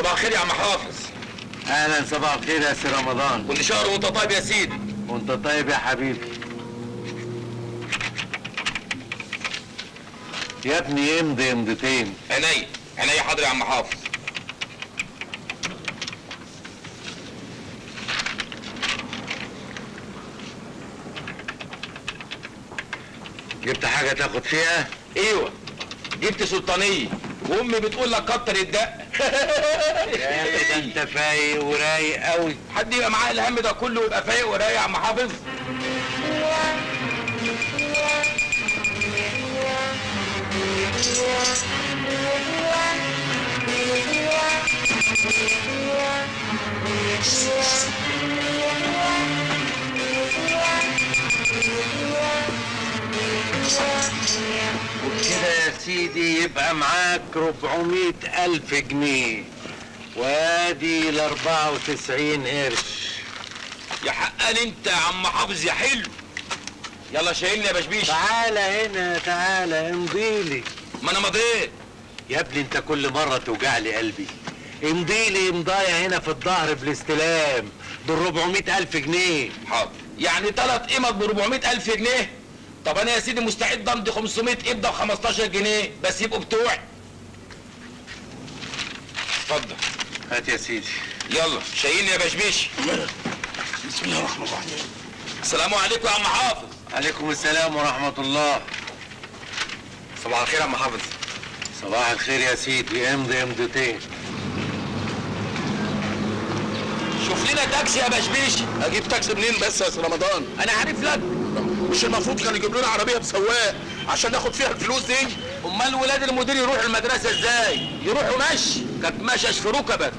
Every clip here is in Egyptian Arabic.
صباح الخير يا عم حافظ اهلا صباح الخير يا سي رمضان كل شهر وانت طيب يا سيدي وانت طيب يا حبيبي يا ابني امضي امضتين عينيا عينيا حاضر يا عم حافظ جبت حاجه تاخد فيها ايوه جبت سلطانيه وامي بتقول لك كتر الدق يا اخي ده انت فايق ورايق قوي حد يبقى معاه الهم ده كله ويبقى فايق ورايق يا عم حافظ وبكده يا سيدي يبقى معاك 400 ألف جنيه وادي ال 94 قرش يا حقان انت يا عم حافظ يا حلو يلا شايلني يا بشبيش تعالى هنا تعالى امضيلي ما انا مضيت يا ابني انت كل مرة توجع لي قلبي امضيلي امضايا هنا في الظهر بالاستلام دول 400 ألف جنيه حاضر يعني ثلاث قيمة ب 400 ألف جنيه طب أنا يا سيدي مستعد أمضي 500 إبدة ب 15 جنيه بس يبقوا بتوعي اتفضل هات يا سيدي يلا شايلني يا بشبيش بسم الله الرحمن الرحيم السلام عليكم يا عم حافظ عليكم السلام ورحمة الله صباح الخير يا عم حافظ صباح الخير يا سيدي امضي امضتين شوف لنا تاكسي يا بشبيش اجيب تاكسي منين بس يا سي رمضان أنا عارف لك مش المفروض كان يجيب لنا عربيه بسواق عشان ناخد فيها الفلوس دي أمال ولاد المدير يروحوا المدرسة إزاي؟ يروحوا مشي كانت مشش في ركبك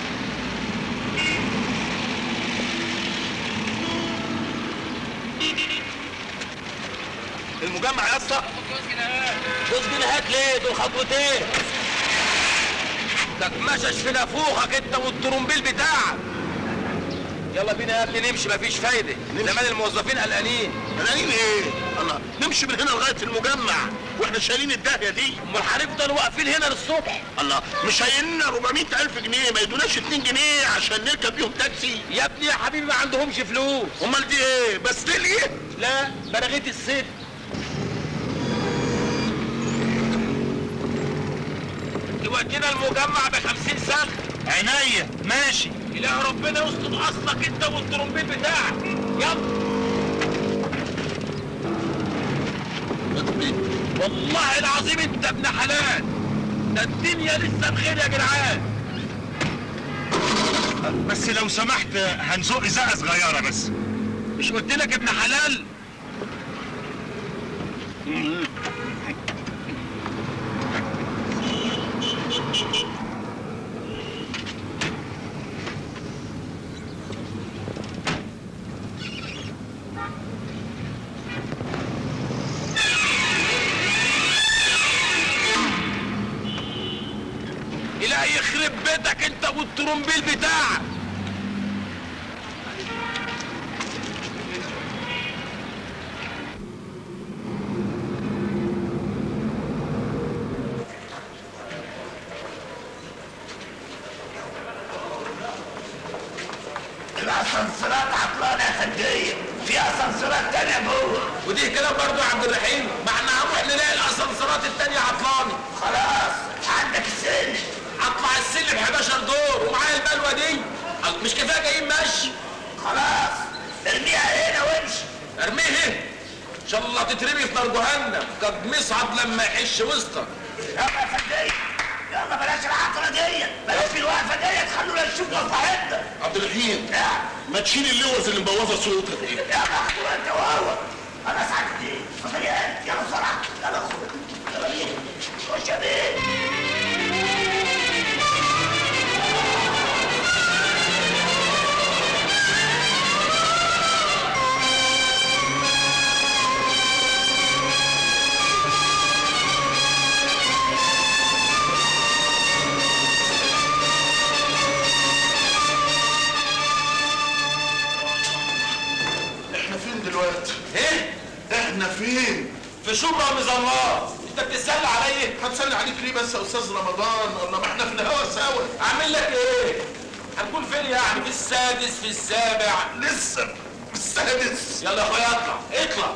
المجمع يا اسطى جوز جنيهات ليه دول خطوتين كانت مشش في نافوخك انت والترومبيل بتاعك يلا بينا يا ابني نمشي مفيش فايده زمان الموظفين قلقانين قلقانين ايه الله نمشي من هنا لغايه المجمع واحنا شايلين الداهيه دي امال هنفضل واقفين هنا للصبح الله مش شايلين لنا 400 الف جنيه ما يدوناش 2 جنيه عشان نركب بيهم تاكسي يا ابني يا حبيبي ما عندهمش فلوس امال دي ايه بس دي ايه لا بلغيت الست تودينا المجمع ب 50 سنه عينيا ماشي إله ربنا يستر اصلك انت والترومبيل بتاعك يلا والله العظيم انت ابن حلال ده الدنيا لسه بخير يا جدعان بس لو سمحت هنزق ازازه صغيره بس مش قلت لك ابن حلال إلهي يخرب بيتك انت والترومبيل بتاعك الاسانسيرات عطلانه يا فنديه في اسانسيرات تانية جوه ودي كلام برضو يا عبد الرحيم ما احنا هنروح نلاقي الاسانسيرات التانية عطلانة خلاص عندك السن اطلع السلم 11 دور ومعايا البلوه دي مش كفايه جايين مشي خلاص ارميها هنا وامشي ارميه هنا ان شاء الله تترمي في نار جهنم قد مصعد لما يحش وسطك يلا يا فنديه يلا بلاش العطله دي بلاش الوقفه دي تخلونا نشوف مصلحتنا عبد الرحيم يا ما تشيل اللوز اللي مبوظه صوتك دي يا مخدوم انت وهو انا سعدت ايه فضيات يلا بسرعه يلا خد يلا بينا خش يا بيه احنا فين دلوقتي ايه احنا فين في شبرا مظلات انت بتتسلى عليا هتسلي عليك ليه بس يا استاذ رمضان ولا ما احنا في الهوا سوا اعمل لك ايه هنكون فين يعني في السادس في السابع لسه في السادس يلا يا اخويا اطلع اطلع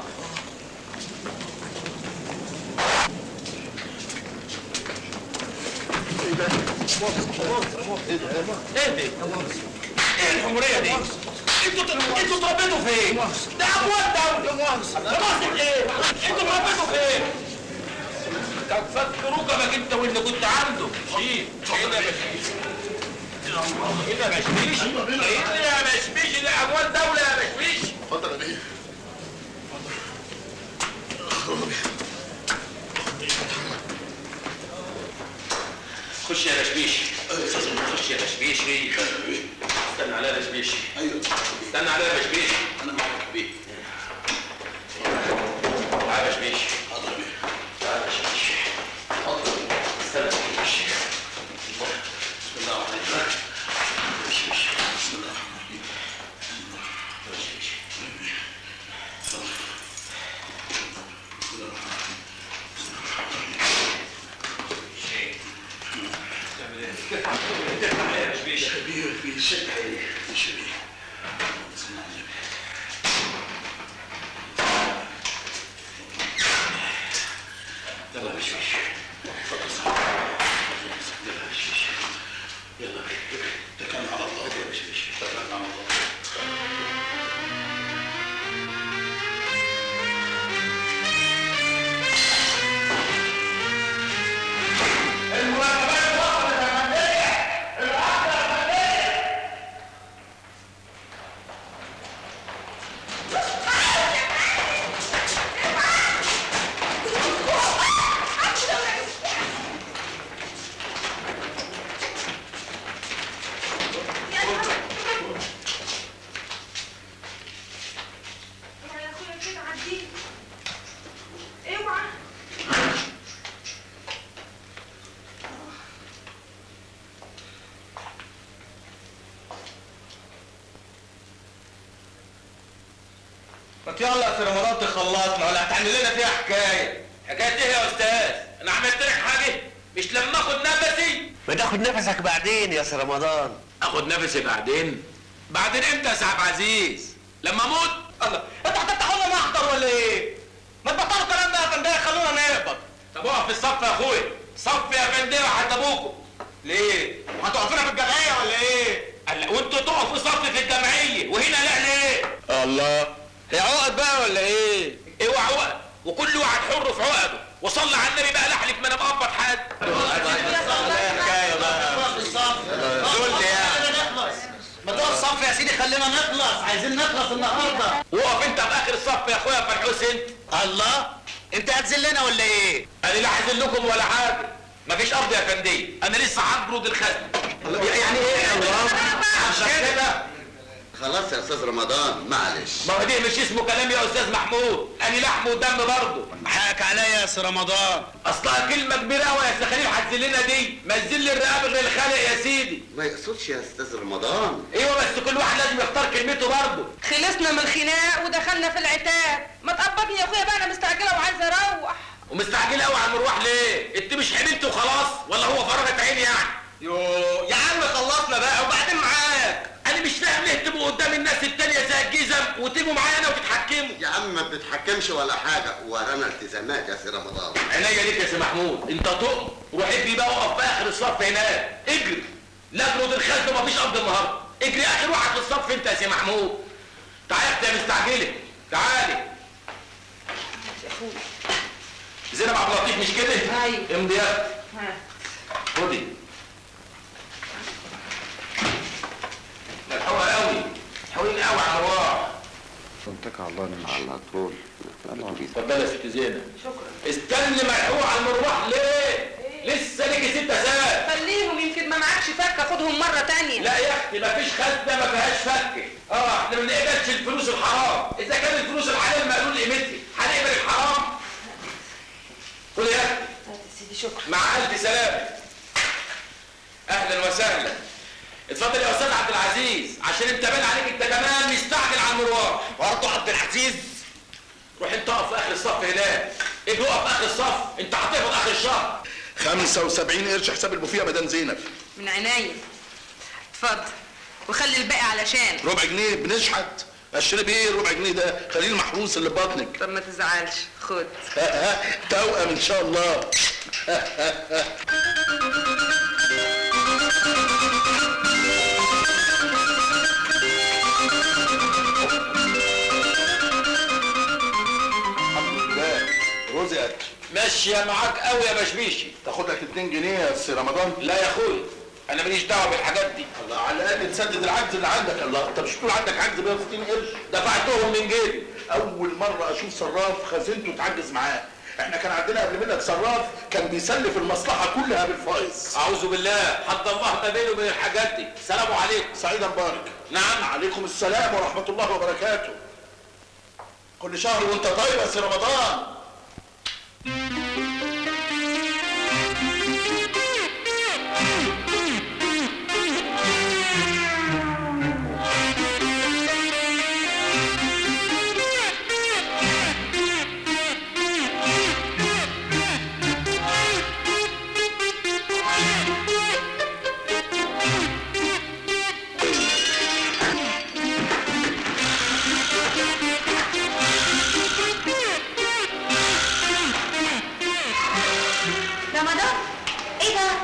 ايه دي؟ ايه الحمورية دي؟ انتوا انتوا اتربيتوا فين؟ ده ابواب دولة خلاص ايه؟ انتوا اتربيتوا فين؟ كان فكروك انك انت واللي كنت عنده شيل شيل يا بشميش شيل يا بشميش شيل يا بشميش ده اموال دولة يا بشميش اتفضل يا بيه خش يا بشميش خش يا بشميش استنى عليا يا بشميش ايوه استنى عليا يا بشميش انا معاك يا بيه تعالى يا بشميش حاضر يا بيه تعالى يا بشميش استنى يا بشميش بسم الله الرحمن الرحيم بسم الله الرحمن الرحيم شبيه في شبيه شبيه بسم الله الرحمن الرحيم يلا يا بشميش يلا يا بشميش يلا تكلم على الله يا بشميش تكلم على الله المراقبات وصلت يا فندية العقد يا فندية اوعى يا اخويا كده عديني اوعى ما يلا يا سي رمضان تخلصنا ولا هتعمل لنا فيها حكايه حكايه ايه يا استاذ انا عملت لك حاجه مش لما اخد نفسي ما تاخد نفسك بعدين يا سي رمضان اخد نفسي بعدين بعدين امتى يا سعد عزيز لما اموت الله انتوا هتفتحوا لنا محضر ولا ايه ما تبطلوا الكلام ده يا فنديه خلونا نقبض طب اقف في الصف يا اخويا صف يا فنديه وحتى ابوكم ليه هتقفونا في الجمعيه ولا ايه قال وانتوا تقفوا صف في الجمعيه وهنا لا ليه الله هي عقد بقى ولا ايه اوعى عقد وكل واحد حر في عقده وصلى على النبي بقى لحلف ما انا بقبض حد حكايه بقى دول يعني ما تقف صف يا سيدي خلينا نخلص عايزين نخلص النهارده وقف انت في اخر الصف يا اخويا فرحوس انت الله انت هتذلنا ولا ايه انا لا عايز لكم ولا حاجه مفيش قبض يا فنديه انا لسه هقبض الخزنه يعني ايه عشان كده خلاص يا استاذ رمضان معلش ما هو دي مش اسمه كلام يا استاذ محمود انا لحم ودم برضه حقك عليا يا سي رمضان اصلها كلمه كبيره قوي يا سخاليل هتذلنا دي ما تذل الرقاب غير الخالق يا سيدي ما يقصدش يا استاذ رمضان ايوه بس كل واحد لازم يختار كلمته برضه خلصنا من الخناق ودخلنا في العتاب ما تقبضني يا اخويا بقى انا مستعجله وعايزه اروح ومستعجل قوي على المروح ليه انت مش حملت وخلاص ولا هو فرغت عين يعني يو يا عم خلصنا بقى وبعدين معاك انا مش فاهم ليه تبقوا قدام الناس التانية زي الجزم وتيجوا معايا انا وتتحكموا يا عم ما بتتحكمش ولا حاجه ورانا التزامات يا سي رمضان عينيا ليك يا سي محمود انت تقم روح ابني بقى اقف في اخر الصف هناك اجري لا اجرد الخزن ومفيش قبض النهارده اجري اخر واحد في الصف انت يا سي محمود تعالى يا اختي يا مستعجله تعالي زينب عبد اللطيف مش كده؟ أيوة. امضي يا اختي خدي لا الحوار قوي حوين قوي على الرواح على طول اتفضلي يا ست زينب شكرا استني ملحوق على المروح ليه؟ لسه ليكي ست ساعات خليهم يمكن ما معكش فكه خدهم مره تانية لا يا اختي مفيش خزنه ما فيهاش فكه اه احنا ما بنقبلش الفلوس الحرام اذا كان الفلوس الحلال مقلول قيمتها هنقبل الحرام خد يا اختي سيدي شكرا مع الف سلامه اهلا وسهلا اتفضل يا استاذ عبد العزيز عشان انت باين عليك انت كمان مستعجل على المروح برضه عبد العزيز روح انت اقف في اخر الصف هناك اجي اقف اخر الصف انت هتقبض اخر الشهر 75 قرش حساب البوفيه يا مدام زينب من عينيا اتفضل وخلي الباقي علشان ربع جنيه بنشحت اشتري بيه الربع جنيه ده خليه المحروس اللي في بطنك طب ما تزعلش خد ها ها توأم ان شاء الله الحمد لله رزقت ماشيه معاك قوي يا بشبيشي تاخد لك 2 جنيه يا سي رمضان لا يا اخويا انا ماليش دعوه بالحاجات دي الله على الاقل تسدد العجز اللي عندك الله انت مش بتقول عندك عجز ب 160 قرش دفعتهم من جيبي اول مره اشوف صراف خزينته تعجز معاه احنا كان عندنا قبل منك صراف كان بيسلف المصلحه كلها بالفايز اعوذ بالله حد الله ما بيني وبين الحاجات دي سلام عليكم سعيد مبارك نعم عليكم السلام ورحمه الله وبركاته كل شهر وانت طيب يا سي رمضان رمضان ايه ده؟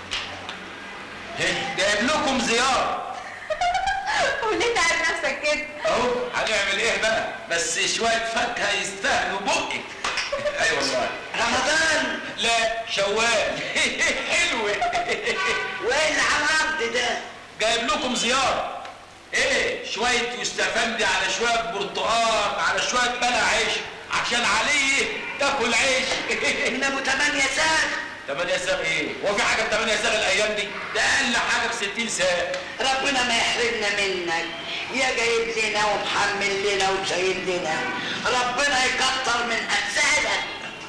جايب لكم زياره وليه تعب نفسك كده؟ اهو هنعمل ايه بقى بس شويه فاكهه يستاهلوا بقك اي والله رمضان لا شوال حلوه وين العرض ده؟ جايب لكم زياره ايه شويه يستفندي على شويه برتقال على شويه بلع عيش عشان علي تاكل عيش من ابو 8 ساعة 8 ساغ ايه هو في حاجه ب 8 ساغ الايام دي ده اقل حاجه ب 60 ساغ ربنا ما يحرمنا منك يا جايب لنا ومحمل لنا وشايل لنا ربنا يكتر من امثالك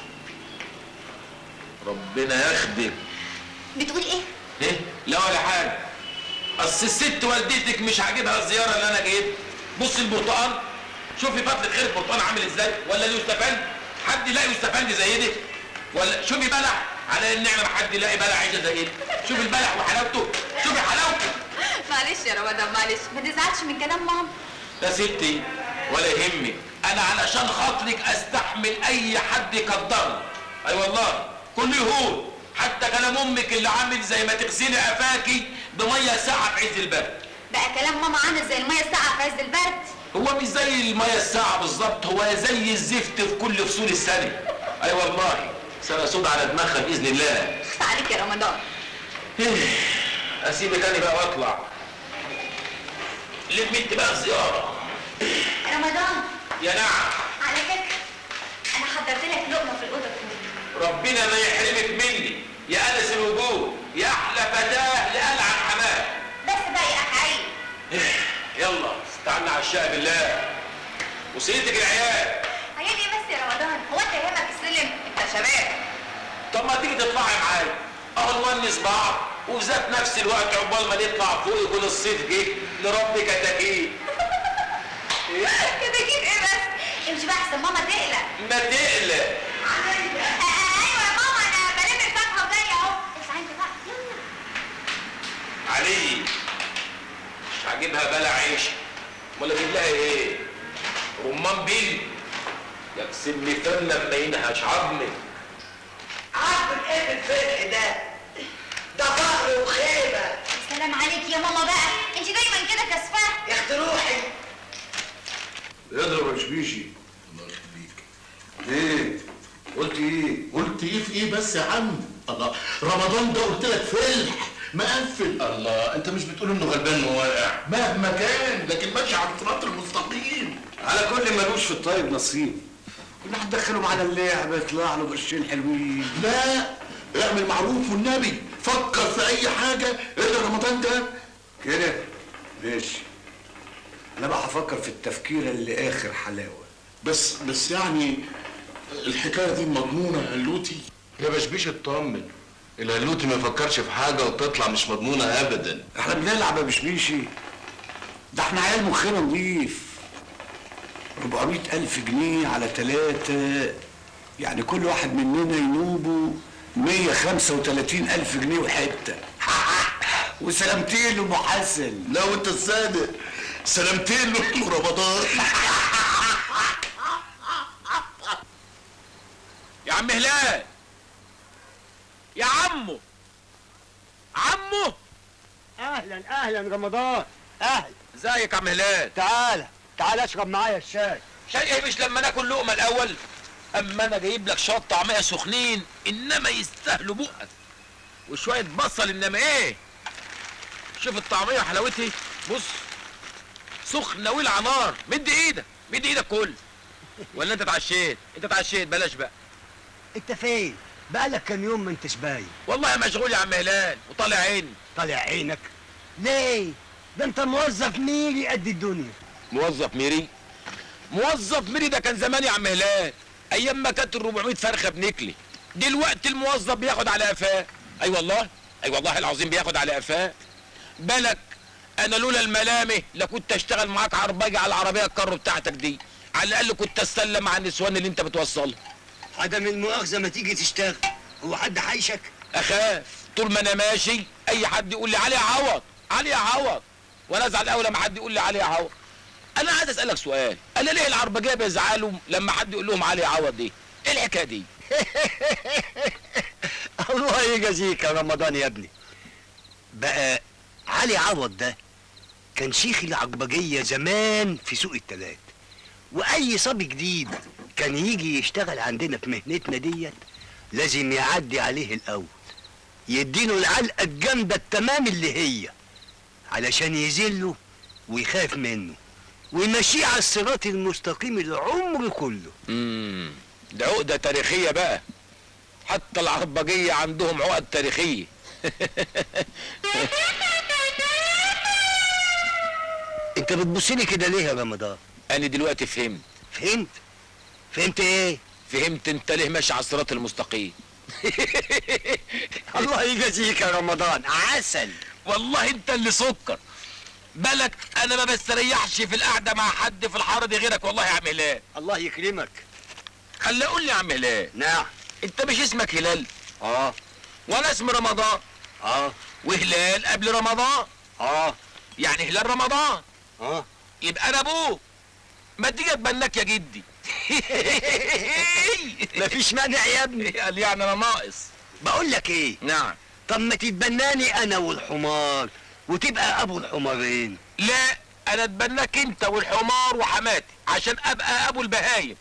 ربنا يخدم بتقول ايه؟ ايه لا ولا حاجه اصل الست والدتك مش عاجبها الزياره اللي انا جايبها بص البرتقال شوفي فضل خير البرتقال عامل ازاي ولا اليوستفندي حد يلاقي يوستفندي زي دي ولا شوفي بلح على النعمه ما حد يلاقي بلح عيشه زي دي شوفي البلح وحلاوته شوفي حلاوته معلش يا رمضان معلش ما تزعلش من كلام ماما يا ستي ولا يهمك انا علشان خاطرك استحمل اي حد يقدرني اي والله كل يهون حتى كلام امك اللي عامل زي ما تغسلي قفاكي بميه ساقعه في عز البرد بقى كلام ماما عامل زي الميه الساقعه في عز البرد هو مش زي الميه الساقعه بالظبط هو زي الزفت في كل فصول السنه اي والله سنه سود على دماغها باذن الله خص عليك يا رمضان إيه، اسيبك انا بقى واطلع لم انت بقى الزياره رمضان يا نعم على فكره انا حضرت لك لقمه في الاوضه كده ربنا ما يحرمك مني يا انس الوجود يا احلى فتاه لألعن حماه بس بقى يا اخي يلا استعنا على الشقه بالله وسيدك العيال عيال ايه بس يا رمضان هو انت يهمك السلم انت شباب طب ما تيجي تطلعي معايا اهو نونس بعض وفي ذات نفس الوقت عقبال ما نطلع فوق يكون الصيف جه لربك كتاكيد كده كده ايه بس امشي بقى احسن ماما تقلق ما تقلق آه، ايوه يا ماما انا بلم الفاكهه وجايه اهو اطلع انت بقى يلا علي مش عاجبها بلا عيش امال اجيب لها ايه رمان بيل يكسب لي فم لما ينهش عظمي عارف ايه الفتح ده؟ ده فقر وخيبة سلام عليك يا ماما بقى انت دايما كده كسفاه يا اخت روحي اضرب يا شبيشي الله يخليك ايه قلت ايه قلت ايه في ايه بس يا عم الله رمضان ده قلت لك فلح مقفل الله انت مش بتقول انه غلبان وواقع مهما كان لكن ماشي على الصراط المستقيم على كل ملوش في الطيب نصيب كنا هتدخله معانا اللعبة يطلع له قرشين حلوين لا اعمل معروف والنبي فكر في اي حاجه الا رمضان ده كده ماشي انا بقى هفكر في التفكير اللي اخر حلاوة بس بس يعني الحكايه دي مضمونه يا هلوتي يا بشبيش اطمن الهلوتي ما يفكرش في حاجه وتطلع مش مضمونه ابدا احنا بنلعب يا بشبيشي ده احنا عيال مخنا نضيف 400 ألف جنيه على تلاتة يعني كل واحد مننا ينوبه 135 ألف جنيه وحتة وسلامتين لأم حسن لا وانت الصادق سلامتين له رمضان يا عم هلال يا عمو عمو اهلا اهلا رمضان اهلا ازيك يا عم هلال تعالى تعالى اشرب معايا الشاي شيء ايه مش لما ناكل لقمه الاول اما انا جايب لك شويه طعميه سخنين انما يستاهلوا بقك وشويه بصل انما ايه شوف الطعميه وحلاوتها بص سخنه ولع نار مد ايدك مد ايدك كل ولا انت اتعشيت انت اتعشيت بلاش بقى انت فين بقالك كام يوم ما انتش باين والله مشغول يا عم هلال وطالع عيني طالع عينك ليه ده انت موظف ميري قد الدنيا موظف ميري موظف ميري ده كان زمان يا عم هلال ايام ما كانت ال 400 فرخه بنكلي دلوقتي الموظف بياخد على قفاه اي والله اي والله العظيم بياخد على قفاه بالك انا لولا الملامه لكنت اشتغل معاك عرباجي على العربيه الكارو بتاعتك دي على الاقل كنت استلم مع النسوان اللي انت بتوصلها عدم المؤاخذه ما تيجي تشتغل هو حد حيشك اخاف طول ما انا ماشي اي حد يقول لي علي يا عوض علي يا عوض وانا ازعل قوي لما حد يقول لي علي يا عوض انا عايز اسالك سؤال انا ليه العربجيه بيزعلوا لما حد يقول لهم علي يا عوض دي ايه الحكايه دي الله يجازيك يا رمضان يا ابني بقى علي عوض ده كان شيخ العربجية زمان في سوق التلات وأي صبي جديد كان يجي يشتغل عندنا في مهنتنا ديت لازم يعدي عليه الأول يديله العلقة الجامدة التمام اللي هي علشان يذله ويخاف منه ويمشيه على الصراط المستقيم العمر كله امم ده عقده تاريخيه بقى حتى العربجيه عندهم عقد تاريخيه انت بتبصلي كده ليه يا رمضان انا دلوقتي فهمت فهمت فهمت ايه فهمت انت ليه ماشي على الصراط المستقيم الله يجازيك يا رمضان عسل والله انت اللي سكر بالك انا ما بستريحش في القعده مع حد في الحاره دي غيرك والله يا عم هلال الله يكرمك خلي اقول لي يا عم هلال نعم انت مش اسمك هلال اه وانا اسمي رمضان اه وهلال قبل رمضان اه يعني هلال رمضان اه يبقى انا ابوك ما تيجي اتبناك يا جدي مفيش مانع يا ابني قال يعني انا ناقص بقول لك ايه نعم طب ما تتبناني انا والحمار وتبقى ابو الحمارين لا انا اتبناك انت والحمار وحماتي عشان ابقى ابو البهايم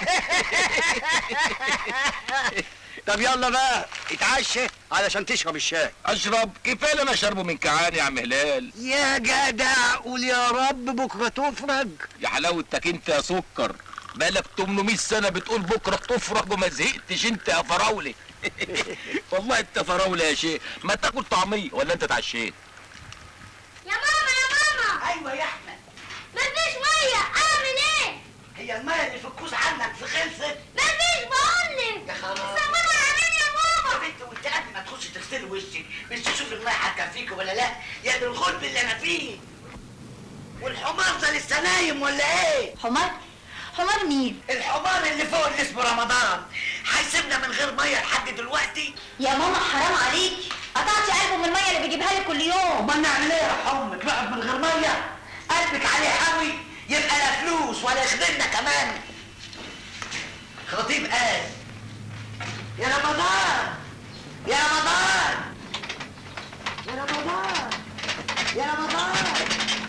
طب يلا بقى اتعشى علشان تشرب الشاي اشرب كفايه اللي انا شربه من كعان يا عم هلال يا جدع قول يا رب بكره تفرج يا حلاوتك انت يا سكر بقالك 800 سنه بتقول بكره تفرج وما زهقتش انت يا فراولي والله انت فراولي يا شيخ ما تاكل طعميه ولا انت اتعشيت يا ماما يا ماما ايوه يا احمد مفيش ميه اعمل ايه هي الميه اللي في الكوز عنك في خلصت مفيش بقولك يا خلاص صبروا علينا يا يا ماما بنت وانت قبل ما تخشي تغسلي وشك مش تشوف الميه هتكفيك ولا لا يا دي الغلب اللي انا فيه والحمار ده لسه نايم ولا ايه حمار حمار مين الحمار اللي فوق اللي اسمه رمضان هيسيبنا من غير ميه لحد دلوقتي يا ماما حرام عليكي قطعتي قلبه من الميه اللي بيجيبها لك كل يوم امال نعمل ايه يا امك نقعد من غير ميه قلبك عليه حاوي يبقى لا فلوس ولا يخدمنا كمان خطيب قال يا رمضان يا رمضان يا رمضان يا رمضان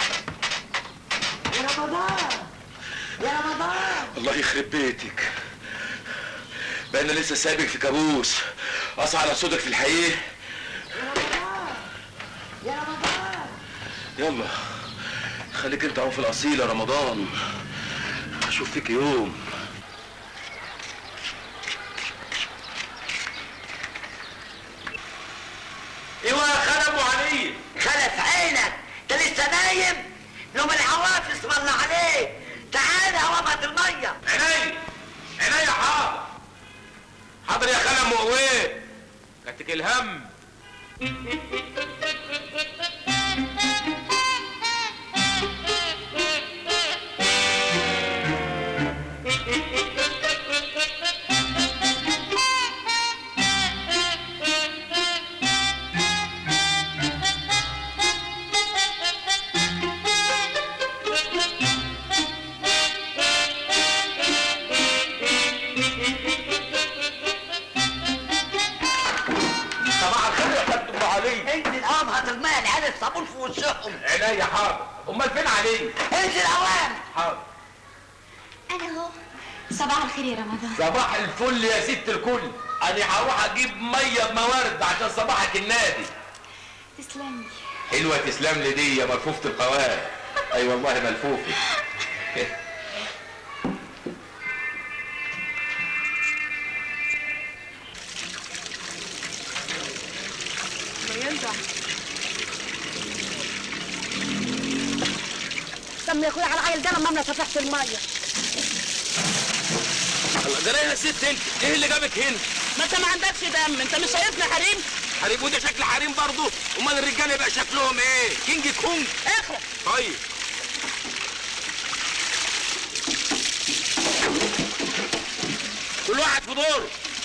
يا رمضان يا رمضان الله يخرب بيتك بقى انا لسه سابق في كابوس اصعد على صوتك في الحقيقه يا رمضان يلا خليك انت اهو في الاصيل يا رمضان اشوف فيك يوم ايوه يا خالد ابو علي خلف عينك انت لسه نايم يوم العوافس والله عليك تعالى وابد الميه عيني عيني حاضر حاضر يا خالد مقويه كاتك الهم هكون في وشهم عينيا حاضر امال فين علي انزل اوام حاضر انا اهو صباح الخير يا رمضان صباح الفل يا ست الكل انا هروح اجيب ميه بموارد عشان صباحك النادي تسلمي حلوه تسلم لي دي يا ملفوفه القوام اي والله ملفوفه ينفع سمي يا اخويا على العيل ده لما انا فتحت الميه الله جرى يا ست انت ايه اللي جابك هنا ما انت ما عندكش دم انت مش شايفنا حريم حريم وده شكل حريم برضه امال الرجاله يبقى شكلهم ايه كينج كونج اخرج طيب كل واحد في دوره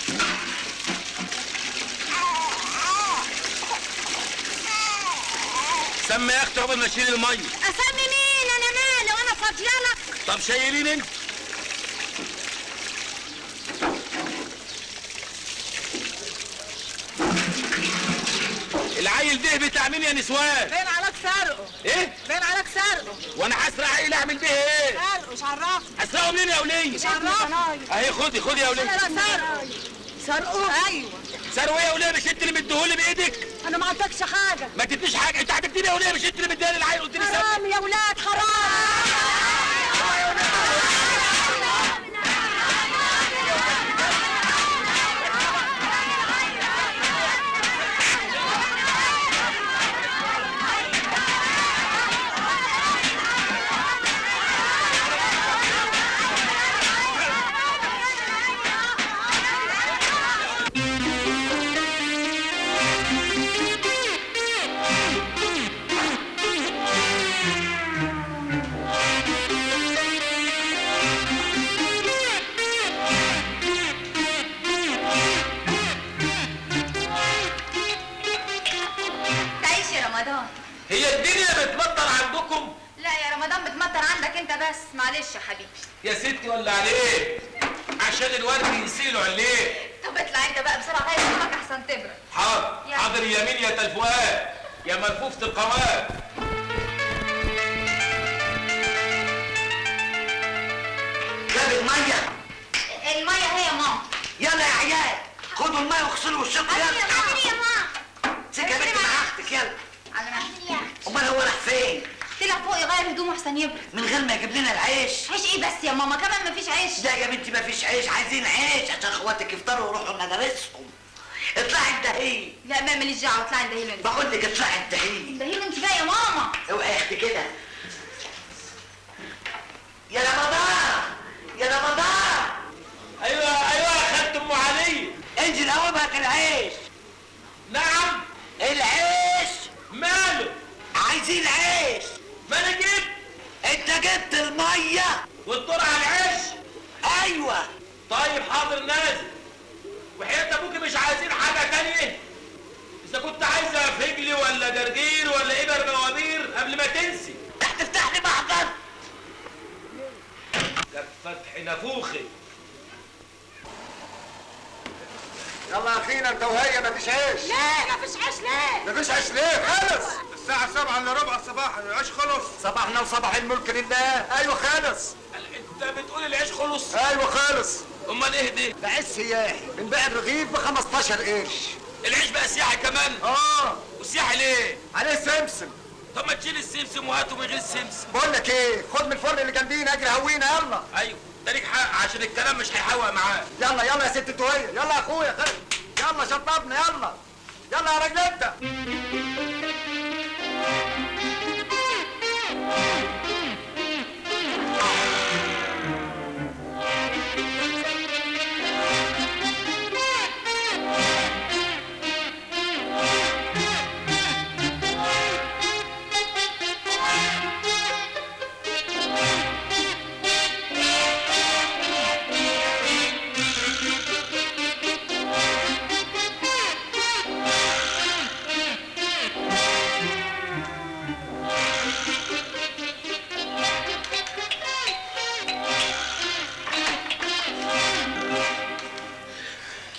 سمي يا اختي قبل ما اشيل الميه اسمي مين انا مالي وانا فاضيالك طب شايلين انت العيل ده بتاع مين يا نسوان باين عليك سرقه ايه باين عليك سرقه وانا هسرق عيل اعمل بيه ايه سرقه مش عرفني هسرقه منين يا وليه مش عرفني اهي خدي خدي يا لا وليه لا سرقه سرقه ايوه سرقه يا وليه مش انت اللي مديهولي بايدك انا ما عندكش حاجه ما تديش حاجه انت هتديني يا وليه مش انت اللي مديها للعيل قلت لي سرق حرام يا ولاد حرام تعيش يا رمضان هي الدنيا بتمطر عندكم لا يا رمضان بتمطر عندك انت بس معلش يا حبيبي يا ستي ولا عليه عشان الورد يسيلوا عليه طب اطلع انت بقى بسرعه غير هدومك احسن تبرد حاضر يا. حاضر يمين يا تلفؤاد يا ملفوفة القوام جاب الميه الميه هي يا ماما يلا يا عيال خدوا الميه واغسلوا وشكوا أمين يا يلا ماما يا ماما سكه يا بنت مع اختك يلا على مهلك امال هو راح فين طلع فوق يغير هدومه احسن يبرد من غير ما يجيب لنا العيش عيش ايه بس يا ماما كمان مفيش عيش لا يا بنتي ما فيش عيش عايزين عيش عشان اخواتك يفطروا ويروحوا مدارسهم اطلعي انتهي لا ما ماليش دعوه اطلعي اندهيله انت بقول لك اطلعي انتهي اندهيله انت بقى يا ماما اوعي يا اختي كده يا رمضان يا رمضان ايوه ايوه خدت ام علي انزل قومك العيش نعم العيش ماله عايزين عيش ما انا جبت انت جبت الميه والدور على العيش ايوه طيب حاضر نازل وحياة ابوكي مش عايزين حاجة تانية اذا كنت عايزة فجل ولا جرجير ولا ابر موابير قبل ما تنسي هتفتح لي محضر ده فتح نافوخي يلا يا اخينا انت وهي مفيش عيش لا مفيش عيش ليه مفيش عيش ليه خلص الساعة سبعة الا ربع صباحا العيش خلص صباحنا وصباح الملك لله ايوه خالص انت بتقول العيش خلص ايوه خالص امال ايه دي ده عيش سياحي بنبيع الرغيف ب 15 قرش العيش بقى سياحي كمان اه وسياحي ليه عليه سمسم طب ما تشيل السمسم وهاته من غير سمسم بقول لك ايه خد من الفرن اللي جنبينا اجري هوينا يلا ايوه ده ليك حق عشان الكلام مش هيحوق معاه يلا يلا يا ست توهية يلا يا اخويا خد يلا شطبنا يلا يلا يا راجل انت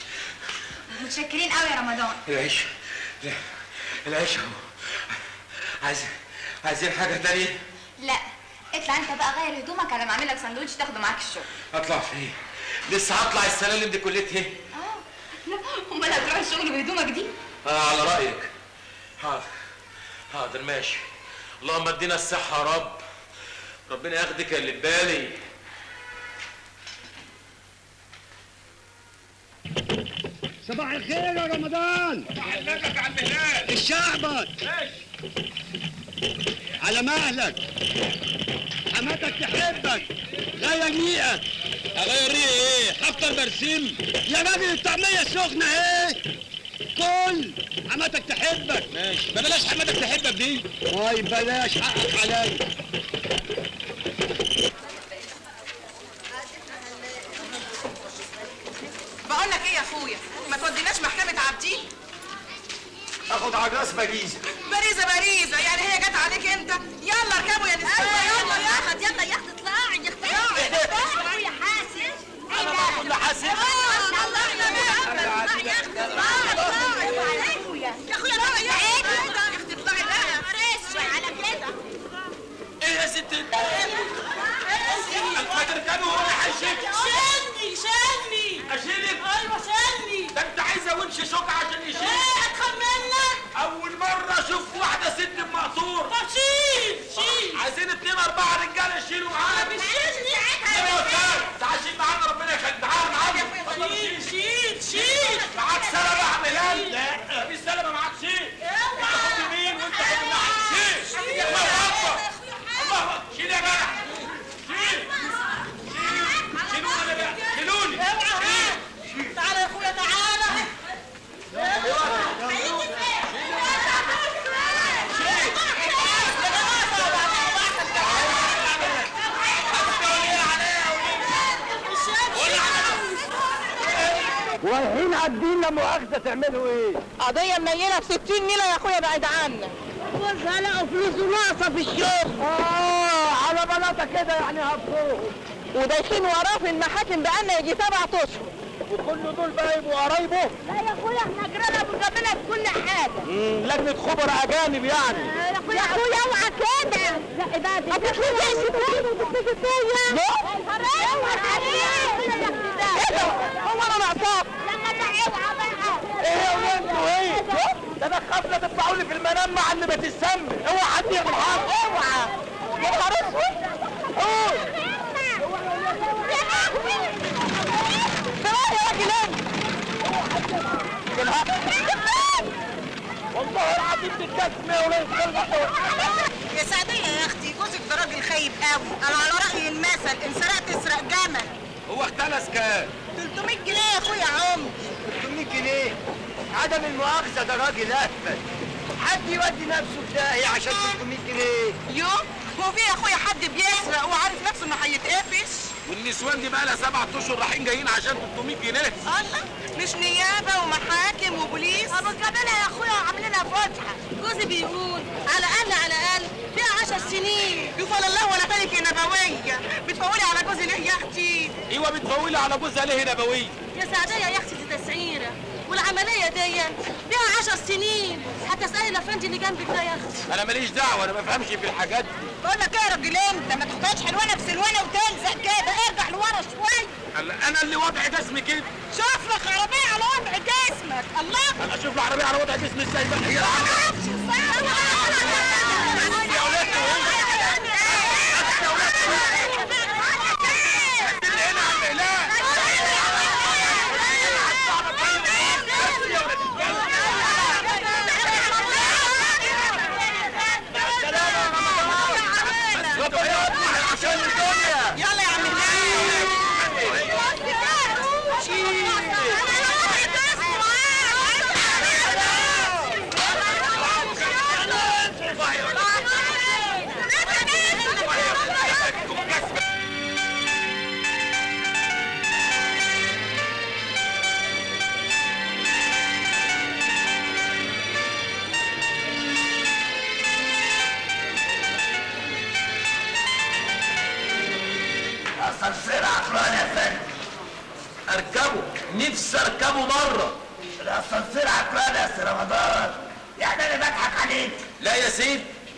متشكرين قوي يا رمضان العيش العيش اهو عايزين عايزين حاجه تانية لا اطلع انت بقى غير هدومك على ما اعمل لك سندوتش تاخده معاك الشغل اطلع فين لسه هطلع السلالم دي كلتها ايه لا امال هتروح الشغل بهدومك دي اه على رايك حاضر حاضر ماشي اللهم ادينا الصحه يا رب ربنا ياخدك اللي في بالي صباح الخير يا رمضان علمك على الهلال الشعبك على مهلك حماتك تحبك غير نيئك اغير ريقي ايه حفطر برسيم يا راجل الطعميه سخنه اهي كل حماتك تحبك ماشي ما بلاش حماتك تحبك دي طيب بلاش حقك عليا بقول لك ايه يا اخويا ما توديناش محكمه عابدين اخد عجاز باريزه باريزه باريزه يعني هي جت عليك انت يلا اركبوا يا نساء يلا يا احمد يلا يا اختي اطلعي يا اختي اطلعي يا حاسب انا بقى كل حاسب يا اختي اطلعي يا اخويا لا يا اختي اطلعي بقى فريش على كده ايه يا ست ما تركبوا هو هيشيك شيلني شيلني اشيلك ايوه شيلني ده انت عايزه ونش شوكه عشان يشيل ايه اتخن منك اول مره اشوف واحده ست بمقطور طب شيل شيل عايزين اتنين اربعه رجاله يشيلوا معانا مش شيلني يلا يا استاذ تعال شيل معانا ربنا يخليك تعال معانا اتفضل شيل شيل. شيل شيل معاك سلامه يا عم هلال لا مفيش سلامه معاك شيل انت خد يمين وانت خد الناحيه شيل الله اكبر الله اكبر شيل يا جدع شيل شيل شيلوني انا بقى شيلوني شيل تعالى يا اخويا تعالى ورايحين عابدين لا مؤاخذه تعملوا ايه؟ قضية منيلة ب 60 نيلة يا اخويا بعيد عنك جوزها لقوا فلوسه ناقصه في الشغل اه على بلاطه كده يعني هبطوهم ودايخين وراه في المحاكم بقالنا يجي سبع اشهر وكل دول بقى يبقوا قرايبه لا يا اخويا احنا جيراننا بنقابلها في كل حاجه لجنه خبراء اجانب يعني يا اخويا اوعى كده لا بقى ما تخليش تخليش فيا اوعى عليك هو انا ناقصاك لما اوعى بقى ايه يا ولاد انتوا ايه؟ ده انا خاف لا تطلعوا لي في المنام مع اللي بتسمي اوعى حد يعمل حاجه اوعى يا نهار اسود قول ثواني يا راجل والله العظيم بالجسم يا ولاد يا سعدية يا اختي جوزك ده راجل خايب قوي انا على رأي المثل ان سرقت اسرق جمل هو اختلس كام 300 جنيه يا اخويا عمر 300 جنيه عدم المؤاخذه ده راجل اهبل حد يودي نفسه في داهيه عشان 300 جنيه يو هو في يا اخويا حد بيسرق وعارف نفسه انه هيتقفش والنسوان دي بقى لها سبعة اشهر رايحين جايين عشان 300 جنيه الله مش نيابة ومحاكم وبوليس ابو الجبلة يا اخويا وعاملينها فاتحه جوزي بيقول على الاقل على الاقل فيها عشر سنين يفضل الله ولا تلك نبوية بتفولي على جوزي ليه يا اختي ايوه بتفولي على جوزها ليه نبوي يا سعدية يا اختي دي تسعيرة والعملية دي فيها عشر سنين هتسألي الافندي اللي جنبك ده يا اختي انا ماليش دعوه انا ما بفهمش في الحاجات دي بقول لك ايه يا راجل انت ما تاخدهاش حلوانه في سلوانه وتلزق كده ارجع لورا شويه هلا انا اللي وضع جسمي كده شوف لك عربيه على وضع جسمك الله انا اشوف العربيه على وضع جسمي ازاي بقى هي العربية. اللي هنا على الإعلان. ربنا يطلع عشان الدنيا يلا يا عم اسانسير عقلان يا فندم اركبه نفسي اركبه مره الاسانسير عقلان يا سي رمضان يعني انا بضحك عليك لا يا سيد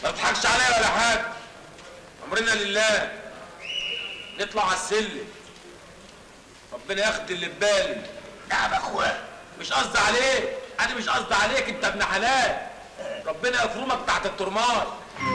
ما تضحكش عليا ولا حاجه امرنا لله نطلع على السلم ربنا ياخد اللي في بالي نعم يا اخويا مش قصدي عليك انا مش قصدي عليك انت ابن حلال ربنا يفرمك تحت الترمال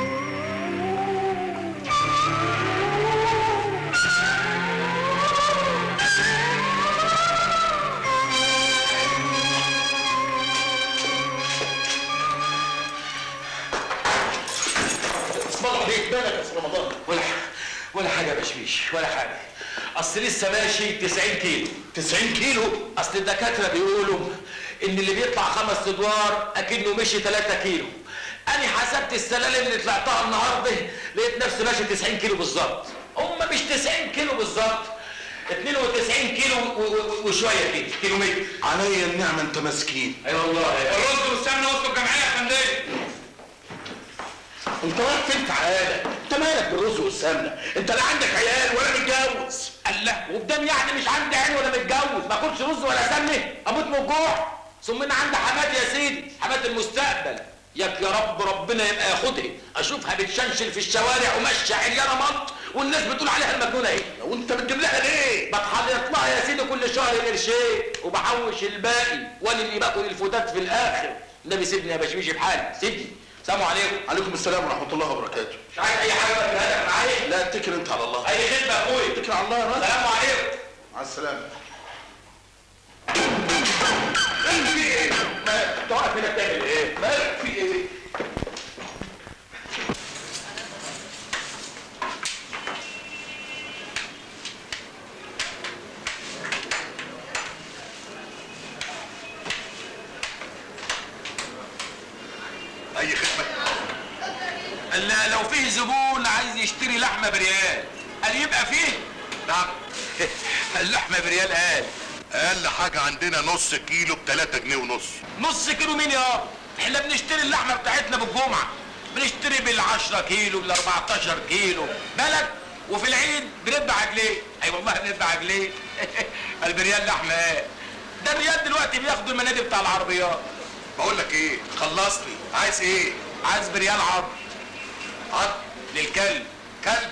اسم الله عليك بالك يا استاذ رمضان ولا ولا حاجه يا بشويش ولا حاجه اصل لسه ماشي 90 كيلو 90 كيلو اصل الدكاتره بيقولوا ان اللي بيطلع خمس ادوار اكنه مشي 3 كيلو انا حسبت السلالم اللي طلعتها النهارده لقيت نفسي ماشي 90 كيلو بالظبط هم مش 90 كيلو بالظبط 92 كيلو و- و- وشويه كده كيلو متر عليا النعمه انت مسكين اي والله الرز والسمنه وسط الجمعيه يا فندم انت رايح فين تعالى انت مالك بالرز والسمنه انت لا عندك عيال ولا متجوز الله وبدام يعني مش عندي عين ولا متجوز ما اكلش رز ولا سمنه اموت من الجوع ثم انا عندي حماد يا سيدي حماد المستقبل ياك يا رب ربنا يبقى ياخدها اشوفها بتشنشل في الشوارع وماشيه عريانه مط والناس بتقول عليها المجنونه اهي وانت بتجيب لها ليه بتحلط لها يا سيدي كل شهر قرشين وبحوش الباقي وانا اللي باكل الفتات في الاخر النبي سيبني يا بشويش بحالي سيبني سلام عليكم عليكم السلام ورحمه الله وبركاته مش عايز اي حاجه بقى معايا لا اتكل انت على الله اي خدمه يا اخويا اتكل على الله يا راجل سلام عليكم مع السلامه ايه في ايه مالك انت واقف هنا بتعمل ايه مالك في ايه اي خدمه لا لو فيه زبون عايز يشتري لحمه بريال قال يبقى فيه نعم اللحمه بريال قال اقل حاجه عندنا نص كيلو ب 3 جنيه ونص نص كيلو مين يا احنا بنشتري اللحمه بتاعتنا بالجمعه بنشتري بال10 كيلو بال14 كيلو بالك وفي العيد بنتبع عجليه اي والله بنتبع عجليه البريال لحمه ايه ده الريال دلوقتي بياخدوا المنادي بتاع العربيات بقول لك ايه خلصني عايز ايه عايز بريال عظم عظم للكلب كلب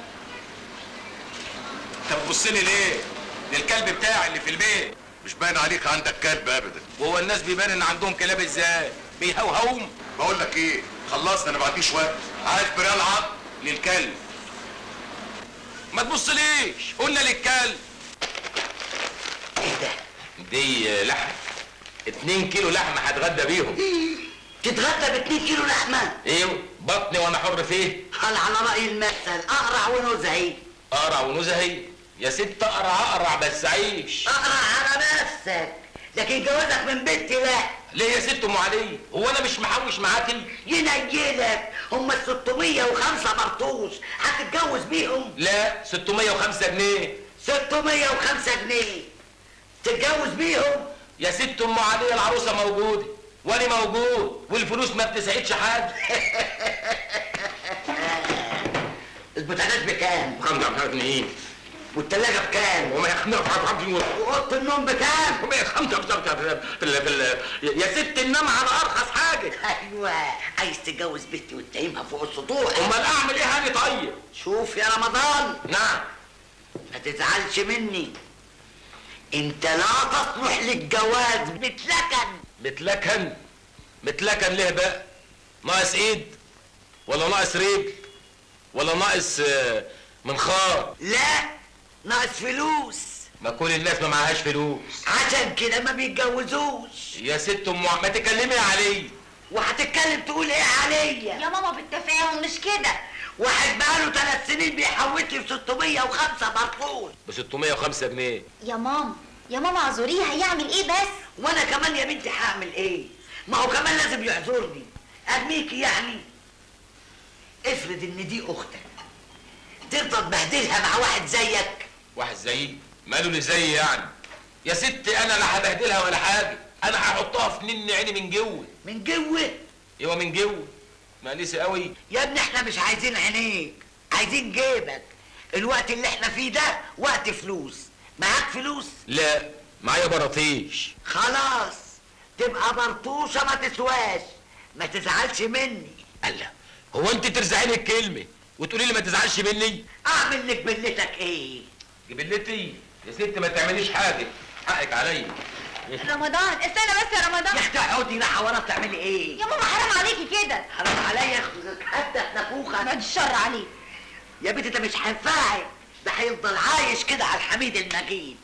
انت بتبص لي ليه للكلب بتاعي اللي في البيت مش باين عليك عندك كلب ابدا وهو الناس بيبان ان عندهم كلاب ازاي بيهوهوم بقول لك ايه خلصنا انا ما عنديش وقت عايز بريال عظم للكلب ما تبصليش قلنا للكلب ايه ده دي لحم اتنين كيلو لحمه هتغدى بيهم تتغدى ب 2 كيلو لحمه ايوه بطني وانا حر فيه قال على راي المثل اقرع ونزهي اقرع ونزهي يا ست اقرع اقرع بس عيش اقرع على نفسك لكن جوازك من بنتي لا ليه يا ست ام علي هو انا مش محوش معاكي ينيلك هم ال 605 مرطوش هتتجوز بيهم لا 605 جنيه 605 جنيه تتجوز بيهم يا ست ام علي العروسه موجوده وانا موجود والفلوس ما بتسعدش حد البوتاجاز بكام خمسة خمسة جنيه والتلاجة بكام وما يخمر واوضه النوم بكام وما خمسة خمسة في ال في ال يا ست النام على ارخص حاجه ايوه عايز تتجوز بنتي وتتهمها فوق السطوح امال اعمل ايه هاني طيب شوف يا رمضان نعم ما تزعلش مني انت لا تصلح للجواز متلكن متلكن متلكن ليه بقى ناقص ايد ولا ناقص رجل ولا ناقص آه، منخار لا ناقص فلوس ما كل الناس ما معهاش فلوس عشان كده ما بيتجوزوش يا ست ام ما تكلمي يا علي وهتتكلم تقول ايه عليا يا ماما بالتفاهم مش كده واحد بقاله ثلاث سنين بيحوش لي ب 605 مرفوض ب 605 جنيه يا ماما يا ماما اعذريه هيعمل ايه بس وانا كمان يا بنتي هعمل ايه ما هو كمان لازم يعذرني ارميكي يعني افرض ان دي اختك ترضى تبهدلها مع واحد زيك واحد زيي ماله اللي زيي يعني يا ست انا لا هبهدلها ولا حاجه انا هحطها في نن عيني من جوه من جوه ايوه من جوه مقليسه قوي يا ابني احنا مش عايزين عينيك عايزين جيبك الوقت اللي احنا فيه ده وقت فلوس معاك فلوس لا معايا براطيش خلاص تبقى برطوشة ما تسواش ما تزعلش مني الله هو انت ترزعيني الكلمه وتقولي لي ما تزعلش مني اعمل لك بلتك ايه جبلتي يا ست ما تعمليش حاجه حقك عليا رمضان استنى بس يا رمضان يا اختي اقعدي راح ورا بتعملي ايه يا ماما حرام عليكي كده حرام عليا اخذك حتى نفوخك بعد الشر عليك يا بنتي ده مش هينفعك ده هيفضل عايش كده على الحميد المجيد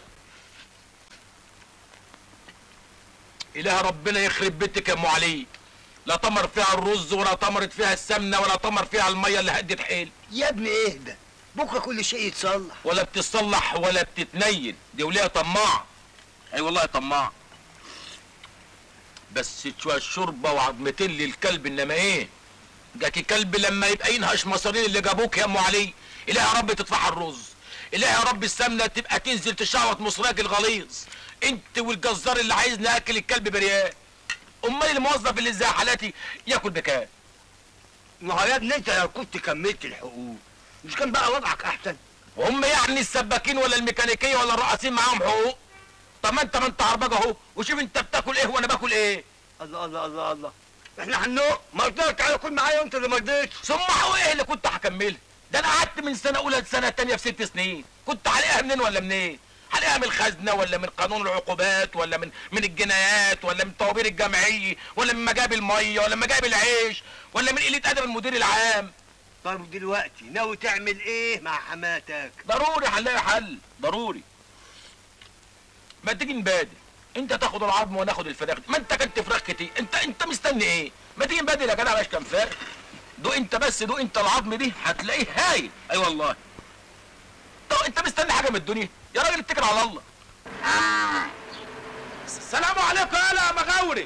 اله ربنا يخرب بيتك يا ام علي لا طمر فيها الرز ولا طمرت فيها السمنه ولا طمر فيها الميه اللي هدت حيل يا ابني اهدى بكره كل شيء يتصلح ولا بتتصلح ولا بتتنيل دي وليها طماع اي والله طماع بس شويه شوربه وعظمتين للكلب انما ايه جاكي كلب لما يبقى ينهش مصارين اللي جابوك يا ام علي اله يا رب تدفع الرز اله يا رب السمنه تبقى تنزل تشعوط مصراك الغليظ انت والجزار اللي عايز ناكل الكلب بريال امال الموظف اللي زي حالاتي ياكل بكام ما هو يا ابني انت لو كنت كملت الحقوق مش كان بقى وضعك احسن هم يعني السباكين ولا الميكانيكيه ولا الرقاصين معاهم حقوق طب ما انت ما انت عربجه اهو وشوف انت بتاكل ايه وانا باكل ايه الله الله الله الله احنا هنوق ما قلت لك تعالى كل معايا وانت اللي ما رضيتش ثم حقوق ايه اللي كنت هكملها ده انا قعدت من سنه اولى لسنه تانية في ست سنين كنت هلاقيها منين ولا منين هلاقيها من الخزنه ولا من قانون العقوبات ولا من من الجنايات ولا من طوابير الجمعيه ولا من مجاب الميه ولا من مجاب العيش ولا من قله ادب المدير العام طب دلوقتي ناوي تعمل ايه مع حماتك ضروري هنلاقي حل ضروري ما تيجي نبادل انت تاخد العظم وانا اخد الفراخ ما انت كنت فراخ كتير انت انت مستني ايه ما تيجي نبادل يا جدع باش كام فراخ دو انت بس دو انت العظم دي هتلاقيه هايل اي أيوة والله طب انت مستني حاجه من الدنيا يا راجل اتكل على الله السلام عليكم يا مغاوري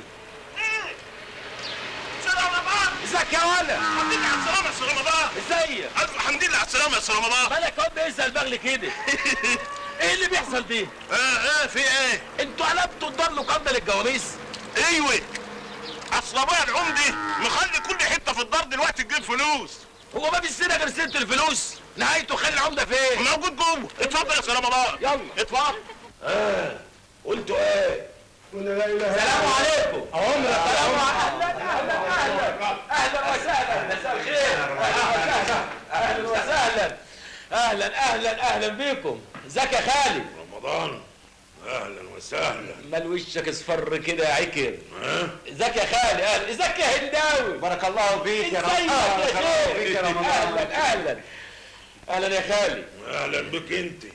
سلام رمضان ازيك يا ولا الحمد لله على السلامة يا أستاذ رمضان ازيك ألف الحمد لله على السلامة يا أستاذ رمضان مالك هو بيسال بغلي كده ايه اللي بيحصل دي اه اه في ايه؟ انتوا قلبتوا الدار لقبه للجواميس ايوه اصل ابويا العمدي مخلي كل حته في الدار دلوقتي تجيب فلوس هو ما فيش سنه غير سنه الفلوس نهايته خلي العمده فين موجود جوه اتفضل يا استاذ رمضان يلا اتفضل اه قلتوا ايه السلام عليكم عمرك السلام اهلا اهلا اهلا اهلا وسهلا مساء الخير اهلا اهلا وسهلا اهلا اهلا اهلا بيكم ازيك يا خالد رمضان اهلا وسهلا مال وشك اصفر كده يا عكر ها ازيك يا خالد اهلا ازيك يا هنداوي بارك الله فيك يا ازيك رمضان يا بارك الله فيك شيخ يا رمضان اهلا اهلا اهلا يا خالد اهلا بك انت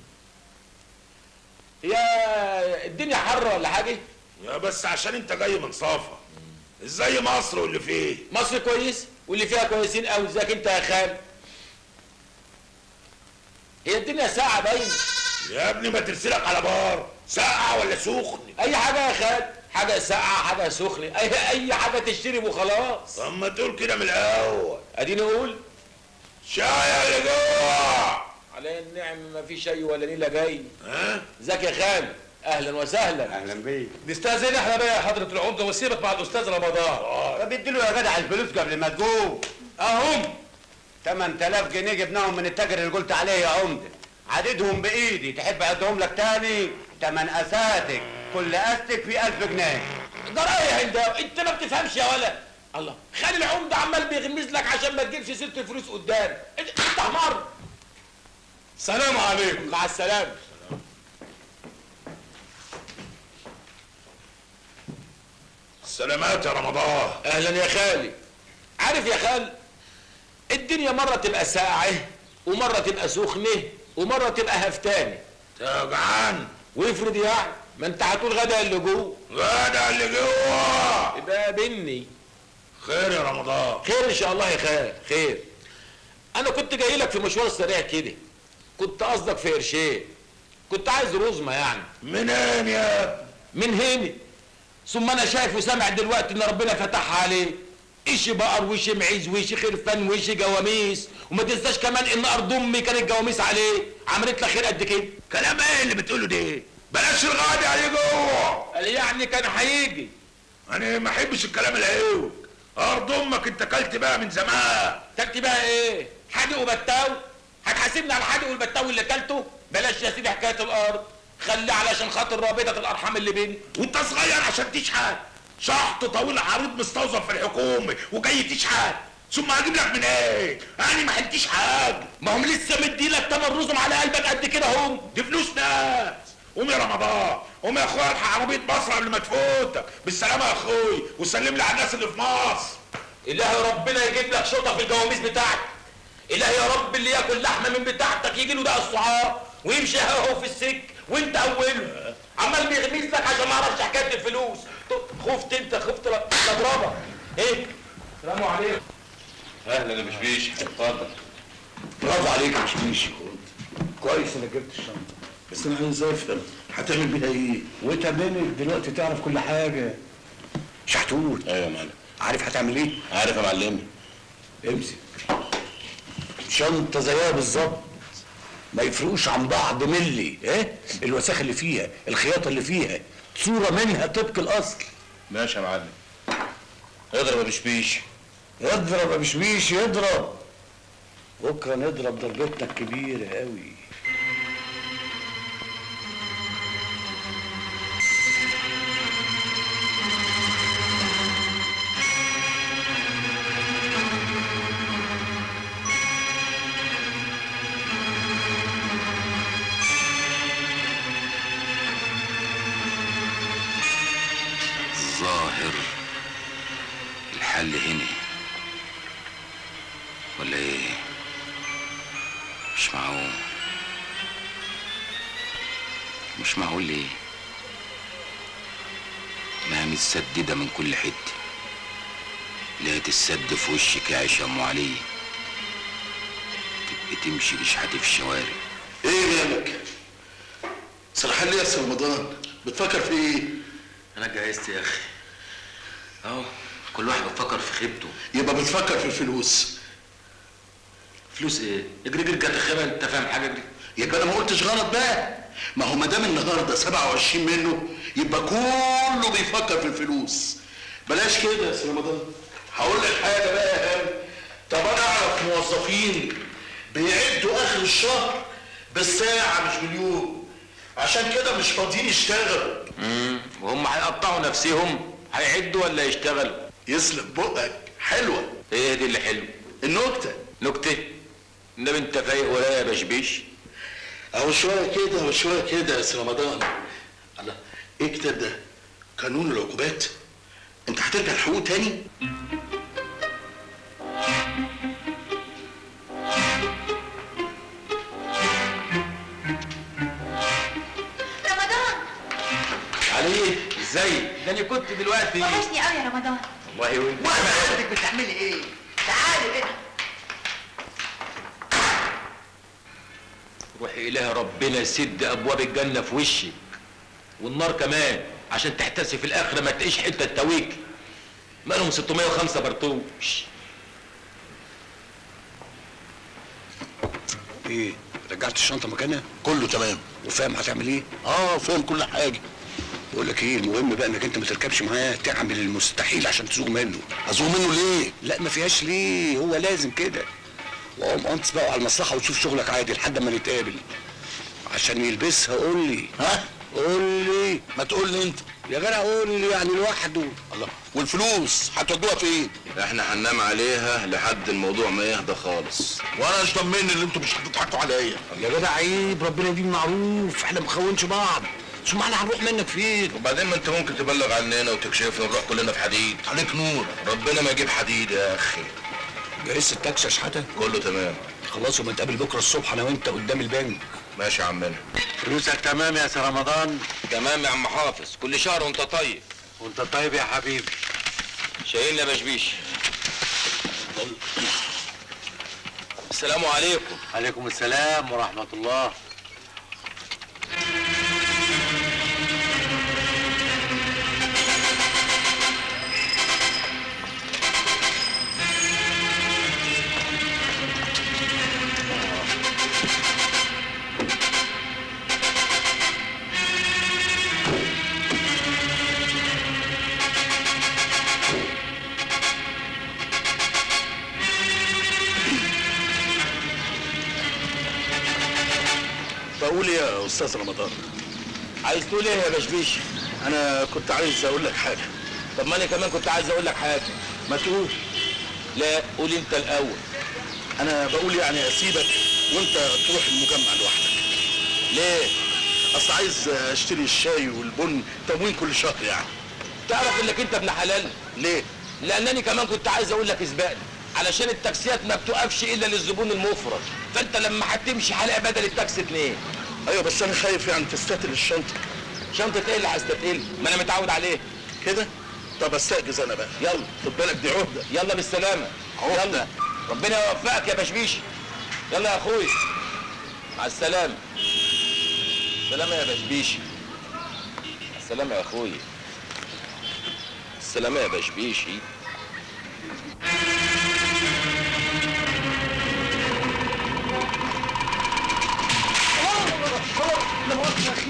يا الدنيا حر ولا حاجه يا بس عشان انت جاي من صافا ازاي مصر واللي فيه مصر كويس واللي فيها كويسين قوي ازيك انت يا خالد هي الدنيا ساعة باين يا ابني ما ترسلك على بار ساقعة ولا سخن اي حاجة يا خالد حاجة ساقعة حاجة سخنة اي اي حاجة تشتري وخلاص طب ما تقول كده من الاول اديني اقول شاي اللي جوه على النعم ما في شيء ولا نيلة جاي ها ازيك يا خالد اهلا وسهلا اهلا بيك نستاذن احنا بقى يا حضرة العمدة وسيبك مع الاستاذ رمضان طب اديله يا جدع الفلوس قبل ما تقوم اهم 8000 جنيه جبناهم من التاجر اللي قلت عليه يا عمده عددهم بايدي تحب اعدهم لك تاني تمن اساتك كل استك في 1000 جنيه ده رأي يا هنداوي انت ما بتفهمش يا ولا الله خلي العمدة عمال بيغمز لك عشان ما تجيبش سيرة الفلوس قدام انت انت حمار سلام عليكم مع السلامة سلامات يا رمضان اهلا يا خالي عارف يا خال الدنيا مرة تبقى ساقعة ومرة تبقى سخنة ومرة تبقى هفتانة جعان وافرض يعني ما انت هتقول غدا اللي جوه غدا اللي جوه يبقى بني خير يا رمضان خير ان شاء الله يا خال خير انا كنت جاي لك في مشوار سريع كده كنت قصدك في قرشين كنت عايز رزمه يعني منين يا ابني؟ من هنا ثم انا شايف وسامع دلوقتي ان ربنا فتحها عليه ايش بقر وش معيز وش خرفان وش جواميس وما تنساش كمان ان ارض امي كانت جواميس عليه عملت لك خير قد كده كلام ايه اللي بتقوله ده بلاش الغدا اللي جوه قال يعني كان هيجي انا ما احبش الكلام العيوب ارض امك انت كلت بقى من زمان تكتي بقى ايه حادق وبتاو هتحاسبني على الحادق والبتاو اللي كلته بلاش يا سيدي حكايه الارض خلي علشان خاطر رابطه الارحام اللي بيني وانت صغير عشان تشحت شحط طويل عريض مستوظف في الحكومه وجاي تشحت ثم هجيب لك من ايه انا ما حلتيش حاجه ما هم لسه مديلك تمن رزم على قلبك قد كده هم دي فلوس ناس قوم يا رمضان قوم يا اخويا الحق عربيه مصر قبل ما تفوتك بالسلامه يا اخوي وسلم لي على الناس اللي في مصر الهي ربنا يجيب لك شرطه في الجواميس بتاعتك الهي يا رب اللي ياكل لحمه من بتاعتك يجي له ده الصعاب ويمشي هو في السك وانت اوله عمال بيغميس لك عشان ما اعرفش حكايه الفلوس خفت انت خفت لا لا اضربك ايه السلام عليكم اهلا يا بشبيش اتفضل برافو عليك يا مشميش كويس انك جبت الشنطه بس انا عايز افهم هتعمل بيها ايه وتمامك دلوقتي تعرف كل حاجه شحتوت ايوه يا معلم عارف هتعمل ايه عارف يا معلمي امسك شنطه زيها بالظبط ما يفرقوش عن بعض ملي ايه الوساخه اللي فيها الخياطه اللي فيها صوره منها طبق الاصل ماشي يا معلم اضرب يا بشبيش اضرب يا بشبيش اضرب بكره نضرب ضربتنا الكبيره قوي الظاهر الحل هنا ولا ايه مش معقول مش معقول ليه ما متسددة من كل حتة لا تتسد في وشك يا عيشة ام علي تبقى تمشي لشحاتي في الشوارع ايه مالك سرحان ليه يا أستاذ رمضان بتفكر في ايه انا اتجهزت يا اخي اهو كل واحد بيفكر في خيبته يبقى بتفكر في الفلوس فلوس ايه اجري اجري كانت الخيبه انت فاهم حاجه اجري يبقى انا ما قلتش غلط بقى ما هو ما دام النهارده 27 منه يبقى كله بيفكر في الفلوس بلاش كده يا استاذ رمضان هقول لك حاجه بقى يا هام طب انا اعرف موظفين بيعدوا اخر الشهر بالساعه مش باليوم عشان كده مش فاضيين يشتغلوا امم وهم هيقطعوا نفسهم هيعدوا ولا يشتغلوا يسلم بقك حلوه ايه دي اللي حلو النكته نكته انما انت فايق ولا يا بشبيش اهو شويه كده وشويه كده يا استاذ رمضان الله ايه الكتاب ده قانون العقوبات انت هترجع الحقوق تاني رمضان علي ازاي ده انا كنت دلوقتي وحشني قوي يا رمضان والله وانت وانا حضرتك بتعملي ايه تعالي كده روحي اله ربنا يسد ابواب الجنه في وشك والنار كمان عشان تحتسي في الاخره ما تلاقيش حته تاويك مالهم 605 برطوش ايه رجعت الشنطه مكانها كله تمام وفاهم هتعمل ايه اه فاهم كل حاجه بقول لك ايه المهم بقى انك انت ما تركبش معاه تعمل المستحيل عشان تزوغ منه ازوغ منه ليه لا ما فيهاش ليه هو لازم كده وقوم انص بقى على المصلحه وتشوف شغلك عادي لحد ما نتقابل عشان يلبسها قول لي ها قول لي ما تقول لي انت يا جدع قول لي يعني لوحده الله والفلوس هتودوها فين احنا هننام عليها لحد الموضوع ما يهدى خالص وانا مش ضمني اللي انتوا مش هتضحكوا عليا يا جدع عيب ربنا يديم معروف احنا ما بنخونش بعض ثم احنا هنروح منك فين وبعدين ما انت ممكن تبلغ عننا وتكشفنا ونروح كلنا في حديد عليك نور ربنا ما يجيب حديد يا اخي جهزت التاكسي يا شحاته كله تمام خلاص وما نتقابل بكره الصبح انا وانت قدام البنك ماشي يا عمنا فلوسك تمام يا سي رمضان تمام يا عم حافظ كل شهر وانت طيب وانت طيب يا حبيبي شايلنا يا بشبيش السلام عليكم عليكم السلام ورحمة الله بقول ايه يا استاذ رمضان عايز تقول ايه يا بشبيش انا كنت عايز اقول لك حاجه طب ما انا كمان كنت عايز اقول لك حاجه ما تقول لا قول انت الاول انا بقول يعني اسيبك وانت تروح المجمع لوحدك ليه اصل عايز اشتري الشاي والبن تموين كل شهر يعني تعرف انك انت ابن حلال ليه لانني كمان كنت عايز اقول لك اسبقني علشان التاكسيات ما بتقفش الا للزبون المفرد فانت لما هتمشي هلاقي بدل التاكسي اتنين ايوه بس انا خايف يعني تستتل الشنطه شنطه ايه اللي هستتقل ما انا متعود عليه كده طب استأجز انا بقى يلا خد بالك دي عهده يلا بالسلامه يلا ربنا يوفقك يا بشبيشي يلا يا اخوي مع السلامه السلامه يا بشبيشي السلامه يا اخوي السلامه يا بشبيشي لا مؤاخذة يا أخي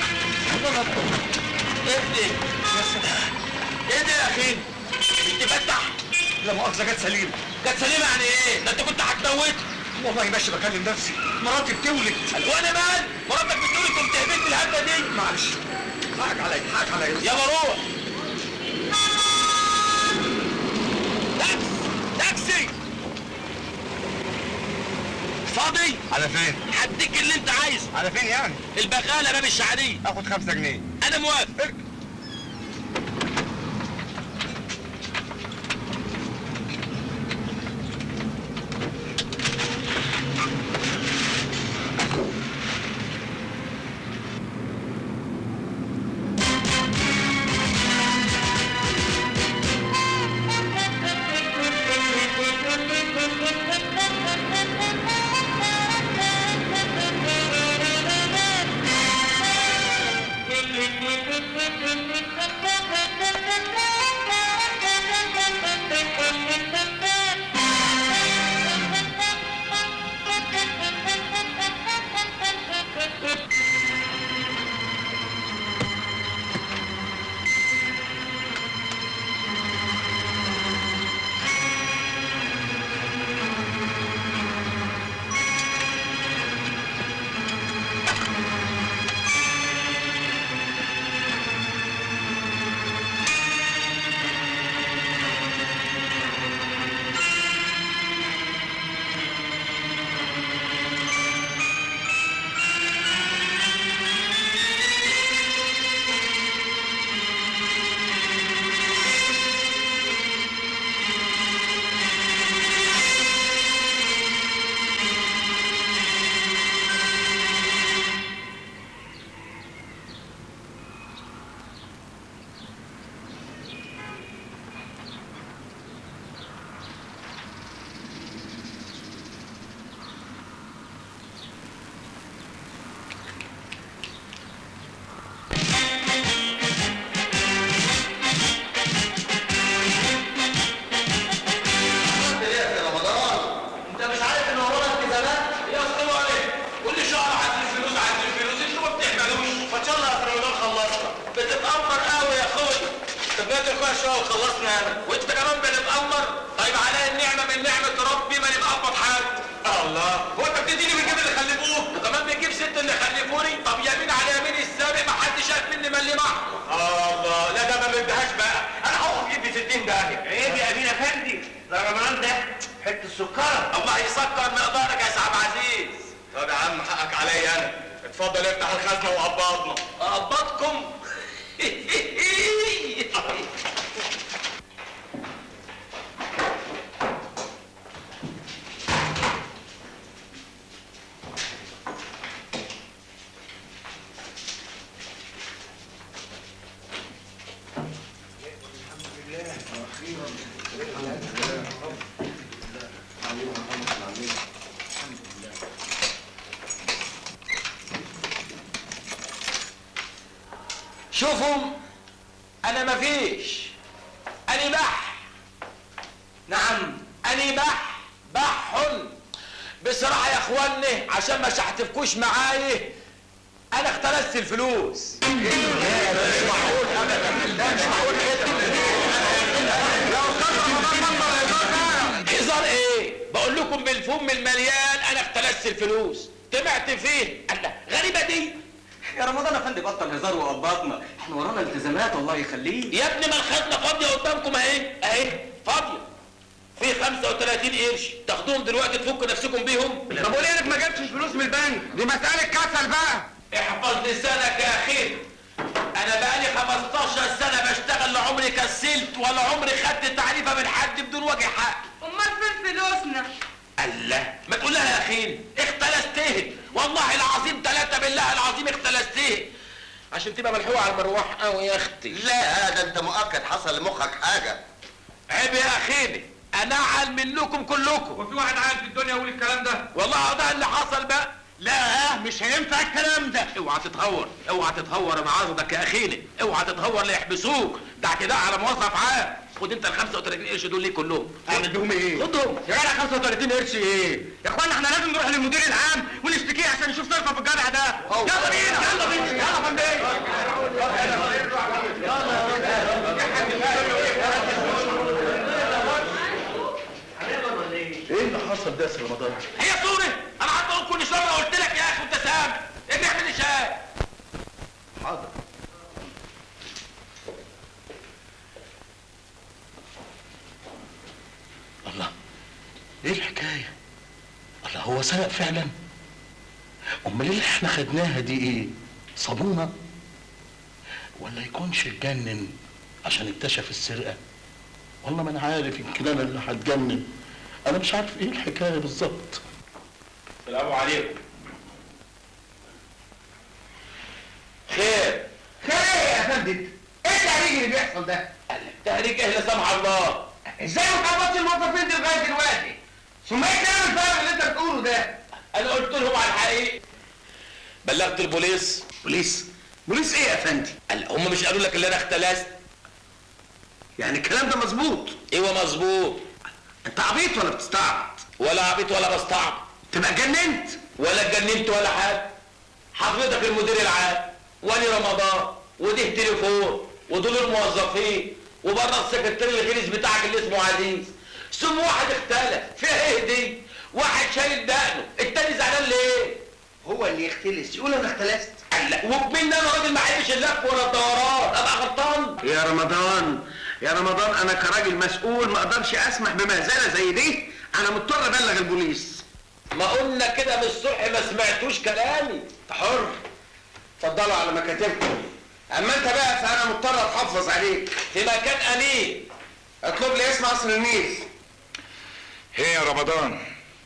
ابني ايه ده يا اخي انت فتح لا مؤاخذة جت سليمة كانت سليمه يعني ايه ده انت كنت هتموت والله ماشي بكلم نفسي مراتي بتولد وانا مال مراتك بتقول انت بتهبط الهبه دي معلش حقك عليا حقك عليا يلا روح تاكس تاكسي فاضي على فين؟ هديك اللي انت عايزه على فين يعني؟ البغاله باب الشعريه اخد خمسة جنيه انا موافق انت مش عارف ان ورانا التزامات يا اسطى عليك كل شهر عند الفلوس عند الفلوس انتوا ما بتعملوش ما شاء الله يا رمضان خلصنا بتتامر قوي يا اخويا طب ما تخش شويه وخلصنا انا وانت كمان بنتامر طيب عليا النعمه من نعمه ربي ما نبقى اقبض حاجه الله هو انت بتديني من جيب اللي خلفوه وكمان بتجيب ست اللي خلفوني طب يمين على يمين السابق ما حدش شاف مني ملي معه الله لا ده ما بدهاش بقى انا هاخد جيب 60 داهيه عيب يا امين افندي ده رمضان ده حته سكر الله يسكر مقدارك يا سعد عزيز طب يا عم حقك عليا انا اتفضل افتح الخزنه وقبضنا قبضكم شوفوا انا مفيش انا بح نعم انا بح بح بصراحه يا اخواني عشان ما شحتفكوش معايا انا اختلست الفلوس مش معقول ابدا ده مش معقول كده هزار ايه بقول لكم بالفم المليان انا اختلست الفلوس طمعت فيه الله غريبه دي يا رمضان يا فندم بطل هزار وقبضنا احنا ورانا التزامات الله يخليك يا ابني ما الخزنه فاضيه قدامكم اهي اهي فاضيه في 35 قرش تاخدوهم دلوقتي تفكوا نفسكم بيهم طب وليه انك ما جبتش فلوس من البنك دي مساله كسل بقى احفظ لسانك يا اخي انا بقالي 15 سنه بشتغل لا عمري كسلت ولا عمري خدت تعريفه من حد بدون وجه حق امال فين فلوسنا الله ما تقول لها يا اخي اختلسته والله العظيم ثلاثة بالله العظيم اختلسته عشان تبقى ملحوقه على المروح قوي يا اختي لا هذا انت مؤكد حصل لمخك حاجه عيب يا اخيني انا اعل منكم كلكم وفي واحد عاقل في الدنيا يقول الكلام ده والله ده اللي حصل بقى لا مش هينفع الكلام ده اوعى تتهور اوعى تتهور انا عارضك يا اخيني اوعى تتهور لا يحبسوك ده اعتداء على موظف عام خد انت ال 35 قرش دول ليه كلهم اعمل بيهم ايه؟ خدهم يا جدع 35 قرش ايه؟ يا اخوانا احنا لازم نروح للمدير العام ونشتكيه عشان نشوف صرفه في الجدع ده يلا بينا يلا بينا يلا يا فندم ايه اللي حصل ده يا سي رمضان؟ هي صورة انا قعدت اقول كل شويه قلت لك يا اخي وانت سامع ابني اعمل لي شاي حاضر الله ايه الحكايه؟ الله هو سرق فعلا؟ امال اللي احنا خدناها دي ايه؟ صابونه؟ ولا يكونش اتجنن عشان اكتشف السرقه؟ والله ما انا عارف يمكن انا اللي هتجنن انا مش عارف ايه الحكايه بالظبط السلام عليكم خير خير ايه يا فندم؟ ايه التهريج اللي بيحصل ده؟ تهريج ايه لا سمح الله ازاي ما خبطتش الموظفين دي لغايه دلوقتي؟ ثم ايه الكلام الفارغ اللي انت بتقوله ده؟ انا قلت لهم على الحقيقه بلغت البوليس بوليس بوليس ايه يا فندم قال هم مش قالوا لك اللي انا اختلست يعني الكلام ده مظبوط ايوه مظبوط انت عبيط ولا بتستعبط ولا عبيط ولا بستعبط تبقى جننت ولا اتجننت ولا حاجه حضرتك المدير العام ولي رمضان وده تليفون ودول الموظفين وبره السكرتير الغليظ بتاعك اللي اسمه عزيز ثم واحد اختلف فيها ايه دي واحد شايل دقنه التاني زعلان ليه هو اللي يختلس يقول انا اختلست لا وبمين انا راجل ما احبش اللف ولا الدوران ابقى غلطان يا رمضان يا رمضان انا كراجل مسؤول ما اقدرش اسمح بمهزله زي دي انا مضطر ابلغ البوليس ما قلنا كده من الصبح ما سمعتوش كلامي حر اتفضلوا على مكاتبكم اما انت بقى فانا مضطر اتحفظ عليك في مكان امين اطلب لي اسم قصر النيل هي يا رمضان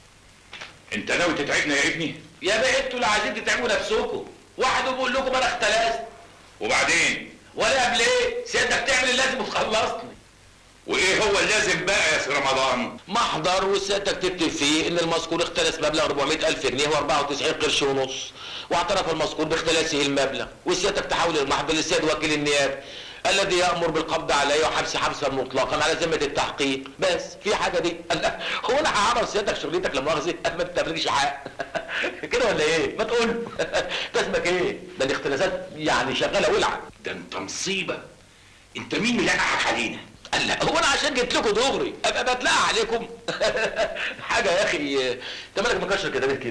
انت ناوي تتعبنا يا ابني يا بقى انتوا اللي عايزين تتعبوا نفسكم واحد بيقول لكم انا اختلست وبعدين ولا قبل ايه سيادتك تعمل اللازم وتخلصني وايه هو اللازم بقى يا سي رمضان محضر وسيادتك تكتب فيه ان المذكور اختلس مبلغ 400 الف جنيه و94 قرش ونص واعترف المذكور باختلاسه المبلغ وسيادتك تحول المحضر للسيد وكيل النيابه الذي يامر بالقبض عليه وحبس حبسا مطلقا على ذمه التحقيق بس في حاجه دي الله هو انا هعرف سيادتك شغلتك لا مؤاخذه ما بتفرجش حق كده ولا ايه ما تقول ده اسمك ايه ده الاختلاسات يعني شغاله ولعه ده انت مصيبه انت مين اللي قاعد علينا الله هو انا عشان جيت لكم دغري ابقى بتلاقى عليكم حاجه يا اخي انت مالك مكشر كده ليه كده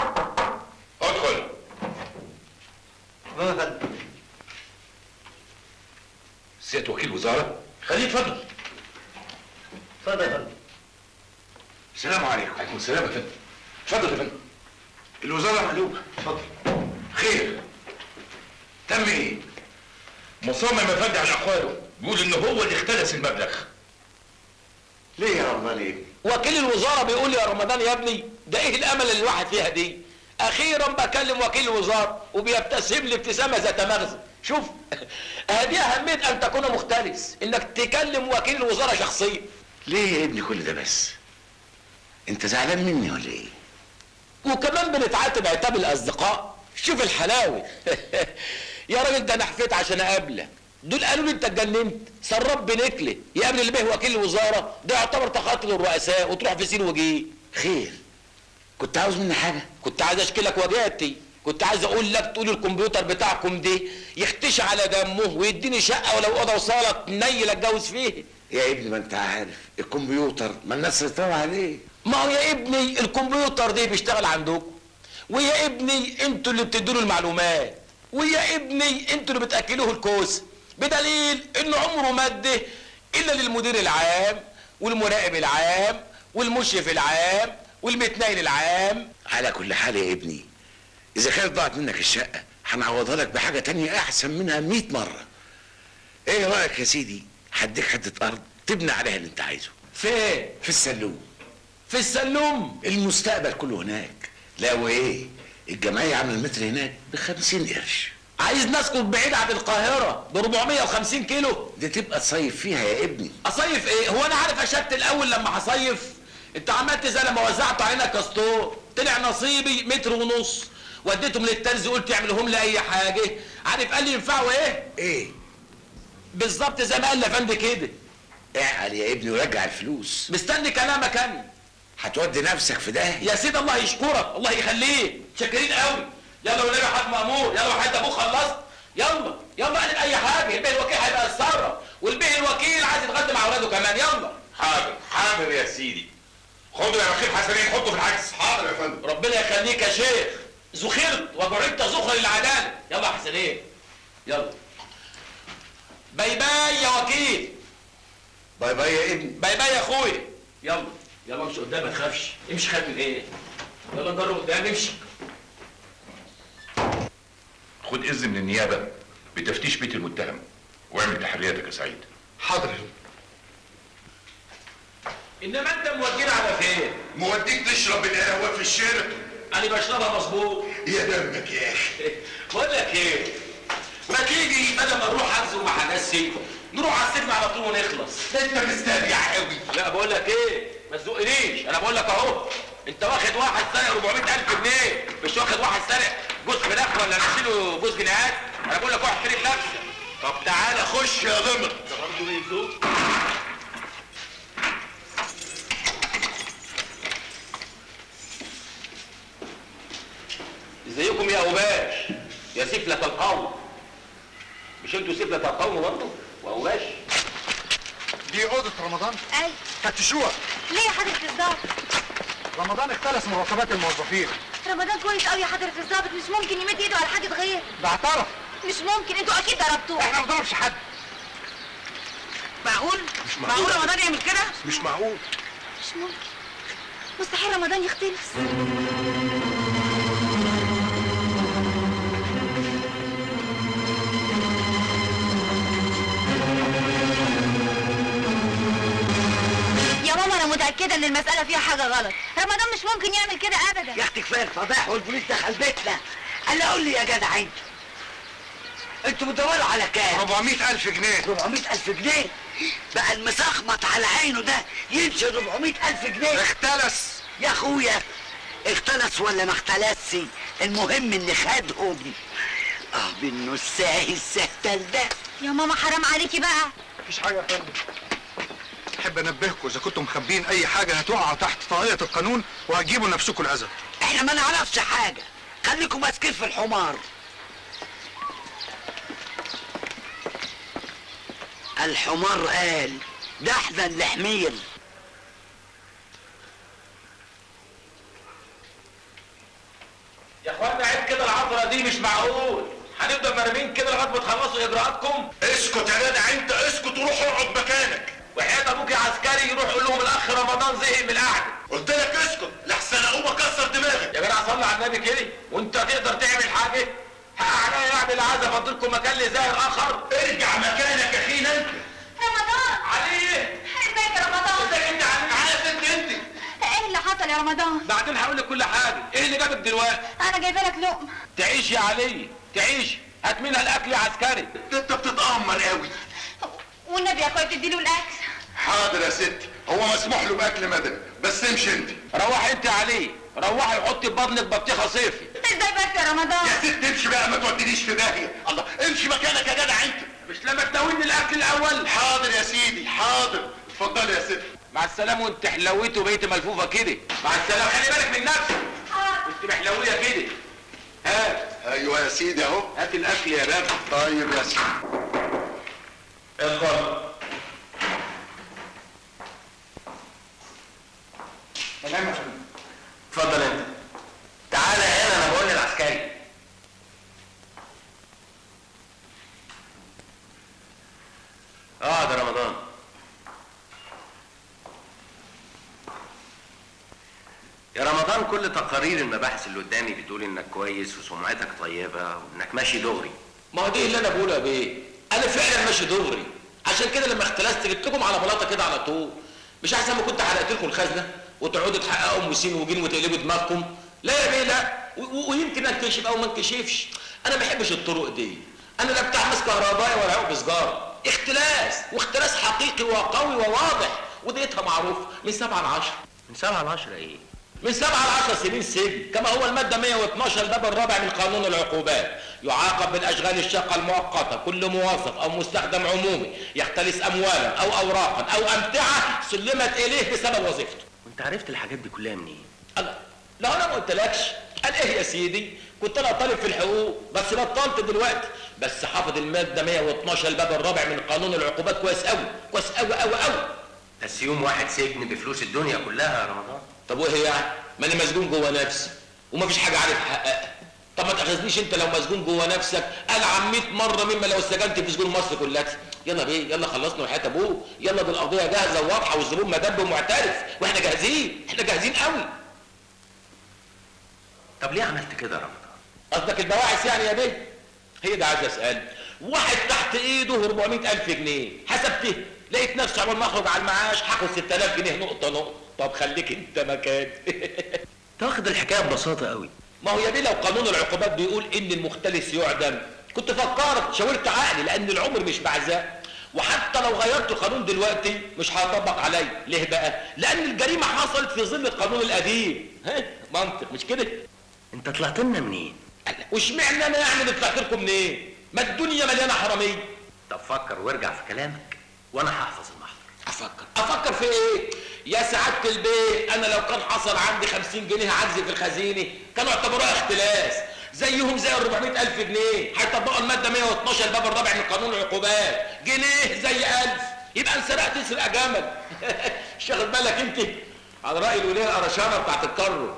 ادخل سيادة وكيل وزارة خليه اتفضل اتفضل يا فندم السلام عليكم عليكم السلام يا فندم اتفضل يا فندم الوزارة مقلوبة اتفضل خير تم ايه مصمم يا فندم على اقواله بيقول ان هو اللي اختلس المبلغ ليه يا رمضان ايه وكيل الوزاره بيقول لي يا رمضان يا ابني ده ايه الامل اللي الواحد فيها دي اخيرا بكلم وكيل الوزاره وبيبتسم لي ابتسامه ذات مغزى شوف هذه اهميه ان تكون مختلس انك تكلم وكيل الوزاره شخصيا ليه يا ابني كل ده بس انت زعلان مني ولا ايه وكمان بنتعاتب عتاب الاصدقاء شوف الحلاوه يا راجل ده انا حفيت عشان اقابلك دول قالوا لي انت اتجننت سراب بنكله يقابل اللي به وكيل الوزاره ده يعتبر تخاطب الرؤساء وتروح في سين وجيه خير كنت عاوز مني حاجه كنت عايز اشكلك وجهتي كنت عايز اقول لك تقول الكمبيوتر بتاعكم ده يختشي على دمه ويديني شقه ولو اوضه وصاله نيل اتجوز فيه يا ابني ما انت عارف الكمبيوتر ما الناس سيطروا عليه ما هو يا ابني الكمبيوتر ده بيشتغل عندكم ويا ابني انتوا اللي بتدوا له المعلومات ويا ابني انتوا اللي بتاكلوه الكوس بدليل انه عمره ما ادى الا للمدير العام والمراقب العام والمشرف العام والمتنين العام على كل حال يا ابني اذا كانت ضاعت منك الشقه هنعوضها لك بحاجه تانية احسن منها 100 مره ايه رايك يا سيدي هديك حته ارض تبني عليها اللي انت عايزه فين في السلوم في السلوم المستقبل كله هناك لا وايه الجمعيه عامله المتر هناك ب 50 قرش عايز نسكن بعيد عن القاهرة ب 450 كيلو دي تبقى تصيف فيها يا ابني اصيف ايه هو انا عارف اشت الاول لما هصيف انت عملت زي لما وزعت علينا كاستور طلع نصيبي متر ونص وديتهم للترزي قلت يعملهم لي اي حاجه عارف قال لي ينفعوا ايه ايه بالظبط زي ما قال لافندي كده اعقل يا ابني ورجع الفلوس مستني كلامك انا هتودي نفسك في ده يا سيدي الله يشكرك الله يخليك شاكرين قوي يلا والنبي حاج مامور يلا وحيد ابوك خلصت يلا يلا اعمل اي حاجه البيه الوكيل هيبقى يتصرف والبيه الوكيل عايز يتغدى مع اولاده كمان يلا حاضر حاضر يا سيدي خدوا يا بخيل حسنين حطوا في العكس حاضر يا فندم ربنا يخليك يا شيخ زخرت وجعلت زخر للعداله يلا يا حسنين يلا باي باي يا وكيل باي باي يا ابني باي باي يا اخويا يلا يلا امشي قدام ما تخافش امشي خايف من ايه يلا نجرب قدام امشي خد اذن من النيابه بتفتيش بيت المتهم واعمل تحرياتك يا سعيد حاضر يا فندم انما انت مودينا على فين موديك تشرب القهوه في الشارع انا بشربها مظبوط يا دمك يا اخي بقول لك ايه ما تيجي بدل ما نروح حجز مع ناسي نروح على السجن على طول ونخلص ده انت مستريح قوي لا بقول لك ايه ما تزقنيش انا بقول لك اهو انت واخد واحد سرق 400000 جنيه مش واخد واحد سرق جوز فراخ ولا نشيله جوز جنيهات انا بقول لك واحد فريق نفسك طب تعالى خش يا غمر ده برضه يزوق ازيكم يا اوباش يا سفلة القوم مش انتوا سفلة القوم برضه واوباش دي اوضه رمضان اي فتشوها ليه يا حضرة الضابط رمضان اختلس مرتبات الموظفين رمضان كويس قوي يا حضرة الضابط مش ممكن يمد ايده على حاجة غير ده اعترف مش ممكن انتوا اكيد ضربتوه احنا ما بنضربش حد معقول؟ مش معقول. معقول رمضان يعمل كده؟ مش معقول مش ممكن مستحيل رمضان يختلف يا ماما انا متاكده ان المساله فيها حاجه غلط رمضان مش ممكن يعمل كده ابدا يا اختي كفايه الفضايح والبوليس دخل بيتنا قال لي قول لي يا جدع انت انتوا بتدوروا على كام 400000 جنيه 400000 جنيه بقى المسخمط على عينه ده يمشي 400000 جنيه اختلس يا اخويا اختلس ولا ما اختلسش المهم ان خدهم اه بالنساهي السهتل ده يا ماما حرام عليكي بقى مفيش حاجه يا فندم احب انبهكم اذا كنتم مخبين اي حاجه هتقعوا تحت طاقيه القانون وهتجيبوا لنفسكم الاذى احنا ما نعرفش حاجه خليكم ماسكين في الحمار الحمار قال ده احنا اللي حمير يا اخوانا عيب كده العطره دي مش معقول هنفضل مرمين كده لغايه ما تخلصوا اجراءاتكم اسكت يا جدع انت اسكت وروح اقعد مكانك وحياة ابوك يا عسكري يروح يقول لهم الاخ رمضان زهق من القعده قلت لك اسكت لحسن اقوم اكسر دماغك يا جدع صلي على النبي كده وانت تقدر تعمل حاجه حق عليا يعني العزا فاضلكم مكان لزائر اخر ارجع مكانك يا اخينا انت رمضان عليه ازيك يا رمضان ازيك انت عارف انت انت ايه اللي حصل يا رمضان بعدين هقول لك كل حاجه ايه اللي جابك دلوقتي انا جايبه لك لقمه تعيش يا علي تعيش هات منها الاكل يا عسكري انت بتتامر قوي والنبي يا اخويا تديله الاكل حاضر يا ستي هو مسموح له باكل مدني بس امشي انت روح انت يا علي روحي وحطي في بطنك بطيخه صيفي ازاي بس يا رمضان يا ست امشي بقى ما تودينيش في داهيه الله امشي مكانك يا جدع انت مش لما تناولني الاكل الاول حاضر يا سيدي حاضر اتفضل يا ستي مع السلامه وانت حلويت وبقيت ملفوفه كده مع السلامه خلي بالك من نفسك انت محلويه كده هات ايوه يا سيدي اهو هات الاكل يا بابا طيب يا سيدي اتفضل تمام يا فندم اتفضل انت تعالى هنا انا بقول للعسكري اه ده رمضان رمضان كل تقارير المباحث اللي قدامي بتقول انك كويس وسمعتك طيبه وانك ماشي دغري ما هو دي اللي انا بقولها بيه انا فعلا ماشي دغري عشان كده لما اختلست جبتكم على بلاطه كده على طول مش احسن ما كنت حرقت لكم الخزنه وتقعدوا تحققوا ام وسين وجين وتقلبوا دماغكم لا يا بيه لا و- و- ويمكن انكشف او ما انكشفش انا ما بحبش الطرق دي انا لا بتاع مس كهربائي ولا عقب سجاره اختلاس واختلاس حقيقي وقوي وواضح وديتها معروف من 7 ل 10 من 7 ل 10 ايه من 7 ل 10 سنين سجن كما هو المادة 112 الباب الرابع من قانون العقوبات يعاقب بالأشغال الشاقة المؤقتة كل موظف أو مستخدم عمومي يختلس أموالا أو أوراقا أو أمتعة سلمت إليه بسبب وظيفته وانت عرفت الحاجات دي كلها منين الله لا أنا ما قلتلكش قال إيه يا سيدي كنت أنا طالب في الحقوق بس بطلت دلوقتي بس حافظ المادة 112 الباب الرابع من قانون العقوبات كويس أوي كويس أوي أوي أوي بس يوم واحد سجن بفلوس الدنيا كلها يا رمضان طب وايه يعني؟ ما انا مسجون جوه نفسي ومفيش حاجه عارف احققها طب ما تاخذنيش انت لو مسجون جوه نفسك العن 100 مره مما لو سجنت في سجون مصر كلها يلا بيه يلا خلصنا وحياه ابوه يلا دي القضيه جاهزه وواضحه والزبون مدب ومعترف واحنا جاهزين احنا جاهزين قوي طب ليه عملت كده يا رمضان قصدك البواعث يعني يا بيه هي ده عايز اسال واحد تحت ايده 400000 جنيه حسبته لقيت نفسي عمال ما اخرج على المعاش هاخد 6000 جنيه نقطه نقطه طب خليك انت مكان تاخد الحكايه ببساطه قوي ما هو يا بيه لو قانون العقوبات بيقول ان المختلس يعدم كنت فكرت شاورت عقلي لان العمر مش بعزاء وحتى لو غيرت القانون دلوقتي مش هيطبق عليا ليه بقى لان الجريمه حصلت في ظل القانون القديم ها منطق مش كده انت طلعت لنا منين واشمعنى انا يعني اللي طلعت لكم منين ما الدنيا مليانه حراميه طب فكر وارجع في كلامك وانا هحفظ المحضر افكر افكر في ايه يا سعاده البيت انا لو كان حصل عندي 50 جنيه عجز في الخزينه كانوا اعتبروها اختلاس زيهم زي ال 400 الف جنيه هيطبقوا الماده 112 الباب الرابع من قانون العقوبات جنيه زي 1000 يبقى انسرقت تسرق جمل مش واخد بالك انت على راي الوليه القرشانه بتاعت الكرو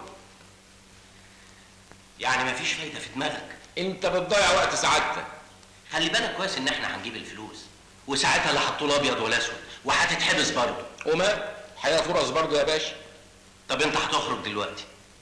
يعني مفيش فايده في دماغك انت بتضيع وقت سعادتك خلي بالك كويس ان احنا هنجيب الفلوس وساعتها لا حطوا له ابيض ولا اسود وهتتحبس برضه وما حياه فرص برضه يا باشا طب انت هتخرج دلوقتي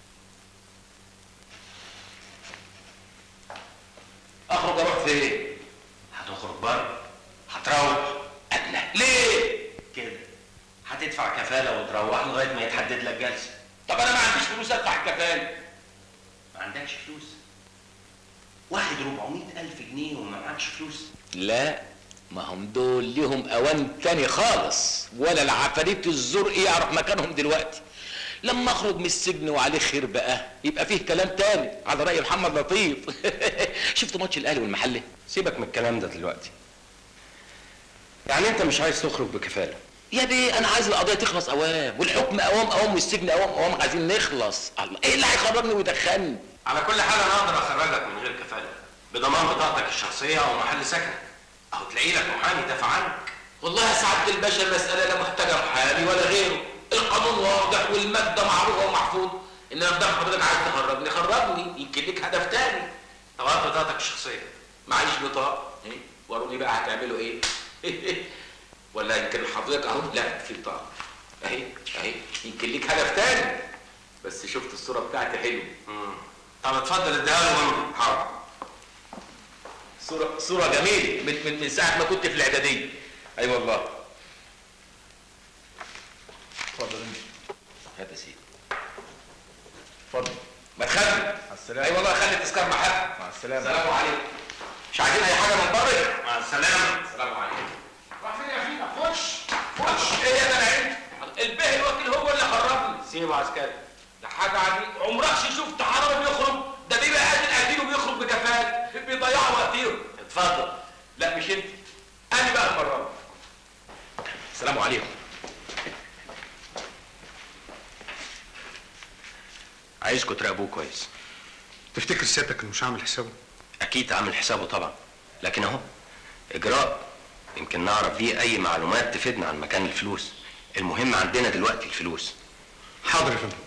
اخرج اروح فين هتخرج بره هتروح لا ليه كده هتدفع كفاله وتروح لغايه ما يتحدد لك جلسه طب انا ما عنديش فلوس ادفع الكفاله ما عندكش فلوس واحد 400 الف جنيه وما معكش فلوس لا ما هم دول ليهم اوان تاني خالص ولا العفاريت الزرق يعرف مكانهم دلوقتي لما اخرج من السجن وعليه خير بقى يبقى فيه كلام تاني على راي محمد لطيف شفت ماتش الاهلي والمحله سيبك من الكلام ده دلوقتي يعني انت مش عايز تخرج بكفاله يا بيه انا عايز القضيه تخلص اوام والحكم اوام اوام والسجن اوام اوام عايزين نخلص الله ايه اللي هيخرجني ويدخلني على كل حال انا اقدر اخرجك من غير كفاله بضمان بطاقتك الشخصيه او محل سكنك او تلاقي لك محامي يدافع عنك والله يا سعاده الباشا المساله لا محتاجه محامي ولا غيره القانون واضح والماده معروفه ومحفوظه انما بدل حضرتك عايز تخرجني خرجني يمكن ليك هدف تاني طب هات بطاقتك الشخصيه معيش بطاقه إيه؟ وروني بقى هتعملوا ايه ولا يمكن حضرتك اهو لا في بطاقه اهي اهي يمكن ليك هدف تاني بس شفت الصوره بتاعتي حلوه طب اتفضل اديها له وامضي حاضر صورة صورة جميلة من من من ساعة ما كنت في الإعدادية أي أيوة والله اتفضل انت هات يا سيدي اتفضل ما تخلي مع السلامة أي أيوة والله خلي التذكار مع حد مع السلامة السلام عليكم مش عايزين أي حاجة من بره مع السلامة السلام عليكم راح فين يا فينا خش خش إيه يا جدعان البيه الوكيل هو اللي خرجني سيبه عسكري ده حاجة عجيبة عمرك شفت حرامي بيخرج ده بيبقى قاتل قتيل وبيخرج بكفاءة بيضيعوا وقتهم اتفضل لا مش انت انا بقى المرة دي. السلام عليكم عايزكم تراقبوه كويس تفتكر سيادتك انه مش عامل حسابه؟ اكيد عامل حسابه طبعا لكن اهو اجراء يمكن نعرف بيه اي معلومات تفيدنا عن مكان الفلوس المهم عندنا دلوقتي الفلوس حاضر يا فندم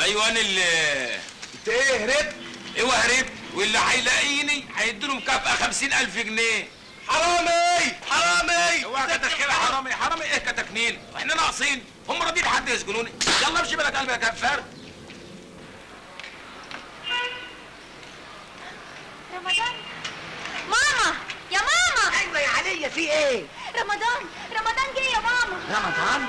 ايوه انا اللي انت ايه هربت؟ ايوه هربت واللي هيلاقيني هيديله مكافأة خمسين ألف جنيه حرامي حرامي اوعى كتك كده حرامي حرامي ايه كتكنيل واحنا ناقصين هم راضيين حد يسجنوني يلا امشي بلد قلبي يا كفار رمضان ماما يا ماما ايوه يا عليا في ايه رمضان رمضان جه يا ماما رمضان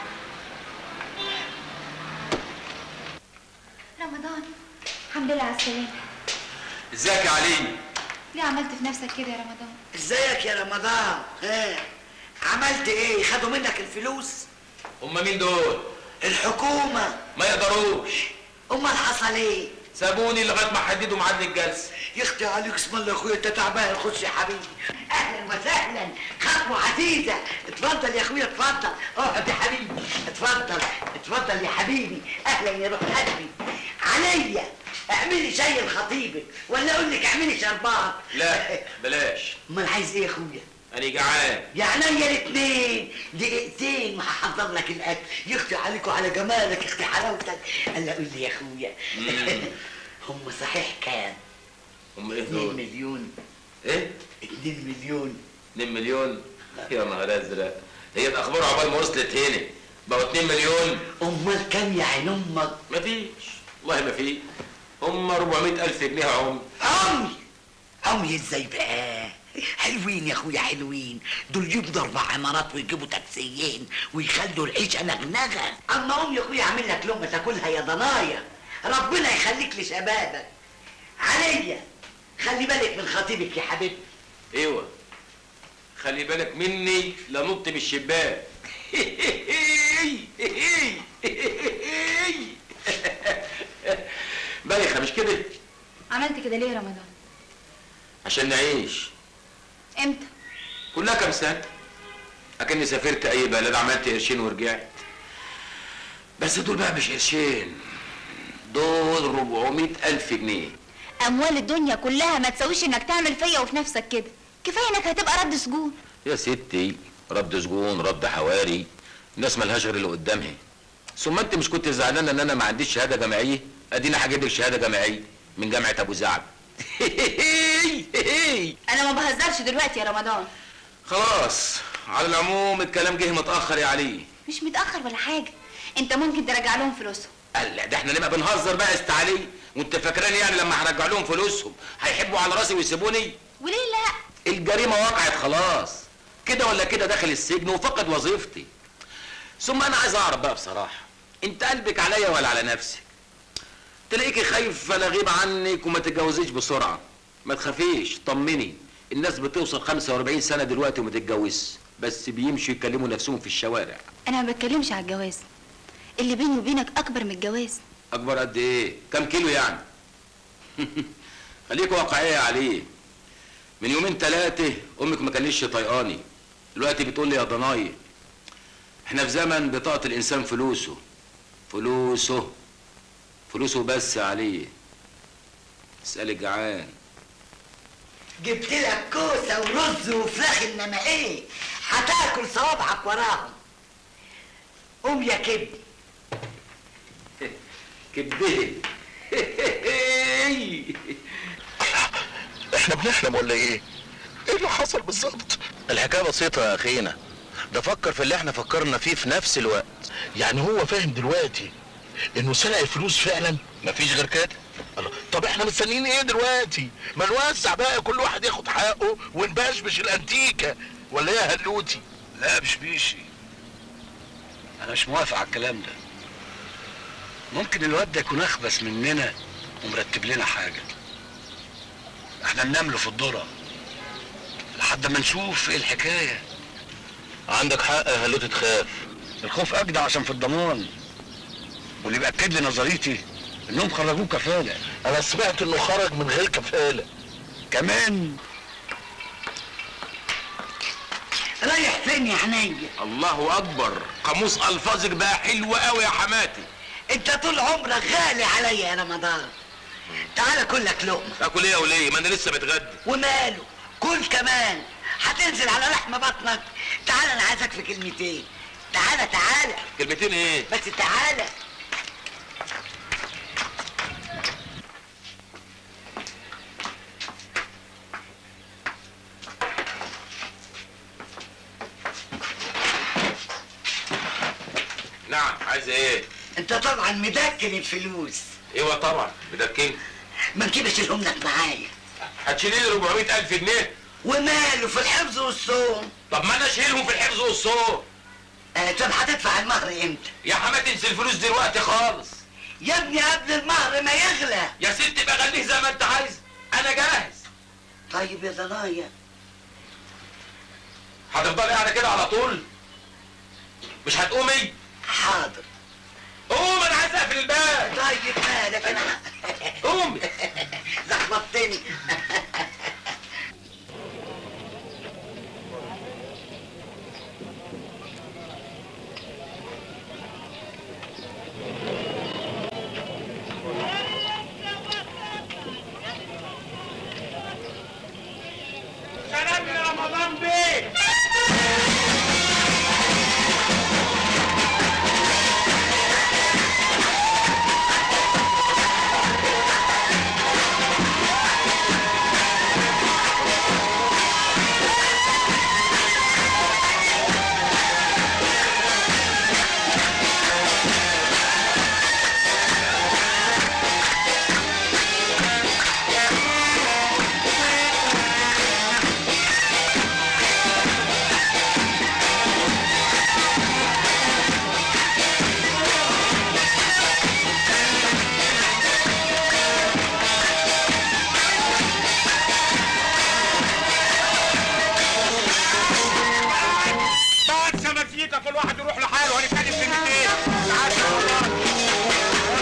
رمضان الحمد لله على السلامة ازيك يا علي ليه عملت في نفسك كده يا رمضان ازيك يا رمضان ها عملت ايه خدوا منك الفلوس هم مين دول الحكومة ما يقدروش امال حصل ايه سابوني لغايه ما حددوا ميعاد الجلسه يختي عليك اسم الله يا اخويا انت تعبان خش يا حبيبي اهلا وسهلا خطوه عزيزه اتفضل يا اخويا اتفضل اقعد يا حبيبي اتفضل اتفضل يا حبيبي اهلا يا روح قلبي عليا اعملي شاي لخطيبك ولا اقول لك اعملي شربات لا بلاش امال عايز ايه يا اخويا انا جعان يا عينيا الاثنين دقيقتين وهحضر لك الاكل يختي عليك وعلى جمالك يختي حلاوتك الا قول لي يا اخويا مم. هم صحيح كام هم ايه 2 دول مليون ايه 2 مليون 2 مليون يا نهار ازرق هي الاخبار عقبال ما وصلت هنا بقوا 2 مليون امال كام يا عين امك مفيش والله ما في هم 400 الف جنيه يا عم عمي عمي ازاي بقى حلوين يا اخويا حلوين دول يبدوا اربع عمارات ويجيبوا تاكسيين ويخلوا العيشه نغنغه اما امي يا اخويا اعمل لك لقمه تاكلها يا ضنايا ربنا يخليك لشبابك عليا خلي بالك من خطيبك يا حبيبتي ايوه خلي بالك مني لنط من الشباك بايخه مش كده عملت كده ليه يا رمضان عشان نعيش امتى كلها كام سنه اكني سافرت اي بلد عملت قرشين ورجعت بس دول بقى مش قرشين دول 400 الف جنيه اموال الدنيا كلها ما تسويش انك تعمل فيا وفي نفسك كده كفايه انك هتبقى رد سجون يا ستي رد سجون رد حواري الناس ملهاش غير اللي قدامها ثم انت مش كنت زعلانه ان انا ما عنديش شهاده جامعيه ادينا هجيب لك شهاده جامعيه من جامعه ابو زعب انا ما بهزرش دلوقتي يا رمضان خلاص على العموم الكلام جه متاخر يا علي مش متاخر ولا حاجه انت ممكن ترجع لهم فلوسهم قال لا ده احنا نبقى بنهزر بقى يا است علي وانت فاكراني يعني لما هرجع لهم فلوسهم هيحبوا على راسي ويسيبوني وليه لا الجريمه وقعت خلاص كده ولا كده داخل السجن وفقد وظيفتي ثم انا عايز اعرف بقى بصراحه انت قلبك عليا ولا على نفسك تلاقيكي خايف فلا غيب عنك وما تتجوزيش بسرعه ما تخافيش طمني الناس بتوصل 45 سنه دلوقتي وما تتجوزش بس بيمشوا يكلموا نفسهم في الشوارع انا ما بتكلمش على الجواز اللي بيني وبينك اكبر من الجواز اكبر قد ايه كم كيلو يعني خليك واقعيه عليه من يومين ثلاثه امك ما كانتش طيقاني دلوقتي بتقول لي يا ضناي احنا في زمن بطاقه الانسان فلوسه فلوسه فلوسه بس عليه اسال الجعان جبت لك كوسه ورز وفراخ انما ايه هتاكل صوابعك وراهم قوم يا كبد كبده احنا بنحلم ولا ايه؟ ايه اللي حصل بالظبط؟ الحكايه بسيطه يا اخينا ده فكر في اللي احنا فكرنا فيه في نفس الوقت يعني هو فاهم دلوقتي انه سرق الفلوس فعلا؟ مفيش غير كده الله طب احنا مستنيين ايه دلوقتي؟ ما نوزع بقى كل واحد ياخد حقه ونبشبش الانتيكه ولا ايه يا هلوتي؟ لا مش بيشي انا مش موافق على الكلام ده ممكن الواد ده يكون اخبث مننا ومرتب لنا حاجه احنا ننام له في الذره لحد ما نشوف ايه الحكايه عندك حق يا هلوتي تخاف الخوف اجدع عشان في الضمان واللي بياكد لي نظريتي انهم خرجوه كفاله انا سمعت انه خرج من غير كفاله كمان رايح فين يا عينيا الله اكبر قاموس الفاظك بقى حلو قوي يا حماتي انت طول عمرك غالي عليا يا رمضان تعالى كل لك لقمه اكل ايه يا وليه ما انا لسه متغدى وماله كل كمان هتنزل على لحم بطنك تعالى انا عايزك في كلمتين تعالى تعالى كلمتين ايه بس تعالى نعم عايز ايه انت طبعا مدكن الفلوس ايوه طبعا مدكين ما نجيب اشيلهم لك معايا هتشيلي لي 400000 جنيه وماله في الحفظ والصوم طب ما انا اشيلهم في الحفظ والصوم آه طب هتدفع المهر امتى يا حما تنسي الفلوس دلوقتي خالص يا ابني قبل المهر ما يغلى يا ست بقى خليه زي ما انت عايز انا جاهز طيب يا ضنايا هتفضلي قاعده كده على طول مش هتقومي حاضر قوم انا عايز اقفل الباب طيب مالك انا قومي زحمطتني سلام يا رمضان بيه بعد سمكيكا كل واحد يروح لحاله هنتكلم كلمتين تعال يا رمضان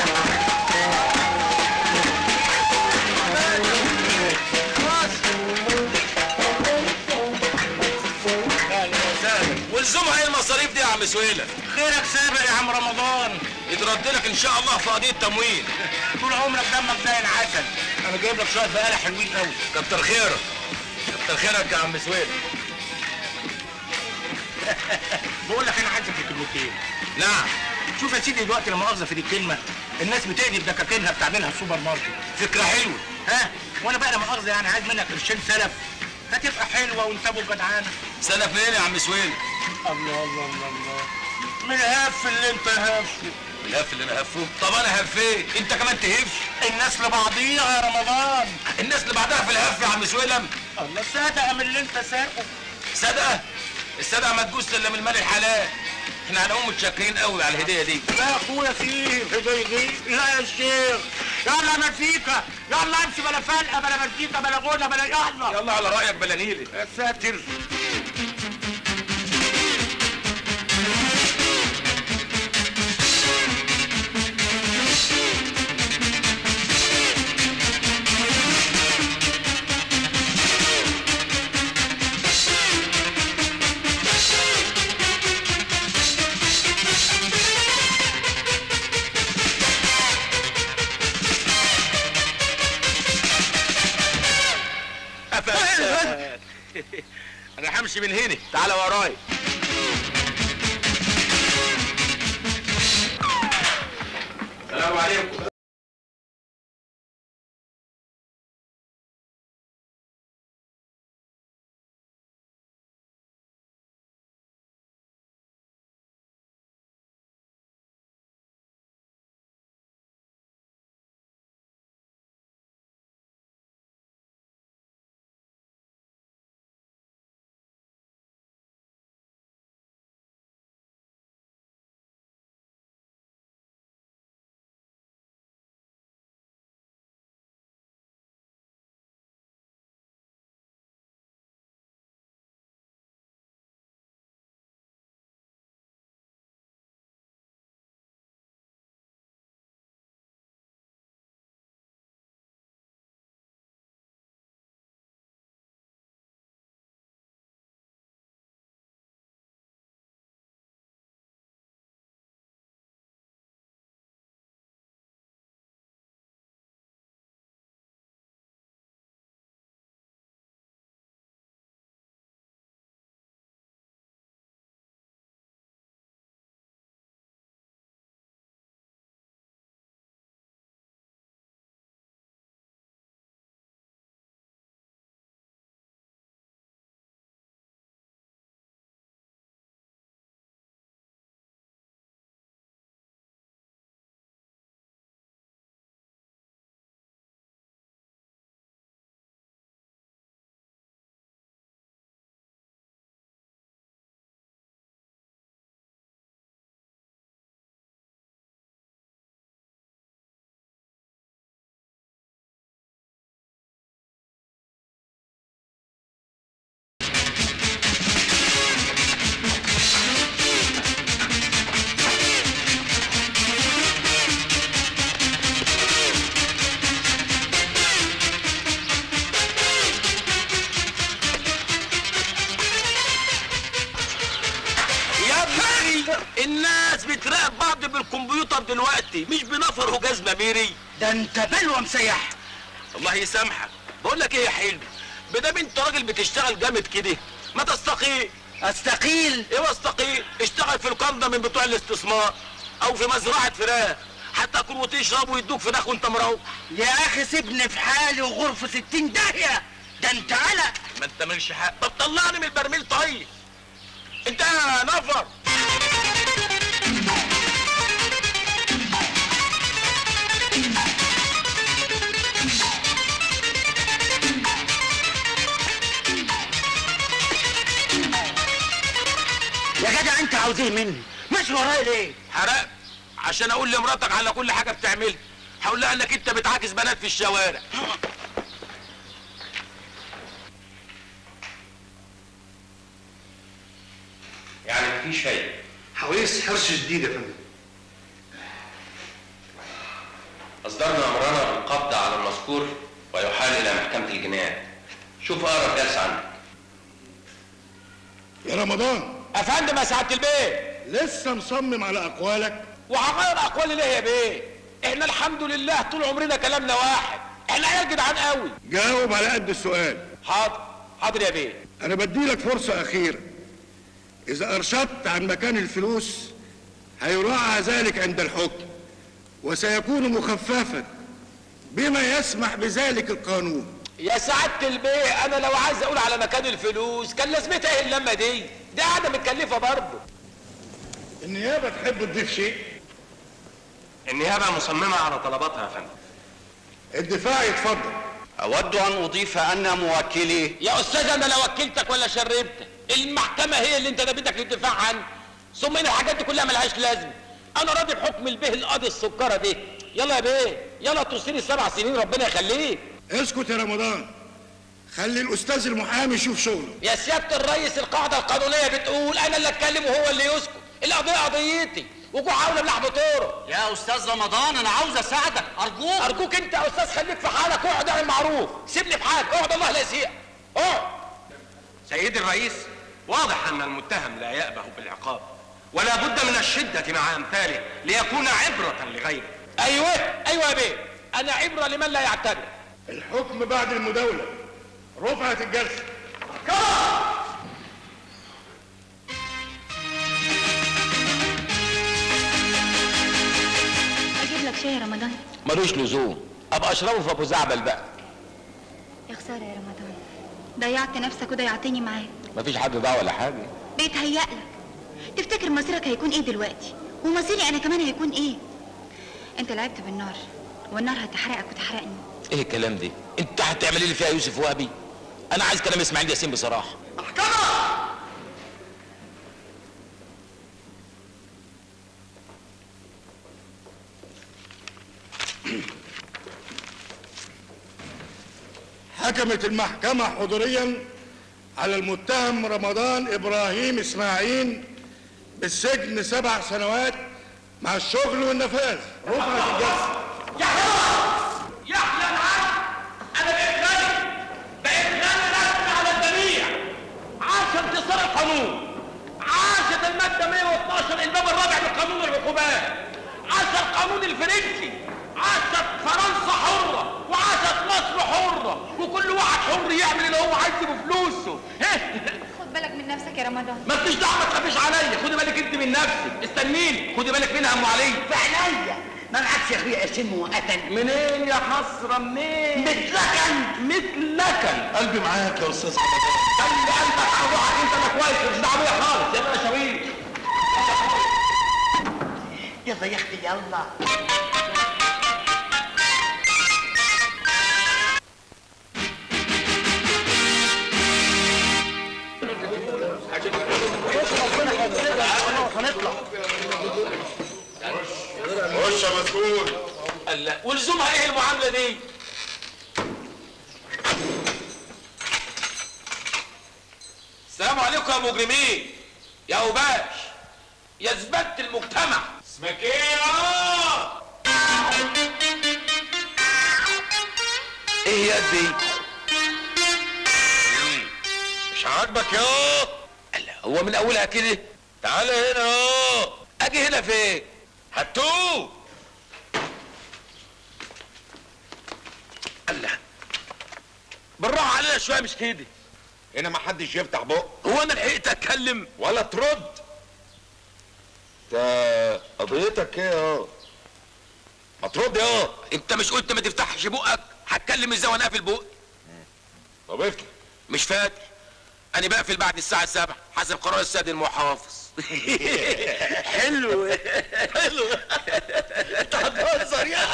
والزمها ايه المصاريف دي يا عم سويلة خيرك سابق يا عم رمضان يترد لك ان شاء الله في قضيه تموين طول عمرك دمك زي العسل انا جايب لك شويه بقاله حلوين قوي كتر خيرك كتر خيرك يا عم سويلة بقول لك انا عايزك في كلمتين نعم شوف يا سيدي دلوقتي لا مؤاخذه في دي الكلمه الناس بتقلب دكاكينها بتعملها في سوبر ماركت فكره حلوه ها وانا بقى لا مؤاخذه يعني عايز منك قرشين سلف هتبقى حلوه وانت ابو جدعانه سلف منين يا عم سويلة الله الله الله الله من الهف اللي انت هفه الهف اللي انا هفه طب انا هفيت انت كمان تهف الناس لبعضيها يا رمضان الناس اللي بعدها في الهف يا عم سويلم الله صدقه من اللي انت ساقه صدقه الصدقه ما تجوز الا من المال الحلال احنا هنقوم متشكرين قوي على الهديه دي لا يا اخويا فيه هديه دي لا يا شيخ يلا مزيكا يلا امشي بلا فلقه بلا مزيكا بلا غنى بلا يلا يلا على رايك بلا نيلي يا ساتر انا همشي من هنا تعالى ورايا السلام عليكم الناس بتراقب بعض بالكمبيوتر دلوقتي مش بنفر وجاز مبيري ده انت بلوه مسيح الله يسامحك بقول لك ايه يا حلو بدام انت راجل بتشتغل جامد كده ما تستقيل استقيل ايه استقيل اشتغل في القنده من بتوع الاستثمار او في مزرعه فراخ حتى تاكل وتشرب ويدوك فراخ وانت مروح يا اخي سيبني في حالي وغرفه ستين داهيه ده انت قلق ما انت مالش حق طب طلعني من البرميل طيب انت يا نفر يا جدع انت عاوز ايه مني ماشي ورايا ليه حرقت عشان اقول لمراتك على كل حاجه بتعملها هقول لها انك انت بتعاكس بنات في الشوارع يعني مفيش فايده حويس حرص جديد يا فندم اصدرنا امرنا بالقبض على المذكور ويحال الى محكمه الجنايات شوف اقرب جلسه عندك يا رمضان افندم يا سعاده البيه لسه مصمم على اقوالك وهغير اقوالي ليه يا بيه احنا الحمد لله طول عمرنا كلامنا واحد احنا عيال جدعان قوي جاوب على قد السؤال حاضر حاضر يا بيه انا بديلك فرصة اخيرة اذا ارشدت عن مكان الفلوس هيراعى ذلك عند الحكم وسيكون مخففا بما يسمح بذلك القانون يا سعاده البيه انا لو عايز اقول على مكان الفلوس كان لازمتها ايه اللمه دي دي قاعده متكلفه برضه النيابة تحب تضيف شيء النيابه مصممه على طلباتها يا فندم الدفاع يتفضل أود أن أضيف أن موكلي يا استاذ انا لا وكلتك ولا شربتك المحكمه هي اللي انت بدك للدفاع عنه ثم ان الحاجات دي كلها ملهاش لازمه انا راضي بحكم البيه القاضي السكره دي يلا يا بيه يلا توصيني سبع سنين ربنا يخليك اسكت يا رمضان خلي الاستاذ المحامي يشوف شغله يا سياده الرئيس القاعده القانونيه بتقول انا اللي اتكلم وهو اللي يسكت القضيه قضيتي وجوع حول بلحم طوره يا أستاذ رمضان أنا عاوز أساعدك أرجوك ارجوك انت يا استاذ خليك في حالك اقعد اعمل معروف سيبني في حالك اقعد الله لا يسيء اقعد سيدي الرئيس واضح ان المتهم لا يأبه بالعقاب ولا بد من الشدة مع امثاله ليكون عبرة لغيره ايوه ايوه يا بيه انا عبره لمن لا يعتبر الحكم بعد المداولة رفعت الجلسة اجيب لك شاي يا رمضان ملوش لزوم ابقى اشربه في ابو زعبل بقى يا خساره يا رمضان ضيعت نفسك وضيعتني معاك مفيش حد ضاع ولا حاجه بيتهيألك تفتكر مصيرك هيكون ايه دلوقتي ومصيري انا كمان هيكون ايه انت لعبت بالنار والنار هتحرقك وتحرقني ايه الكلام ده انت هتعملي لي فيها يوسف وهبي انا عايز كلام اسماعيل ياسين بصراحه حكمت المحكمة حضوريا على المتهم رمضان إبراهيم إسماعيل بالسجن سبع سنوات مع الشغل والنفاذ رفعت الجلسة يحيى العبد انا بقيت غني بقيت غني رسمي على الجميع عاش انتصار القانون عاشت الماده 112 الباب الرابع من قانون العقوبات عاش القانون الفرنسي عاشت فرنسا حره وعاشت مصر حره وكل واحد حر يعمل اللي هو عايزه بفلوسه خد بالك من نفسك يا رمضان ما انتش دعوه ما تخافيش عليا خدي بالك انت من نفسك استنيني خدي بالك منها ام علي في عينيا ما معكش يا اخويا قرشين مؤقتا منين يا حسره منين مثلكن مثلكن قلبي معاك يا أستاذ خلي قلبك على روحك انت ما كويس مش دعوه بيا خالص يلا يا شويش يلا يا اختي يلا خش يا مسؤول لا ولزومها ايه المعامله دي السلام عليكم يا مجرمين يا اوباش يا زبالة المجتمع اسمك ايه يا ايه يا دي مش عاجبك يا هو من اولها كده تعال هنا اهو اجي هنا فين هاتوه الله بالراحه علينا شويه مش كده هنا ما حدش يفتح بقه هو انا لحقت اتكلم ولا ترد انت قضيتك ايه اه ما ترد اه انت مش قلت ما تفتحش بقك هتكلم ازاي وانا قافل بقي طب افتح مش فاكر انا بقفل بعد الساعه 7 حسب قرار السيد المحافظ حلو حلو انت هتهزر يا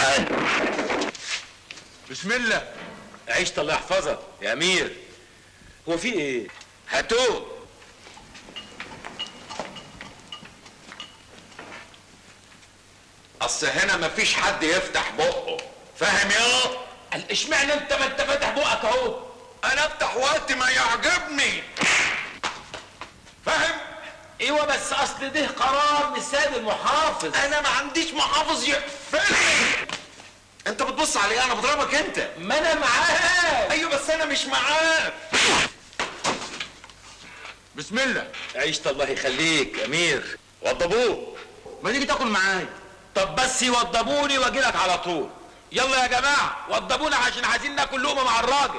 بسم الله عيشت الله يحفظك يا امير هو في ايه هاتوه اصل هنا مفيش حد يفتح بقه فاهم يا قال اشمعنى انت ما انت فاتح بقك اهو انا افتح وقت ما يعجبني فاهم ايوه بس اصل ده قرار من السيد المحافظ انا ما عنديش محافظ يقفلني انت بتبص على ايه انا بضربك انت ما انا معاك ايوه بس انا مش معاك بسم الله عيشت الله يخليك يا امير وضبوه ما تيجي تاكل معايا طب بس يوضبوني واجي لك على طول يلا يا جماعه وضبونا عشان عايزين ناكل لقمه مع الراجل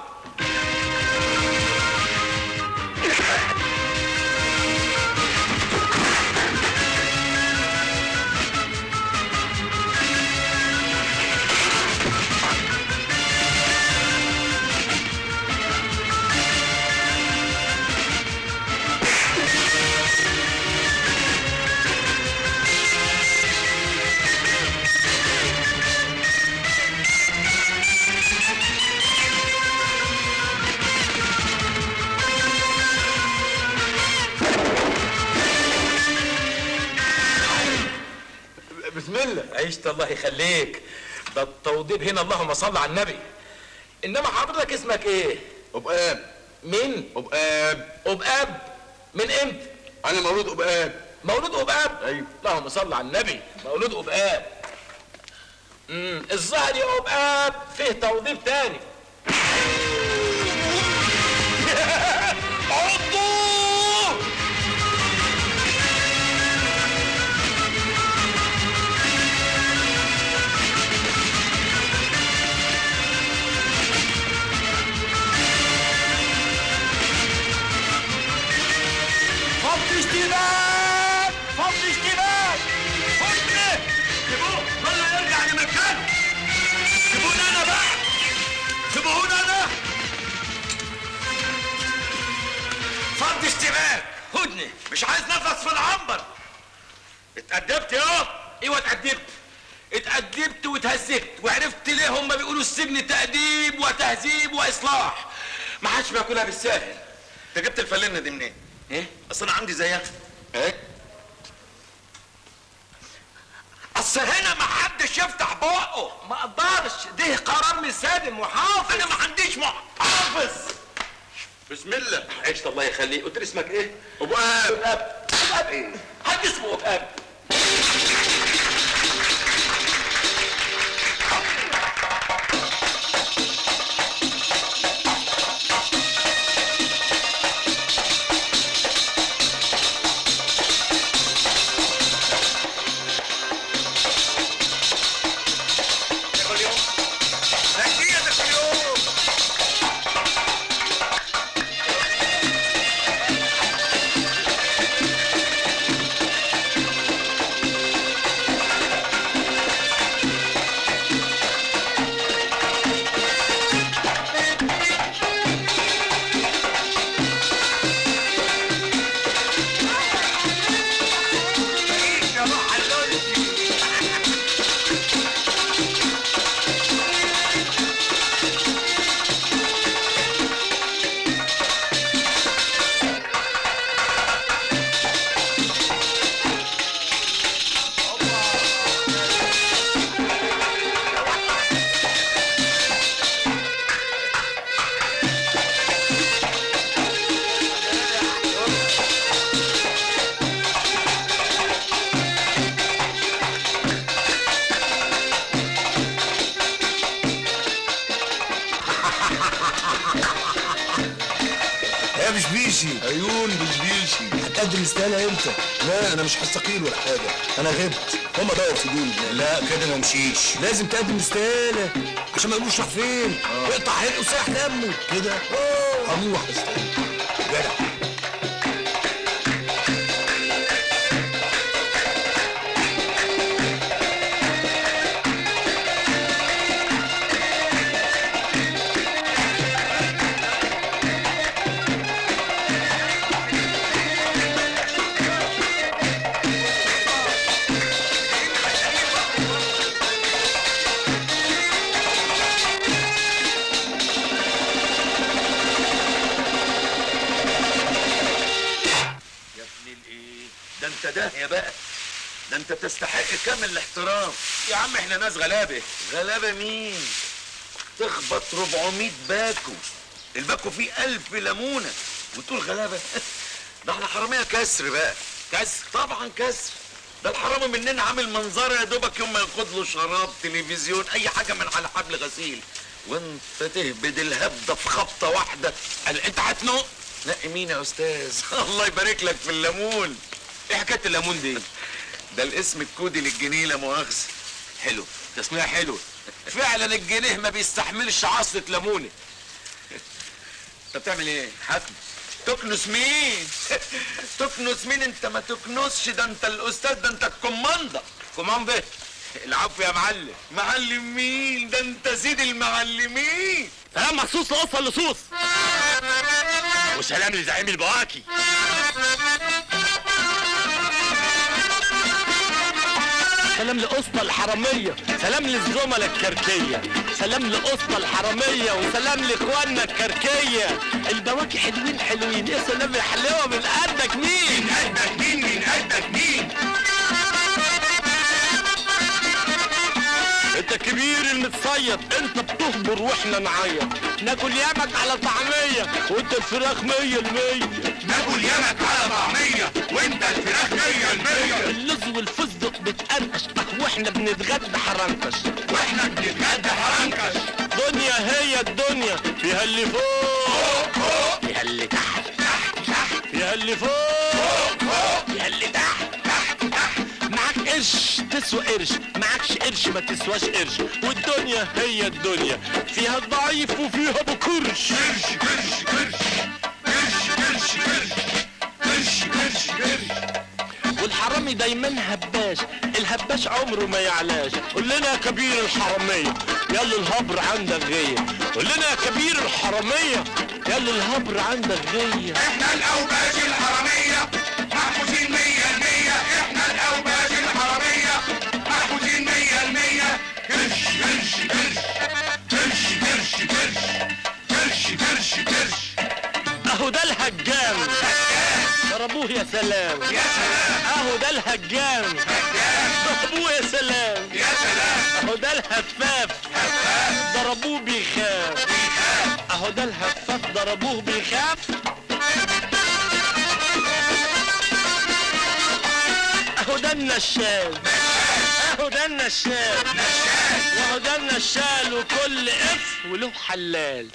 بسم الله عيشت الله يخليك ده التوضيب هنا اللهم صل على النبي انما حضرتك اسمك ايه ابقاب مين ابقاب ابقاب من امتى انا مولود ابقاب مولود ابقاب ايوه اللهم صل على النبي مولود ابقاب امم الظاهر يا ابقاب فيه توضيب تاني عضوه فض اشتباك فض اشتباك فض سيبوه خلوا يرجع لمكانه سيبوني انا بقى سيبوني انا فض اشتباك خدني مش عايز نفس في العنبر اتأدبت يا ايوه اتأدبت اتأدبت واتهذبت وعرفت ليه هم بيقولوا السجن تأديب وتهذيب وإصلاح ما حدش بياكلها بالساهل انت جبت الفلنه دي منين ايه اصل انا عندي زيها ايه اصل هنا ما حدش يفتح بقه ما اقدرش ده قرار من السيد المحافظ انا ما عنديش محافظ بسم الله عشت الله يخليك قلت لي اسمك ايه؟ ابقاب ابقاب ابقاب ايه؟ حد اسمه ابقاب كل يوم نجيتك كل يوم يا بشبيشي عيون بشبيشي هتقدم استقالة امتى؟ لا انا مش هستقيل ولا حاجة انا غبت هما بقوا يفيدوني لا كده ما امشيش لازم تقدم استقالة عشان ما يقولوش راح فين اقطع حلقه وساح دمه كده اه هروح استقالة جدع يا ابن الايه ده انت داهيه بقى ده انت تستحق كامل الاحترام يا عم احنا ناس غلابه غلابه مين تخبط 400 باكو الباكو فيه ألف ليمونه وتقول غلابه ده احنا حراميه كسر بقى كسر طبعا كسر ده الحرامي مننا عامل منظره يا دوبك يوم ما ياخد له شراب تلفزيون اي حاجه من على حبل غسيل وانت تهبد الهبده في خبطه واحده قال انت هتنق نقي مين يا استاذ الله يبارك لك في الليمون ايه حكايه الليمون دي ده الاسم الكودي للجنيه لا مؤاخذه حلو تسمية حلوة فعلا الجنيه ما بيستحملش عصرة ليمونة انت بتعمل ايه؟ حكم تكنس مين؟ تكنس مين انت ما تكنسش ده انت الاستاذ ده انت الكوماندا كوماندا العفو يا معلم معلم مين؟ ده انت سيد المعلمين سلام مخصوص لقصة اللصوص وسلام لزعيم البواكي سلام لقسطى الحرامية سلام للزملاء الكركية سلام لقسطى الحرامية وسلام لاخواننا الكركية البواكي حلوين حلوين يا سلام يا حلاوة من قدك مين من قدك مين من قدك مين انت كبير المتصيد انت بتهبر واحنا نعيط ناكل يامك على طعمية وانت الفراخ مية المية ناكل يامك على طعمية وانت الفراخ مية المية اللز والفستق بتقرقش اه واحنا بنتغدى حرنكش واحنا بنتغدى حرنكش دنيا هي الدنيا فيها اللي فوق فوق فيها اللي تحت تحت تحت فيها اللي فوق فوق فيها اللي تحت تحت تحت معاك قرش تسوى قرش معكش قرش ما تسواش قرش والدنيا هي الدنيا فيها الضعيف وفيها بكرش قرش قرش قرش قرش قرش قرش قرش قرش والحرامي دايما هباش الهباش عمره ما يعلاش قول لنا يا كبير الحرامية يلا الهبر عندك غية قول لنا يا كبير الحرامية يلا الهبر عندك غية احنا الاوباش الحرامية محفوظين مية المية احنا الاوباش الحرامية محفوظين مية المية كرش كرش كرش كرش كرش كرش كرش كرش كرش اهو ده الهجام ضربوه يا سلام يا سلام اهو ده الهجام ضربوه يا سلام يا سلام اهو ده الهفاف هفاف ضربوه بيخاف بيخاف اهو ده الهفاف ضربوه بيخاف اهو ده النشال اهو ده النشال واهو ده النشال وكل اف وله حلال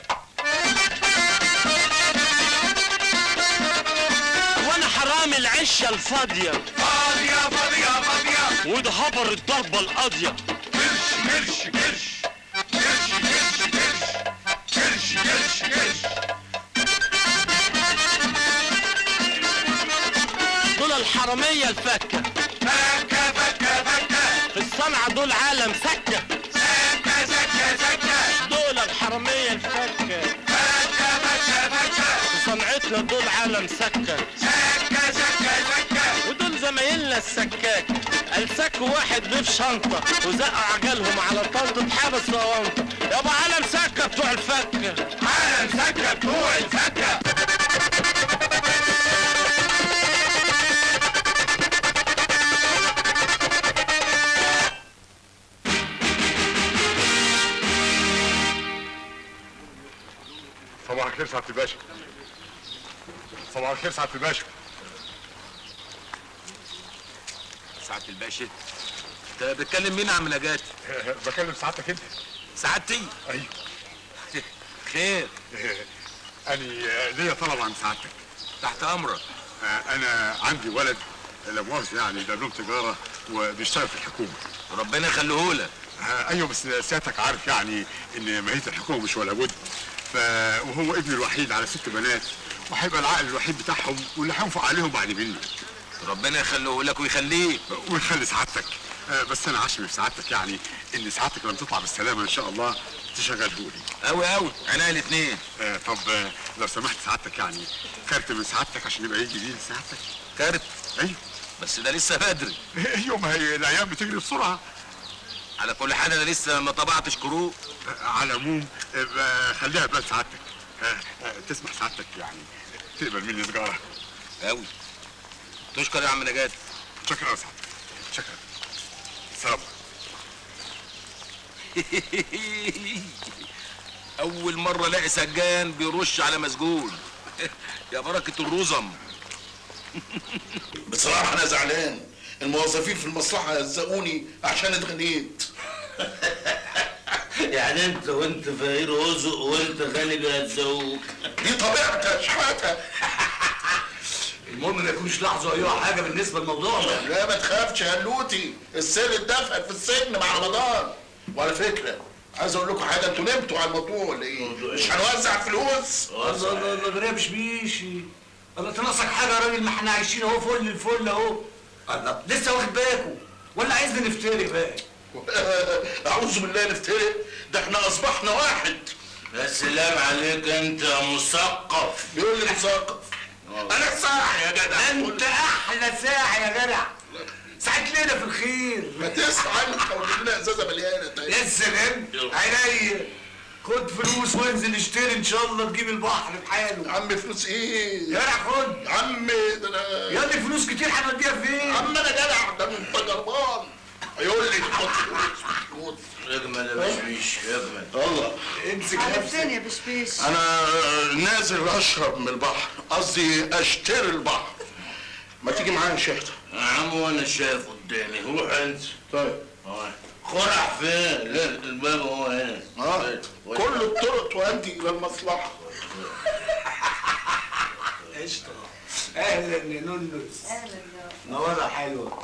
وانا حرامي العشه الفاضيه فاضية فاضية فاضية وده هبر الضربه القاضيه كرش كرش كرش كرش كرش كرش كرش كرش كرش دول الحراميه الفكه فكة فكة فكة في الصنعه دول عالم سكه سكة سكة سكة دول الحراميه الفكه فكة فكة فكة في صنعتنا دول عالم سكه سكة سكة سكة ودول زمايلنا السكاك قال سك واحد ليه في شنطه وزقوا عجلهم على طنطة حابس صوانطه يابا عالم سكه بتوع الفكه عالم سكة بتوع الفكة صباح الخير سعاده الباشا صباح الخير سعاده الباشا سعادة الباشا انت بتكلم مين يا عم نجاتي؟ بكلم سعادتك انت سعادتي؟ ايوه خير اني ليا طلب عن سعادتك تحت امرك آه، انا عندي ولد لا مؤاخذه يعني دبلوم تجاره وبيشتغل في الحكومه ربنا يخليهولك آه ايوه بس سيادتك عارف يعني ان ماهيه الحكومه مش ولا بد ف وهو ابني الوحيد على ست بنات وهيبقى العقل الوحيد بتاعهم واللي هينفق عليهم بعد مني ربنا يخليهولك ويخليه ويخلي سعادتك آه بس انا عشمي في سعادتك يعني ان سعادتك لما تطلع بالسلامه ان شاء الله تشغله لي قوي قوي عينيا الاثنين آه طب آه لو سمحت سعادتك يعني كارت من سعادتك عشان يبقى يجي بيه لسعادتك كارت ايوه بس ده لسه بدري ايوه ما هي الايام بتجري بسرعه على كل حال انا لسه ما طبعتش كروت على العموم آه، خليها بلاد سعادتك آه، آه، تسمح سعادتك يعني تقبل مني سجاره قوي تشكر يا عم نجاة شكرا يا سعادتك شكرا سلام اول مره الاقي سجان بيرش على مسجون يا بركه الرزم بصراحة أنا زعلان الموظفين في المصلحة هزقوني عشان اتغنيت يعني انت وانت فقير رزق وانت غني بيهزقوك دي طبيعتي يا شحاتة المهم ما يكونش لاحظوا اي حاجه بالنسبه للموضوع ده لا ما تخافش يا هلوتي السر اتدفن في السجن مع رمضان وعلى فكرة عايز اقول لكم حاجة انتوا نمتوا على الموضوع ولا ايه؟ مش هنوزع فلوس الله الله الله ده مش بيشي الله تناقصك حاجه يا راجل ما احنا عايشين اهو فل الفل اهو الله لسه واخد بالكم ولا عايزنا نفتري بقى اعوذ بالله نفترق ده احنا اصبحنا واحد يا سلام عليك انت يا مثقف بيقول لي مثقف انا ساعة يا جدع انت احلى ساعه يا جدع ساعة ليلة في الخير ما تسمع انت وجيب لنا ازازة مليانة طيب يا سلام عينيا خد فلوس وانزل اشتري ان شاء الله تجيب البحر بحاله يا عم فلوس ايه؟ يا جدع خد يا عم ده انا يا دي فلوس كتير هنوديها فين؟ يا عم انا جدع ده انت جربان هيقول لي خد فلوس اجمل يا بشبيش اجمل الله امسك على نفسك فين يا بشبيش انا نازل اشرب من البحر قصدي اشتري البحر ما تيجي معايا يا شيخ يا عم وانا شايف قدامي روح انت طيب اه. خرع فين؟ لا الباب هو هنا اه كل الطرق تؤدي الى المصلحه قشطة اهلا يا نونس اهلا نورة حلوة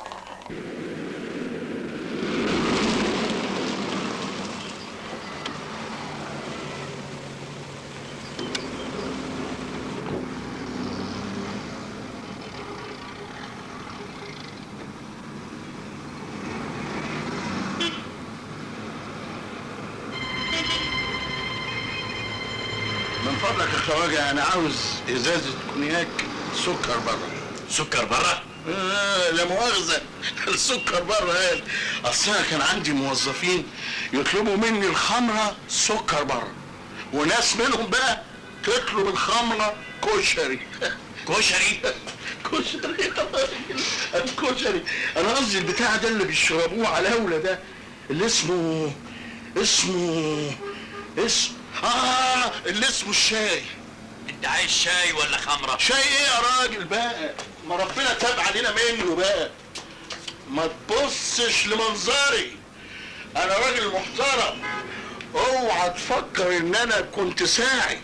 من فضلك يا خواجه انا عاوز ازازه كونياك سكر بره سكر بره؟ آه لا مؤاخذة السكر بره قال اصل انا كان عندي موظفين يطلبوا مني الخمرة سكر بره وناس منهم بقى تطلب الخمرة كشري كشري؟ كشري الكشري انا قصدي البتاع ده اللي بيشربوه على الاولى ده اللي اسمه اسمه اسم اه اللي اسمه الشاي انت عايز شاي ولا خمره؟ شاي ايه يا راجل بقى ما ربنا تاب علينا منه بقى ما تبصش لمنظري انا راجل محترم اوعى تفكر ان انا كنت ساعي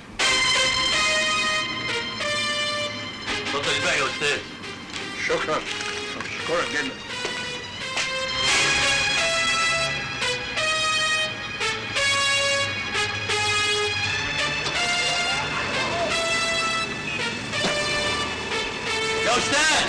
اتفضل الباقي يا استاذ شكرا شكرا جدا يا استاذ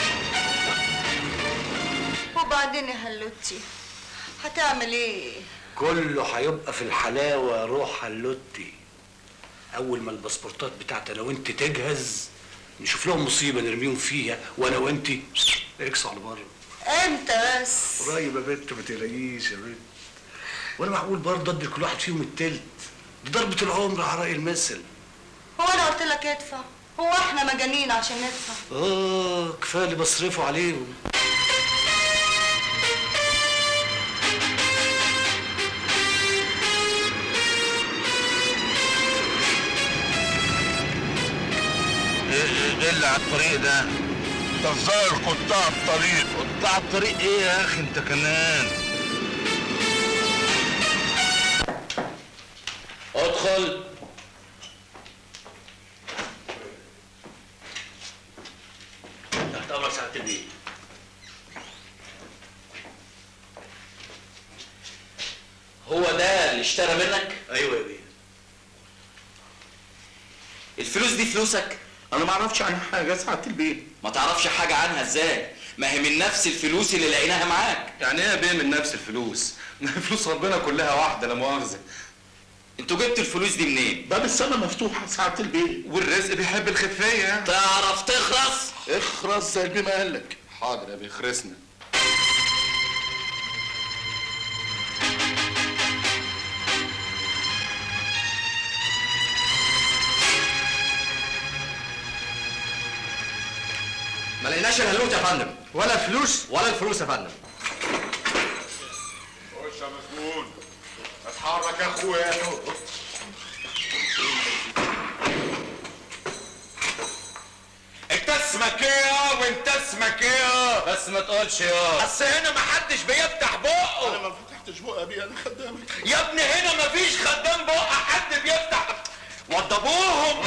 وبعدين يا هلوتي هتعمل ايه كله هيبقى في الحلاوة يا روح هلوتي أول ما الباسبورتات بتاعتي أنا وأنت تجهز نشوف لهم مصيبة نرميهم فيها وأنا وأنت اكس على بره امتى بس قريب يا بنت ما تقلقيش يا بنت وأنا معقول برضه أدي لكل واحد فيهم التلت دي ضربة العمر على رأي المثل هو انا قلت لك ادفع هو احنا مجانين عشان ندفع آه كفاية اللي بصرفه عليهم ايه اللي على الطريق ده؟ ده الظاهر قطاع الطريق قطاع الطريق ايه يا اخي انت كمان؟ ادخل اللي اشترى منك ايوه يا بيه الفلوس دي فلوسك انا ما اعرفش عنها حاجه ساعه البيت ما تعرفش حاجه عنها ازاي ما هي من نفس الفلوس اللي لقيناها معاك يعني ايه يا بيه من نفس الفلوس فلوس ربنا كلها واحده لا مؤاخذه انتوا جبتوا الفلوس دي منين باب السما مفتوحه ساعه البيت والرزق بيحب الخفيه تعرف تخرس اخرس زي البيه ما قال لك حاضر يا بيه خرسنا ما لقيناش الهلوت يا فندم ولا فلوس ولا الفلوس يا فندم خش يا مسجون اتحرك يا اخويا انت اسمك ايه وانت اسمك ايه بس ما تقولش يا اصل هنا محدش بيفتح بقه انا ما فتحتش بقى يا بيه انا خدامك يا ابني هنا مفيش خدام بقه حد بيفتح وضبوهم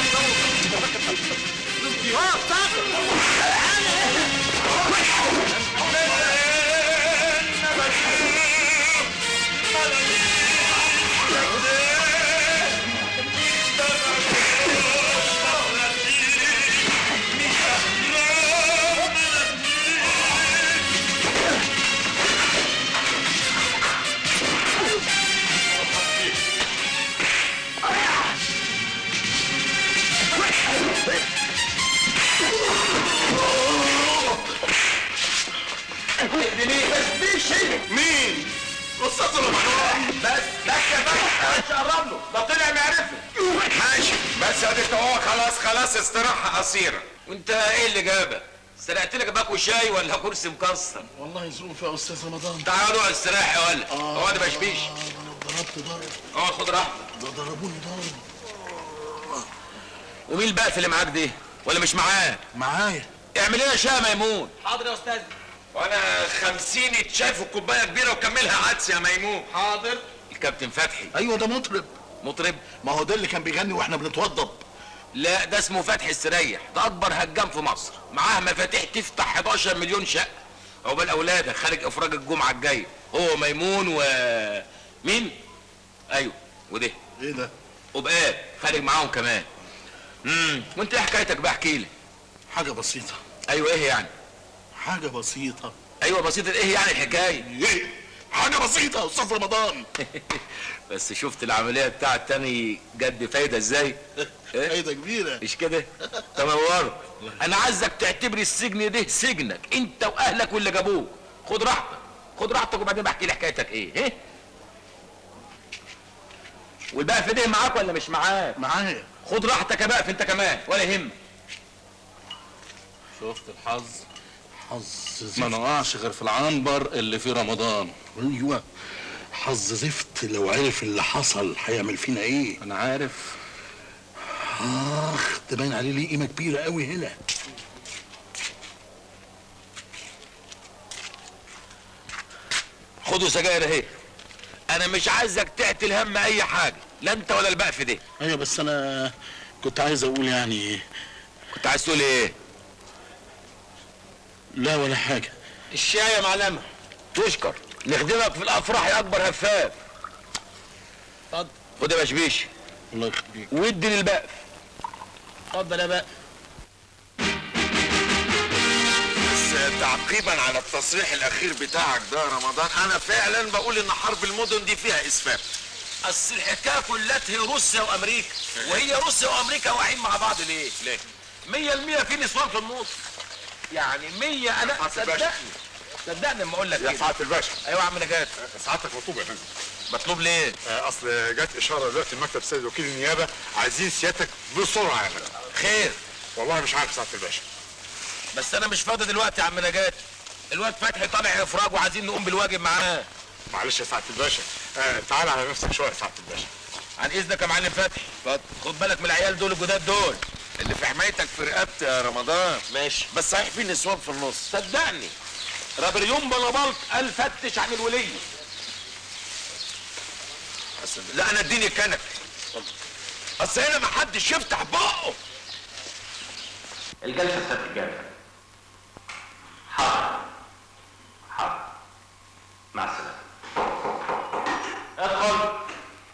مين استاذ رمضان بس بس يا باشا مش قرب له ده طلع معرفه ماشي بس اديك هو خلاص خلاص استراحه قصيره وانت ايه اللي جابك؟ سرقت لك باكو شاي ولا كرسي مكسر؟ والله ظروف يا استاذ رمضان تعال اقعد استراح يا ولد اقعد يا بشبيش ضربت ضرب اقعد خد راحتك ده ضربوني ضرب ومين البقف اللي معاك دي؟ ولا مش معاه؟ معايا اعمل لنا شاي يا ميمون حاضر يا استاذ وانا خمسين اتشاف وكوبايه كبيره وكملها عدس يا ميمون حاضر الكابتن فتحي ايوه ده مطرب مطرب ما هو ده اللي كان بيغني واحنا بنتوضب لا ده اسمه فتحي السريح ده اكبر هجام في مصر معاه مفاتيح تفتح 11 مليون شقه عقبال اولادك خارج افراج الجمعه الجايه هو ميمون و مين ايوه وده ايه ده وبقاب خارج معاهم كمان امم وانت ايه حكايتك بقى احكي لي حاجه بسيطه ايوه ايه يعني حاجه بسيطه ايوه بسيطه ايه يعني الحكايه ايه حاجه بسيطه يا استاذ رمضان بس شفت العمليه بتاعت تاني جد فايده ازاي إيه؟ فايده كبيره مش كده تنور انا عايزك تعتبر السجن ده سجنك انت واهلك واللي جابوك خد راحتك خد راحتك وبعدين بحكي لي حكايتك ايه ايه والبقى في ده معاك ولا مش معاك معايا خد راحتك يا بقى انت كمان ولا يهمك شفت الحظ حظ ما نقعش غير في العنبر اللي في رمضان ايوه حظ زفت لو عرف اللي حصل هيعمل فينا ايه انا عارف اخ ده باين عليه ليه قيمه كبيره قوي هنا خدوا سجاير اهي انا مش عايزك تعتل هم اي حاجه لا انت ولا البقف ده ايوه بس انا كنت عايز اقول يعني كنت عايز تقول ايه لا ولا حاجه الشاي يا معلمه تشكر نخدمك في الافراح يا اكبر هفاف اتفضل خد يا بشبيش الله يخليك وادي للبقف اتفضل يا بقى بس تعقيبا على التصريح الاخير بتاعك ده يا رمضان انا فعلا بقول ان حرب المدن دي فيها اسفاف اصل الحكايه كلها هي روسيا وامريكا وهي روسيا وامريكا واقعين مع بعض ليه؟ ليه؟ 100% في نسوان في النص يعني 100 انا حسن باشا. صدقني صدقني لما اقول لك يا كده. سعاده الباشا ايوه يا عم نجاة سعادتك مطلوب يا فندم مطلوب ليه؟ آه، اصل جت اشاره دلوقتي من مكتب سيد وكيل النيابه عايزين سيادتك بسرعه يا فندم خير والله مش عارف سعاده الباشا بس انا مش فاضي دلوقتي يا عم نجاة الواد فتحي طالع افراج وعايزين نقوم بالواجب معاه معلش يا سعاده الباشا آه تعال على نفسك شويه يا سعاده الباشا عن اذنك يا معلم فتحي اتفضل خد بالك من العيال دول الجداد دول اللي في حمايتك في رقبتي يا رمضان ماشي بس صحيح في نسوان في النص صدقني رابريون بلبلط قال فتش عن الولي لا انا اديني الكنك اصل هنا ما حدش يفتح بقه الجلسة ستتجدد حاضر حاضر مع السلامة ادخل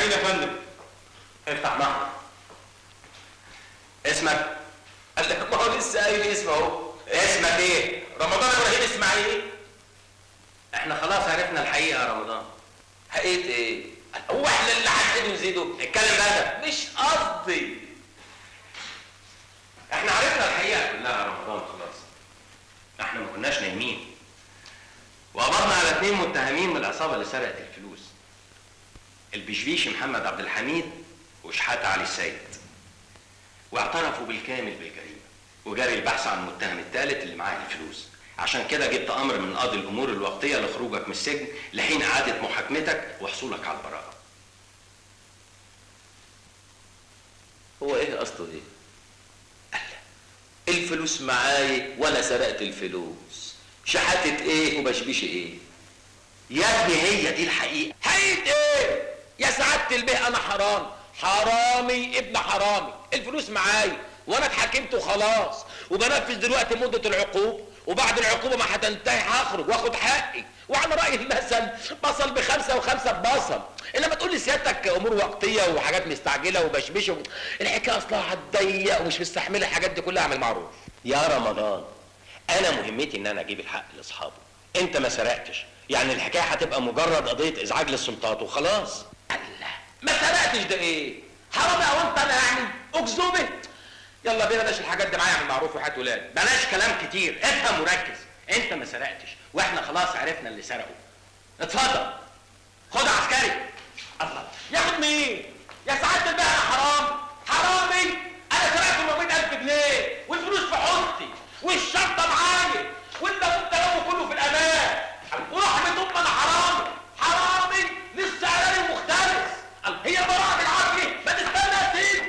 ابراهيم يا فندم افتح معه اسمك قال لك ما هو لسه قايل اسمه اهو اسمك ايه؟ رمضان ابراهيم اسماعيل احنا خلاص عرفنا الحقيقه يا رمضان حقيقة ايه؟ هو احنا اللي هنزيد ونزيده؟ اتكلم بقى مش قصدي احنا عرفنا الحقيقه كلها يا رمضان خلاص احنا ما كناش نايمين وقبضنا على اثنين متهمين من العصابه اللي سرقت الفلوس البشبيشي محمد عبد الحميد وشحاته علي السيد واعترفوا بالكامل بالجريمه وجري البحث عن المتهم الثالث اللي معاه الفلوس عشان كده جبت امر من قاضي الامور الوقتيه لخروجك من السجن لحين اعاده محاكمتك وحصولك على البراءه هو ايه قصده ايه؟ قال الفلوس معايا وانا سرقت الفلوس شحاتة ايه وبشبيش ايه؟ يا ابني هي دي الحقيقه حقيقة ايه؟ يا سعادة البيه انا حرامي حرامي ابن حرامي الفلوس معايا وانا اتحكمت وخلاص وبنفذ دلوقتي مدة العقوبة وبعد العقوبة ما هتنتهي هخرج واخد حقي وعلى رأي المثل بصل بخمسة وخمسة ببصل انما تقول لي سيادتك امور وقتية وحاجات مستعجلة وبشبشه الحكاية اصلها هتضيق ومش مستحملة الحاجات دي كلها اعمل معروف يا رمضان انا مهمتي ان انا اجيب الحق لاصحابه انت ما سرقتش يعني الحكايه هتبقى مجرد قضيه ازعاج للسلطات وخلاص ما سرقتش ده ايه؟ حرامي او انت انا يعني اكذوبة يلا بينا بلاش الحاجات دي معايا اعمل معروف وحياة ولاد بلاش كلام كتير افهم وركز انت ما سرقتش واحنا خلاص عرفنا اللي سرقه اتفضل خد عسكري الله ياخد مين؟ يا سعادة البيه انا حرام حرامي انا سرقت 400000 جنيه والفلوس في حوضتي والشنطة معايا وانت كنت لو كله في الامان ورحمة ام انا حرامي حرامي لسه اعلاني مختلف هي البراءة بالعافية ما تستنى يا سيدي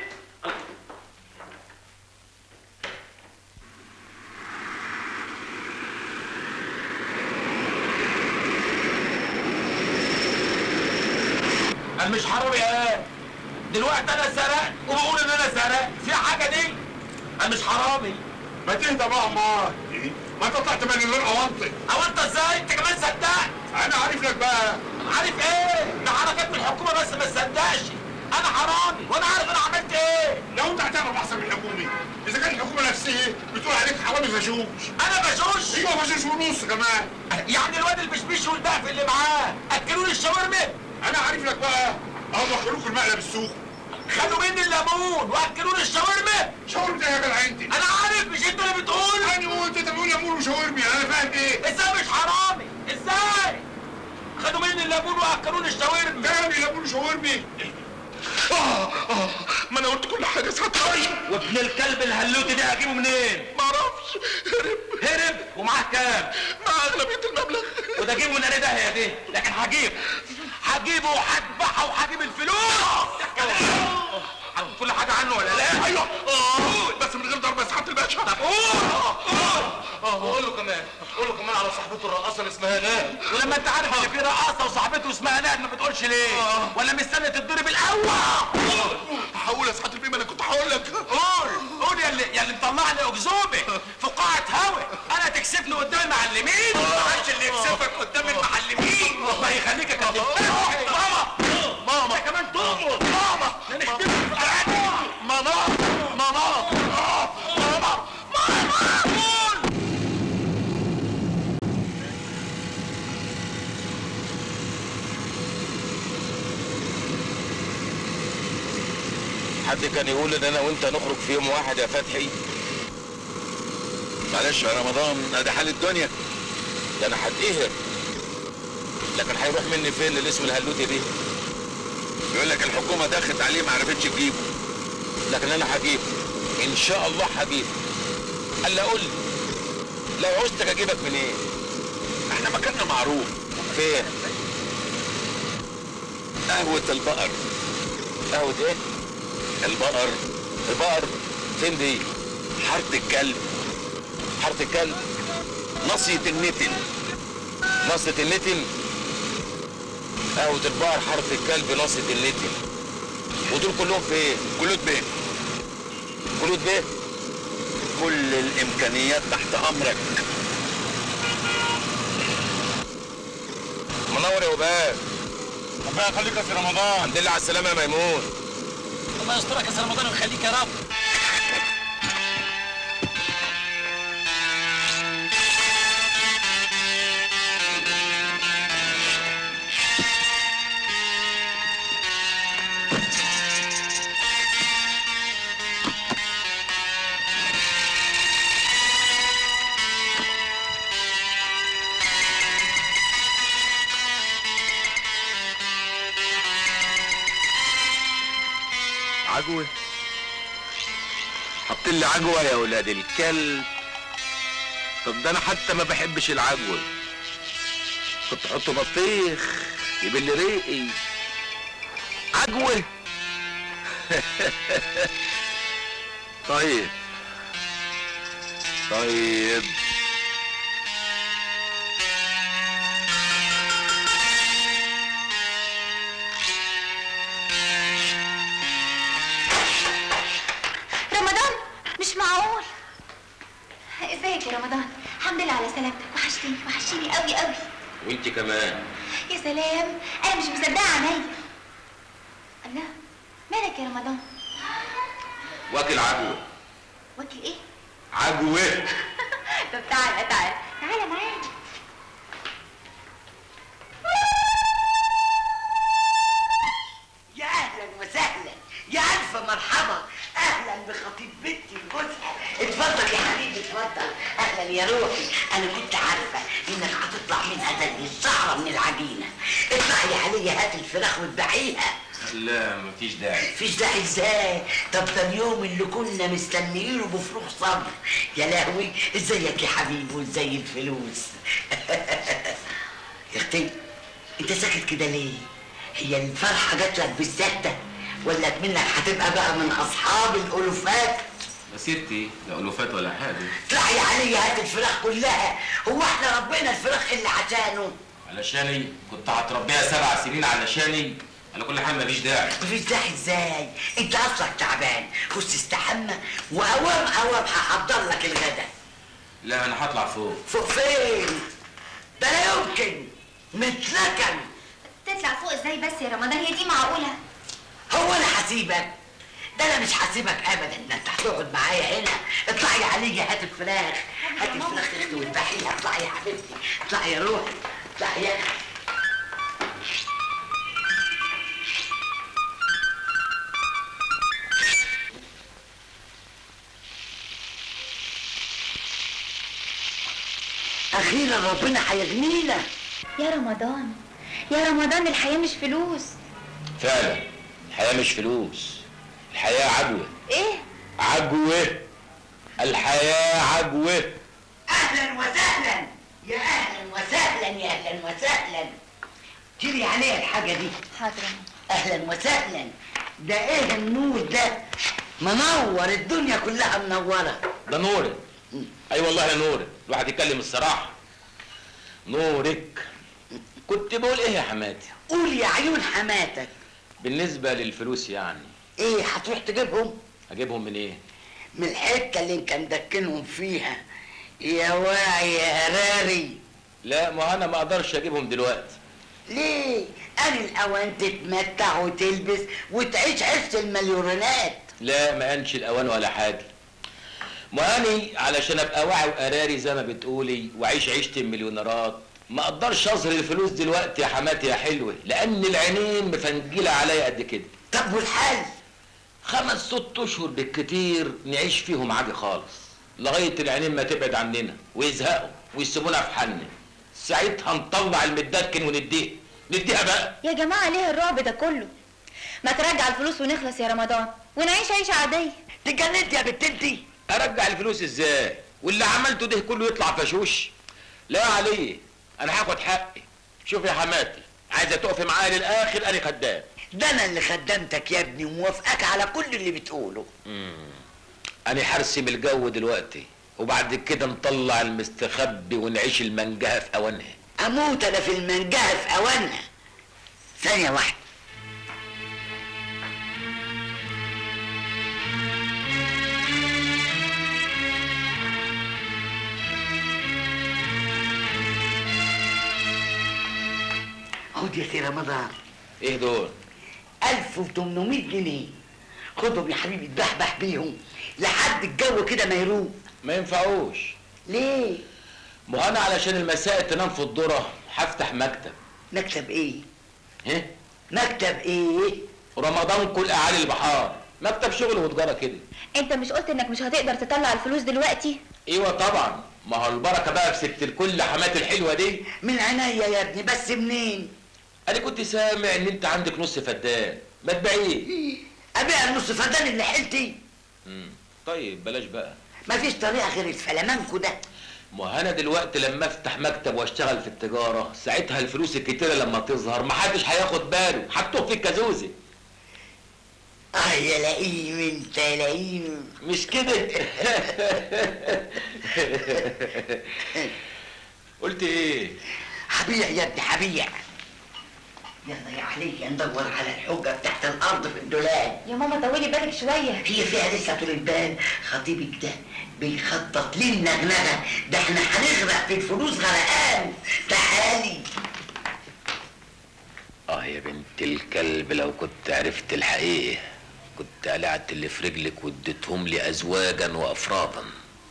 انا مش حرامي ايه دلوقتي انا سرقت وبقول ان انا سرقت في حاجه دي انا مش حرامي ما تهدى بقى امال ما انت طلعت من غير اوانطي او انت ازاي انت كمان صدقت انا عارف لك بقى عارف ايه ده حركات من الحكومه بس ما تصدقش انا حرامي وانا عارف انا عملت ايه لو انت هتعرف احسن من الحكومي اذا كانت الحكومه نفسها بتقول عليك حرامي فشوش انا بشوش ايوه فشوش ونص كمان يعني الواد البشبيش والبقف اللي معاه اكلوا لي الشاورما انا عارف لك بقى هم اكلوك المقلب السوق خدوا مني الليمون واكلوا لي الشاورما شاورما ايه يا جدع انت انا عارف مش انت اللي بتقول انا قلت انت بتقول ليمون وشاورما انا فاهم ايه ازاي مش حرامي ازاي خدوا مني الليمون واكلوا لي الشاورما تاني ليمون وشاورما آه آه ما انا قلت كل حاجه ساعتها وابن الكلب الهلوتي ده هجيبه منين؟ ما اعرفش هرب هرب ومعاه كام؟ مع اغلبيه المبلغ وده اجيبه من انا داهيه دي لكن هجيبه هجيبه وهذبحه وهجيب الفلوس عارف كل حاجه عنه ولا لا؟ ايوه آه بس من غير ضرب يا سعاده الباشا طب قول قول له كمان قول له كمان على صاحبته الرقاصه اللي اسمها نال ولما انت عارف ان في رقاصه وصاحبته اسمها ناد ما بتقولش ليه؟ ولا مستني تتضرب الاول؟ هقول يا سعاده البيه ما انا كنت هقول لك قول قول يا اللي يا اللي مطلعني اكذوبه في قاعه هوا انا تكسفني قدام المعلمين ما اللي يكسفك قدام المعلمين الله يخليك يا كابتن ماما ماما انت كمان تقول ماما نختفي في القعده ماما ماما ماما ماما قول حد كان يقول ان انا وانت نخرج في يوم واحد يا فتحي معلش يا رمضان ده حال الدنيا ده انا هتقهر لكن هيروح مني فين الاسم الهلوتي دي بيقول لك الحكومه دخلت عليه ما عرفتش تجيبه لكن انا هجيبه ان شاء الله هجيبه قال لي قول لي لو عوزتك اجيبك منين احنا مكاننا معروف فين قهوه البقر قهوه ايه البقر البقر فين دي حاره الكلب حاره الكلب ناصيه النتن ناصيه النتن قهوه البقر حاره الكلب ناصيه النتن ودول كلهم فين كلود بيه كلود بيه كل الامكانيات تحت امرك منور يا وباب ربنا يخليك يا سي رمضان الحمد لله على السلامه يا ميمون الله يسترك يا سي رمضان ويخليك يا رب عجوه حط لي عجوه يا ولاد الكلب طب ده انا حتى ما بحبش العجوه كنت احط بطيخ يبل ريقي عجوه طيب طيب رمضان مش معقول ازيك يا رمضان الحمد لله على سلامتك وحشتني وحشتني قوي قوي وانت كمان يا سلام انا مش مصدقه عينيا الله مالك يا رمضان واكل عجوه واكل ايه عجوه طب تعالى تعالى تعالى معايا يا اهلا وسهلا يا الف مرحبا اهلا بخطيب بنتي وجوزها اتفضل يا حبيبي اتفضل اهلا يا روحي انا كنت عارفه انك هتطلع منها زي الشعره من العجينه اطلعي يا عليا هات الفراخ واتبعيها لا مفيش داعي مفيش داعي ازاي طب ده اليوم اللي كنا مستنيينه بفروغ صبر يا لهوي ازيك يا حبيبي وازاي الفلوس يا اختي انت ساكت كده ليه هي الفرحه جات لك بالسهده ولا منك هتبقى بقى من اصحاب الالوفات يا ستي لا ألوفات ولا حاجة اطلعي عليا هات الفراخ كلها هو احنا ربنا الفراخ اللي عشانه علشاني كنت هتربيها سبع سنين علشاني على كل حال مفيش داعي مفيش داعي ازاي انت اصلك تعبان خش استحمى واوام اوام هحضر لك الغدا لا أنا هطلع فوق فوق فين ده لا يمكن متلكن تطلع فوق ازاي بس يا رمضان هي دي معقوله هو انا هسيبك ده انا مش هسيبك ابدا ده انت هتقعد معايا هنا اطلعي عليا هات الفراخ هات الفراخ يا اختي واذبحيها اطلعي يا حبيبتي اطلعي يا روحي اطلعي يا اختي اخيرا ربنا هيغنينا يا رمضان يا رمضان الحياه مش فلوس فعلا الحياة مش فلوس الحياة عجوة ايه عجوة الحياة عجوة اهلا وسهلا يا اهلا وسهلا يا اهلا وسهلا جيلي عليها الحاجه دي حاضر اهلا وسهلا ده ايه النور ده منور الدنيا كلها منوره ده نورك اي والله يا نورك الواحد يتكلم الصراحة نورك كنت بقول ايه يا حماتي قول يا عيون حماتك بالنسبة للفلوس يعني ايه هتروح تجيبهم اجيبهم من ايه من الحته اللي انت مدكنهم فيها يا واعي يا هراري لا ما انا ما اقدرش اجيبهم دلوقتي ليه انا الاوان تتمتع وتلبس وتعيش عيشه المليونات لا ما انش الاوان ولا حاجة ما اني علشان ابقى واعي وقراري زي ما بتقولي واعيش عيشة المليونيرات ما اقدرش اظهر الفلوس دلوقتي يا حماتي يا حلوة لان العينين مفنجلة عليا قد كده طب والحل خمس ست اشهر بالكتير نعيش فيهم عادي خالص لغاية العينين ما تبعد عننا ويزهقوا ويسيبونا في حالنا ساعتها نطلع المدكن ونديه نديها بقى يا جماعه ليه الرعب ده كله ما ترجع الفلوس ونخلص يا رمضان ونعيش عيشه عاديه تجننت يا بنت انتي ارجع الفلوس ازاي واللي عملته ده كله يطلع فشوش لا عليه انا هاخد حقي شوف يا حماتي عايزه تقفي معايا للاخر انا خدام ده انا اللي خدمتك يا ابني وموافقك على كل اللي بتقوله انا هرسم الجو دلوقتي وبعد كده نطلع المستخبي ونعيش المنجهه في اوانها اموت انا في المنجهه في اوانها ثانيه واحده خد يا سي رمضان ايه دول 1800 جنيه خدهم يا حبيبي اتبحبح بيهم لحد الجو كده ما يروق ما ينفعوش ليه ما انا علشان المسائل تنام في الذره هفتح مكتب مكتب ايه ايه مكتب ايه رمضان كل اعالي البحار مكتب شغل وتجاره كده انت مش قلت انك مش هتقدر تطلع الفلوس دلوقتي ايوه طبعا ما هو البركه بقى في ست الكل حمات الحلوه دي من عينيا يا ابني بس منين انا كنت سامع ان انت عندك نص فدان ما تبيعيه ابيع النص فدان اللي حيلتي مم. طيب بلاش بقى مفيش طريقه غير الفلامانكو ده ما انا دلوقتي لما افتح مكتب واشتغل في التجاره ساعتها الفلوس الكتيره لما تظهر محدش هياخد باله هتوه في الكازوزه اه يا لئيم انت يا لئيم مش كده قلت ايه هبيع يا ابني هبيع يلا يا عليك ندور على الحجة بتاعت الأرض في الدولاب يا ماما طولي بالك شويه هي فيها لسه طول البال خطيبك ده بيخطط لنا نغنغة ده احنا هنغرق في الفلوس غرقان تعالي اه يا بنت الكلب لو كنت عرفت الحقيقه كنت قلعت اللي في رجلك واديتهم لي ازواجا وافرادا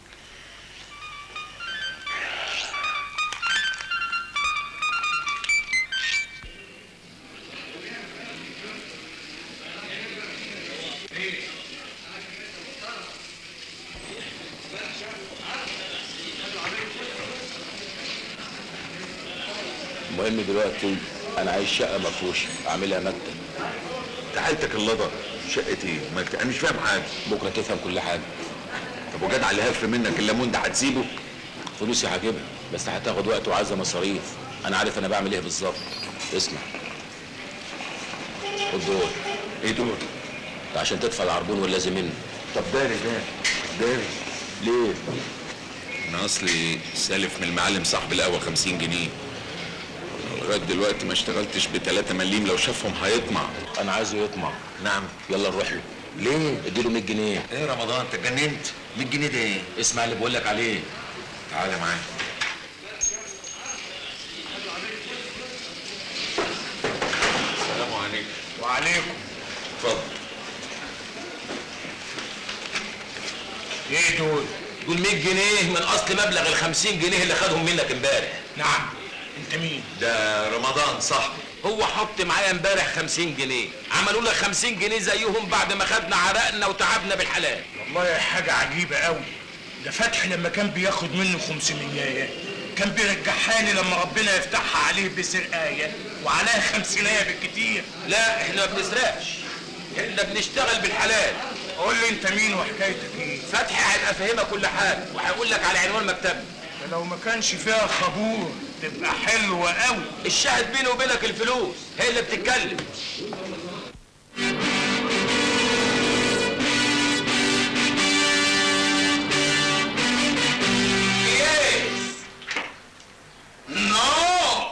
المهم دلوقتي انا عايز شقه مفروشه اعملها مكتب تعالتك اللضا شقتي ما انت- انا مش فاهم حاجه بكره تفهم كل حاجه طب وجدع اللي هف منك الليمون ده هتسيبه فلوسي هجيبها بس هتاخد وقت وعايزه مصاريف انا عارف انا بعمل ايه بالظبط اسمع خد دول ايه دول ده عشان تدفع العربون واللازم منه طب داري ده داري ليه انا اصلي سالف من المعلم صاحب القهوه 50 جنيه لغايه دلوقتي ما اشتغلتش ب 3 مليم لو شافهم هيطمع انا عايزه يطمع نعم يلا نروح له ليه اديله 100 جنيه ايه رمضان انت اتجننت 100 جنيه ده ايه اسمع اللي بقول لك عليه تعالى معايا السلام عليكم وعليكم اتفضل ايه دول دول 100 جنيه من اصل مبلغ ال 50 جنيه اللي خدهم منك امبارح نعم انت مين ده رمضان صاحبي هو حط معايا امبارح 50 جنيه عملوا لك 50 جنيه زيهم بعد ما خدنا عرقنا وتعبنا بالحلال والله حاجة عجيبة قوي ده فتحي لما كان بياخد منه 500 كان بيرجعها لي لما ربنا يفتحها عليه بسرقاية وعليها خمسينية بالكتير لا احنا ما بنسرقش احنا بنشتغل بالحلال قول لي انت مين وحكايتك ايه فتحي هيبقى فاهمها كل حاجه وهيقول لك على عنوان مكتبنا ده لو ما كانش فيها خبور تبقى حلوة قوي الشاهد بيني وبينك الفلوس هي اللي بتتكلم Yes. No.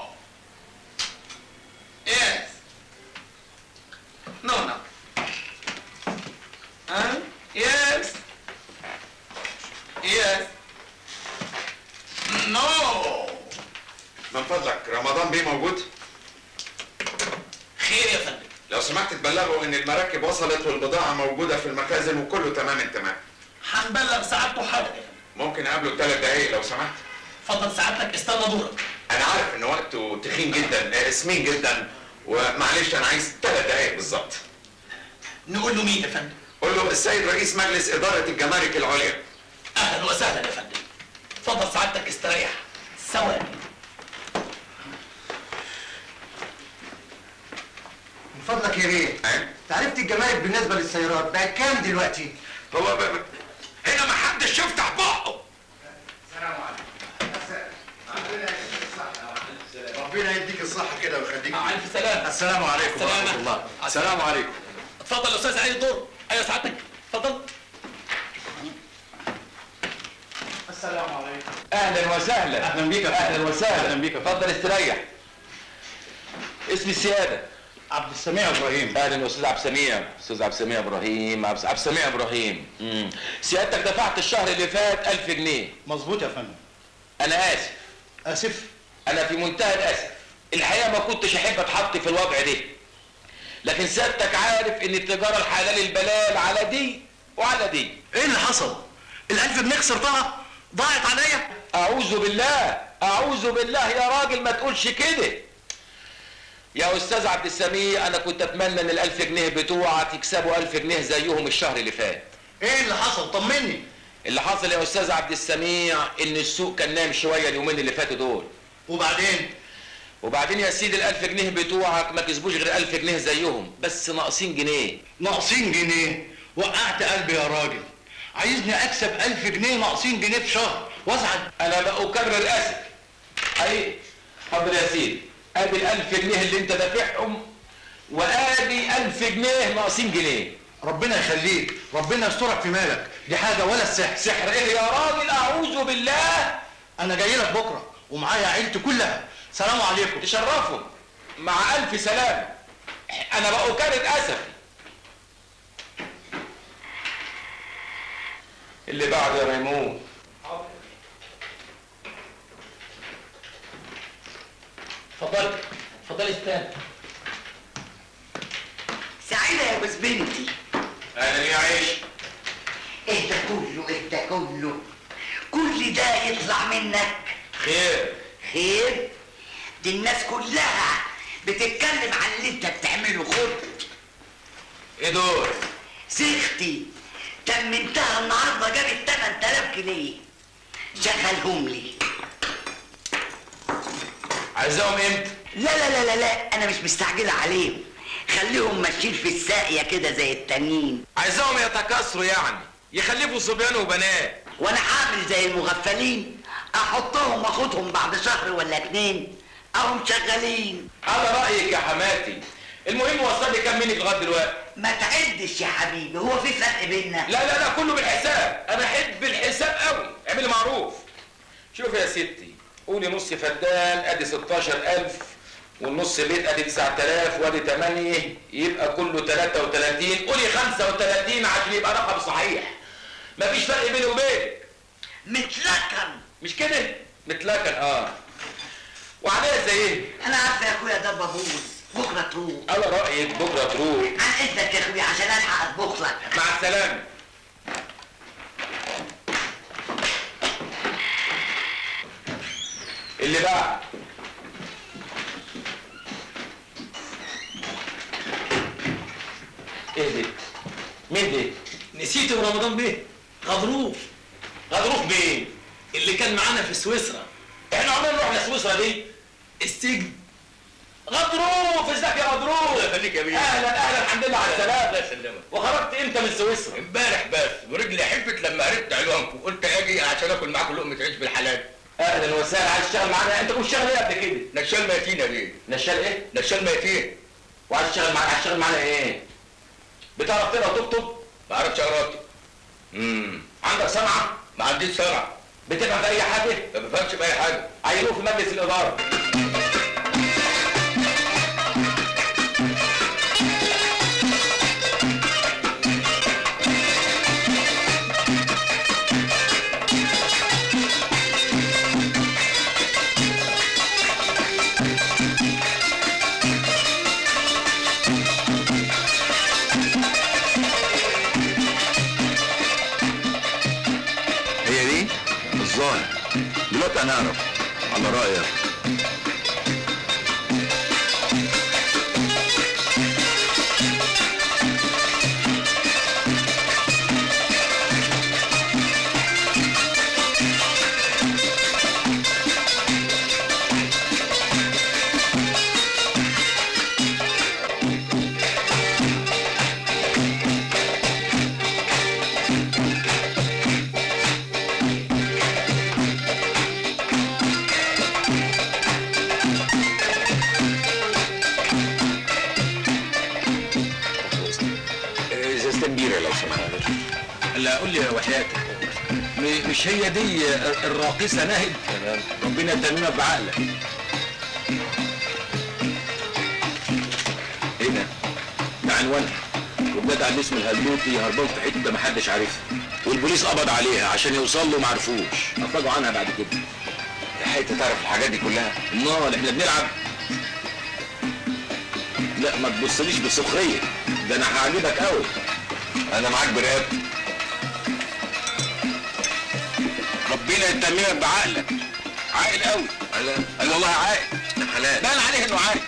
Yes. No, no. Huh? Yes. Yes. No. من فضلك رمضان بيه موجود؟ خير يا فندم لو سمحت تبلغوا ان المراكب وصلت والبضاعة موجودة في المخازن وكله تمام التمام هنبلغ سعادته حاضر ممكن اقابله ثلاث دقايق لو سمحت اتفضل سعادتك استنى دورك انا عارف ان وقته تخين جدا آه، سمين جدا ومعلش انا عايز ثلاث دقايق بالظبط نقول له مين يا فندم قول له السيد رئيس مجلس ادارة الجمارك العليا اهلا وسهلا يا فندم اتفضل سعادتك استريح ثواني من فضلك يا بيه تعرفت الجمارك بالنسبه للسيارات بقت كام دلوقتي؟ هو ب... ب- هنا ما حدش يفتح بقه ربنا يديك الصحة كده ويخليك مع الف سلامه السلام عليكم سلامة. ورحمة الله السلام عليكم اتفضل يا استاذ علي الدور ايوه سعادتك اتفضل السلام عليكم اهلا وسهلا أهلا بيك يا فندم. اهلا وسهلا أهلا بيك يا فندم. اتفضل استريح اسمي السياده عبد السميع ابراهيم اهلا استاذ عبد السميع استاذ عبد السميع ابراهيم عبد عبد السميع ابراهيم مم. سيادتك دفعت الشهر اللي فات 1000 جنيه مظبوط يا فندم انا اسف اسف انا في منتهى الاسف الحقيقه ما كنتش احب اتحط في الوضع ده لكن سيادتك عارف ان التجاره الحلال البلال على دي وعلى دي ايه اللي حصل الالف جنيه خسرتها ضاعت عليا اعوذ بالله اعوذ بالله يا راجل ما تقولش كده يا استاذ عبد السميع انا كنت اتمنى ان الالف جنيه بتوعك يكسبوا الف جنيه زيهم الشهر اللي فات ايه اللي حصل طمني اللي حصل يا استاذ عبد السميع ان السوق كان نايم شويه اليومين اللي فاتوا دول وبعدين وبعدين يا سيدي الالف جنيه بتوعك ما كسبوش غير الف جنيه زيهم بس ناقصين جنيه ناقصين جنيه وقعت قلبي يا راجل عايزني اكسب ألف جنيه ناقصين جنيه في شهر وازعل انا بأكرر اسف اي حاضر يا سيدي ادي الالف جنيه اللي انت دافعهم وادي الف جنيه ناقصين جنيه ربنا يخليك ربنا يسترك في مالك دي حاجه ولا السحر سحر ايه يا راجل اعوذ بالله انا جاي لك بكره ومعايا عيلتي كلها سلام عليكم تشرفوا مع الف سلامه انا بأكرر اسفي اللي بعد يا ميمون اتفضلي اتفضلي استاذ سعيدة يا جوز بنتي اهلا يا عيش اهدى كله اهدى كله كل ده يطلع منك خير خير دي الناس كلها بتتكلم عن اللي انت بتعمله خد ايه دول سيختي تمنتها النهارده جابت 8000 جنيه شغلهم لي عايزاهم امتى لا لا لا لا لا انا مش مستعجله عليهم خليهم ماشيين في الساقيه كده زي التانيين عايزاهم يتكاثروا يعني يخلفوا صبيان وبنات وانا هعمل زي المغفلين احطهم واخدهم بعد شهر ولا اتنين اهم شغالين على رايك يا حماتي المهم وصل لي كام منك لغايه دلوقتي ما تعدش يا حبيبي هو في فرق بيننا لا لا لا كله بالحساب انا احب الحساب قوي اعملي معروف شوف يا ستي قولي نص فدان ادي 16000 والنص بيت ادي 9000 وادي 8 يبقى كله 33 قولي 35 عشان يبقى رقم صحيح مفيش فرق بيني وبينك متلكن مش كده متلكن اه وعليا زي ايه انا عارفه يا اخويا ده ببوظ بكره تروح على رايك بكره تروح عن اذنك يا اخويا عشان الحق اطبخ لك مع السلامه اللي بعد ايه دي مين دي نسيت رمضان بيه غضروف غضروف بيه اللي كان معانا في سويسرا احنا عمرنا رحنا سويسرا دي السجن غضروف ازيك يا غضروف الله يخليك يا بيه اهلا اهلا الحمد لله على السلامه الله يسلمك وخرجت امتى من سويسرا امبارح بس ورجلي حفت لما عرفت عنوانكم قلت اجي عشان اكل معاكم لقمه عيش بالحلال اهلا وسهلا عايز تشتغل معانا انت كنت شغال ايه قبل كده نشال ميتين يا بيه نشال ايه نشال ميتين وعايز تشتغل معانا عايز تشتغل معانا ايه بتعرف تقرا وتكتب بعرف شغلاتي امم عندك صنعه ما عنديش صنعه بتفهم في اي حاجه ما بفهمش في اي حاجه عينوه في مجلس الاداره هي دي الظاهر دلوقتي هنعرف على رأيك ازازتين بيره لو سمحت لا قول لي يا وحياتك م- مش هي دي الراقصه ناهد ربنا يتممها بعقلك ايه ده؟ ده عنوانها وبدأ على الاسم الهلوطي هربان في حته محدش عارفها والبوليس قبض عليها عشان يوصل له معرفوش افرجوا عنها بعد كده لحقت تعرف الحاجات دي كلها امال احنا بنلعب لا ما تبصليش بسخريه ده انا هعجبك قوي انا معاك برقبتي ربنا يتممك بعقلك عاقل قوي قال والله عاقل حلال بان عليه انه عاقل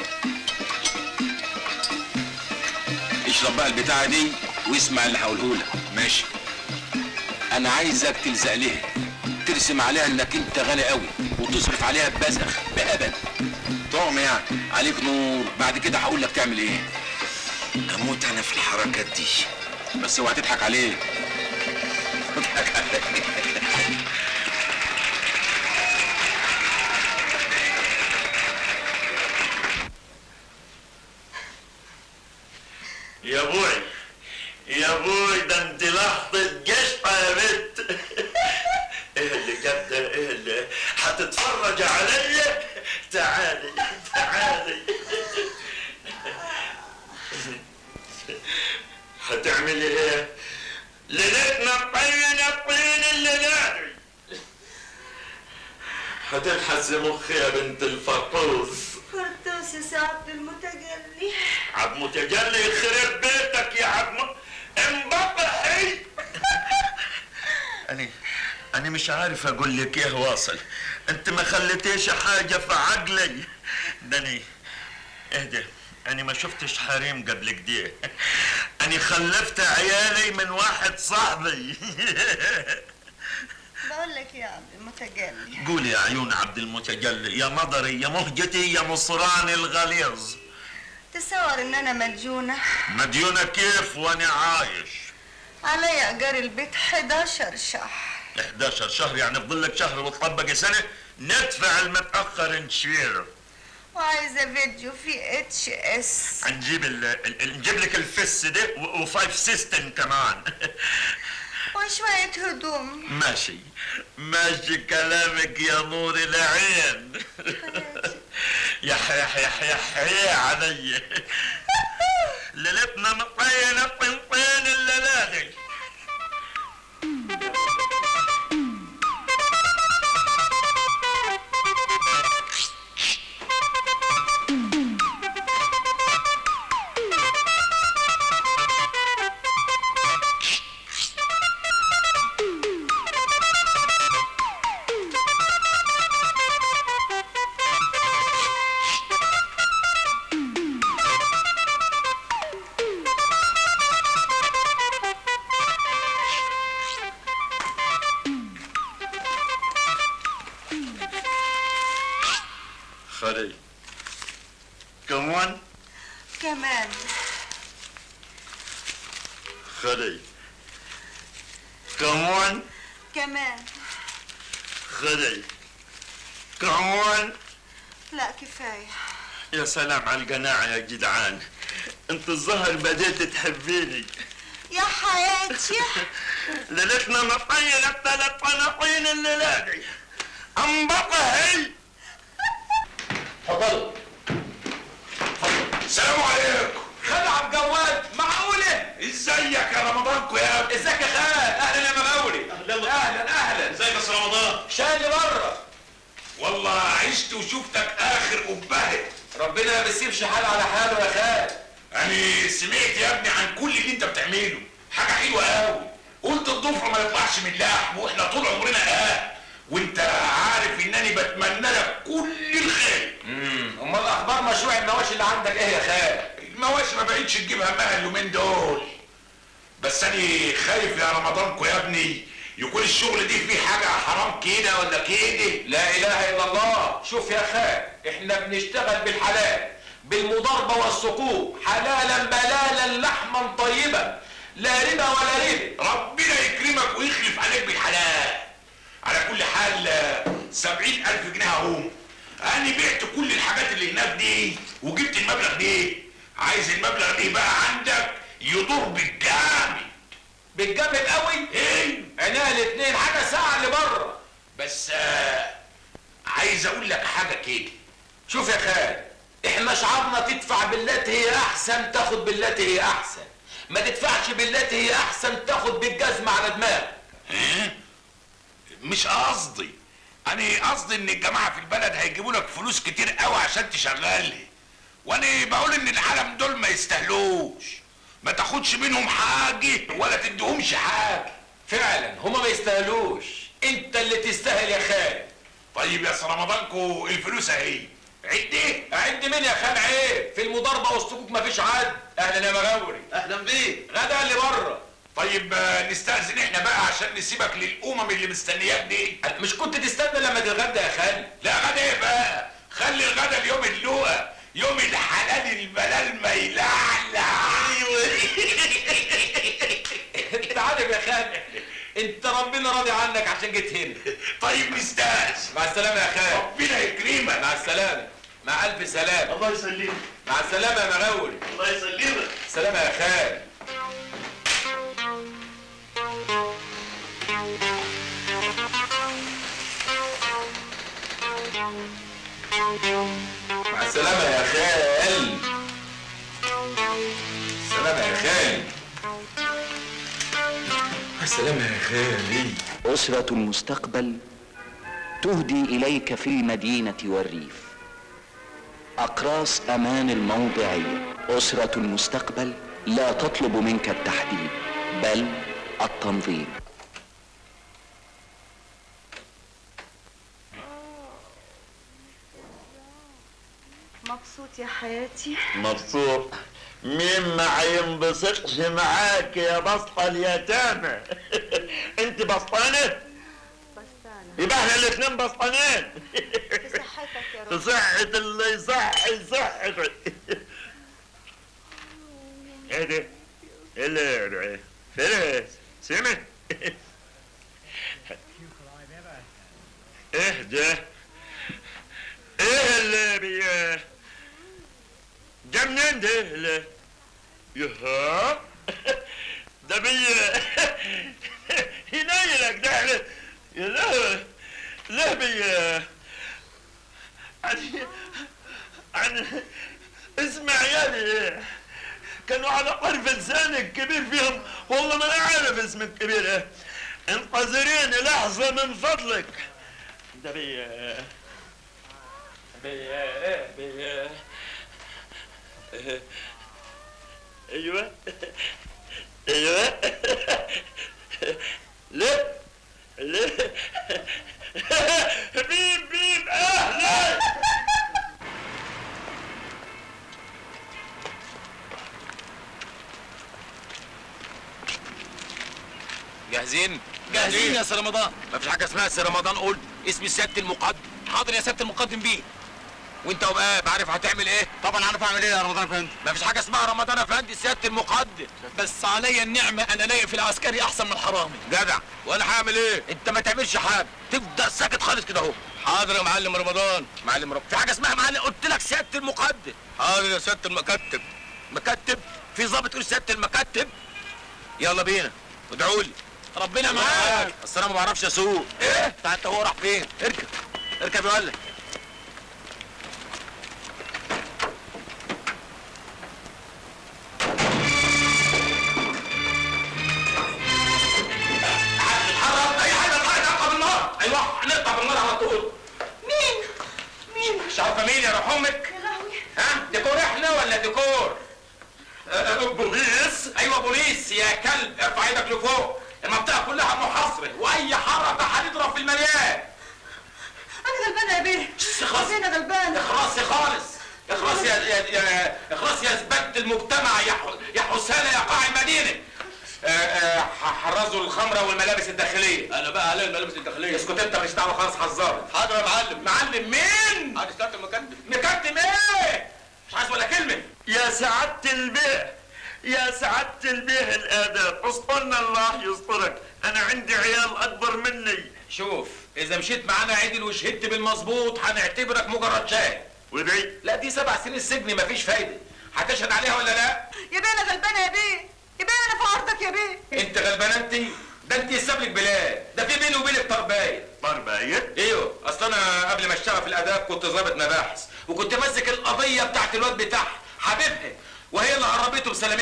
اشرب بقى البتاعه دي واسمع اللي هقوله لك ماشي انا عايزك تلزق ليها ترسم عليها انك انت غني قوي وتصرف عليها ببذخ بهبل طعم يعني عليك نور بعد كده هقول لك تعمل ايه اموت انا في الحركات دي بس اوعى تضحك عليه اضحك عليه يا بوي يا بوي ده انت لحظة جشطة يا بنت ايه اللي جاب ده ايه اللي هتتفرج عليا تعالي تعالي هتعملي ايه ليلتنا طين الطين الليلة هتلحس مخي يا بنت الفطوس فرطوس يا سعد المتجلي عبد متجلي يخرب بيتك يا عبد انبطحي أنا أنا مش عارف أقول لك إيه واصل أنت ما خليتيش حاجة في عقلي ده أنا اهدى أنا ما شفتش حريم قبل كده أنا خلفت عيالي من واحد صاحبي بقول لك يا عبد المتجلي قولي يا عيون عبد المتجلي يا مضري يا مهجتي يا مصراني الغليظ تصور ان انا مديونة مديونة كيف وأنا عايش علي ايجار البيت 11 شهر 11 شهر يعني فضل لك شهر وتطبق سنة ندفع المتأخر نشير وعايزة فيديو فيه اتش اس نجيب ال... ال... نجيب لك الفس ده و... وفايف سيستم كمان وشوية هدوم ماشي ماشي كلامك يا نور العين يا يح يح يح يا علي ليلتنا مطينة طنطين الليلة خلي كمان كمان خلي كمان كمان خلي كمان لا كفاية يا سلام على القناعة يا جدعان انت الظهر بديت تحبيني يا حياتي ليلتنا مطينة ثلاث طناطين الليلة دي انبطحي اتفضلوا السلام عليكم خلع الجواد معقولة ازيك يا رمضانكو يا ابني ازيك يا خال اهلا يا مغاوري اهلا اهلا ازيك يا أستاذ رمضان شايل بره والله عشت وشفتك اخر قبهة ربنا ما بيسيبش حال على حاله يا خال انا سمعت يا ابني عن كل اللي انت بتعمله حاجه حلوه قوي قلت الضفر ما يطلعش من اللحم واحنا طول عمرنا اه وانت عارف انني بتمنى لك كل الخير امم امال اخبار مشروع المواشي اللي عندك ايه يا خال المواشي ما بقتش تجيب همها اليومين دول بس انا خايف يا رمضانكو يا ابني يكون الشغل دي فيه حاجه حرام كده ولا كده لا اله الا الله شوف يا خال احنا بنشتغل بالحلال بالمضاربة والسقوط حلالا بلالا لحما طيبا لا ربا ولا ربا ربنا يكرمك ويخلف عليك بالحلال على كل حال سبعين ألف جنيه اهم أنا بعت كل الحاجات اللي هناك دي وجبت المبلغ ده عايز المبلغ ده بقى عندك يضر بالجامد بالجامد قوي ايه عينيها الاتنين حاجة ساعة اللي بره بس آه عايز اقول لك حاجة كده شوف يا خال احنا شعارنا تدفع بالتي هي احسن تاخد بالتي هي احسن ما تدفعش بالتي هي احسن تاخد بالجزمة على دماغك ها؟ مش قصدي انا قصدي ان الجماعه في البلد هيجيبوا لك فلوس كتير قوي عشان تشغلها وانا بقول ان العالم دول ما يستاهلوش ما تاخدش منهم حاجه ولا تديهمش حاجه فعلا هما ما يستاهلوش انت اللي تستاهل يا خالد طيب يا رمضانكو الفلوس اهي عد ايه عد مين يا خال عيب في المضاربه والسكوك مفيش عد اهلا يا مغاوري اهلا بيك غدا اللي بره طيب آه، نستأذن احنا بقى عشان نسيبك للأمم اللي مستنياك دي مش كنت تستنى لما تتغدى يا خالد لا غدا ايه بقى خلي الغدا اليوم اللقا يوم الحلال البلال ما يلعلع انت عارف يا خالد انت ربنا راضي عنك عشان جيت هنا طيب نستاذ مع السلامه يا خالد ربنا يكرمك مع السلامه مع الف سلامه الله يسلمك مع السلامه يا مغاوري الله يسلمك سلامه يا خالد مع السلامه يا خال سلامه يا خال السلامة يا خالي أسرة المستقبل تهدي إليك في المدينة والريف أقراص أمان الموضعية أسرة المستقبل لا تطلب منك التحديد بل التنظيم مبسوط يا حياتي مبسوط مين ما ينبسطش معاك يا بسطة اليتامى انت بسطانة يبقى احنا الاتنين بسطانين في صحتك يا في صحة اللي يصحي صحتك ايه ده؟ ايه اللي فلس سمع ايه ده؟ ايه اللي بي ده منين ده اللي يها ده بي ينيلك ده اللي- يا لا لا بي عن عن اسمع يا كانوا على طرف لسانك كبير فيهم والله ما انا عارف اسم الكبير ايه انتظريني لحظة من فضلك ده بي بي بي ايوه ايوه لا لا بيب بيب اهلا جاهزين؟ جاهزين يا سي رمضان مفيش حاجه اسمها سي رمضان قول اسم سياده المقدم حاضر يا سياده المقدم بيه وانت وبقى عارف هتعمل ايه طبعا عارف اعمل ايه يا رمضان افندي مفيش حاجه اسمها رمضان افندي سياده المقدم بس عليا النعمه انا لاقي في العسكري احسن من الحرامي جدع وانا هعمل ايه انت ما تعملش حاجه تفضل ساكت خالص كده اهو حاضر يا معلم رمضان معلم رب في حاجه اسمها معلم قلت لك سياده المقدم حاضر يا سياده المكتب مكتب في ضابط يقول سياده المكتب يلا بينا ادعوا لي ربنا معاك اصل انا ما بعرفش اسوق ايه انت هو راح فين اركب اركب يا ولد اتحرك اي حاجه اتحرك اقطع بالنار ايوه هنقطع بالنار على طول مين؟ مين؟ مش عارفه مين يا روح امك يا لهوي ها ديكور احنا ولا ديكور أه، أه، بوليس ايوه بوليس يا كلب ارفع ايدك لفوق المنطقه كلها محاصره واي حركه هنضرب في المليان انا غلبانه يا بيه خلاص. انا غلبانه اخلصي خالص اخلصي يا يا يا اخلصي يا زبدة المجتمع يا ح- يا حسانة يا قاع المدينة آه، آه، ح- حرزوا الخمرة والملابس الداخلية انا بقى عليا الملابس الداخليه اسكت انت مش دعوة خالص حذرت حاضر يا معلم معلم مين؟ حاضر سياده المكتب مكتم ايه؟ مش عايز ولا كلمة يا سعادة البيه يا سعادة البيه الآداب اسطرنا الله يسترك أنا عندي عيال أكبر مني شوف اذا مشيت معانا عدل وشهدت بالمظبوط هنعتبرك مجرد شاهد ودي لا دي سبع سنين سجن مفيش فايدة هتشهد عليها ولا لا؟ يا بيه انا غلبانه يا بيه يا بيه انا في عرضك يا بيه انت غلبانه انت ده انت يساب لك بلاد ده في بيني وبينك تربايه تربايه ايوه اصل انا قبل ما اشتغل في الاداب كنت ضابط مباحث وكنت ماسك القضيه بتاعت الواد بتاعها حبيبها وهي اللي هربته بسلامتها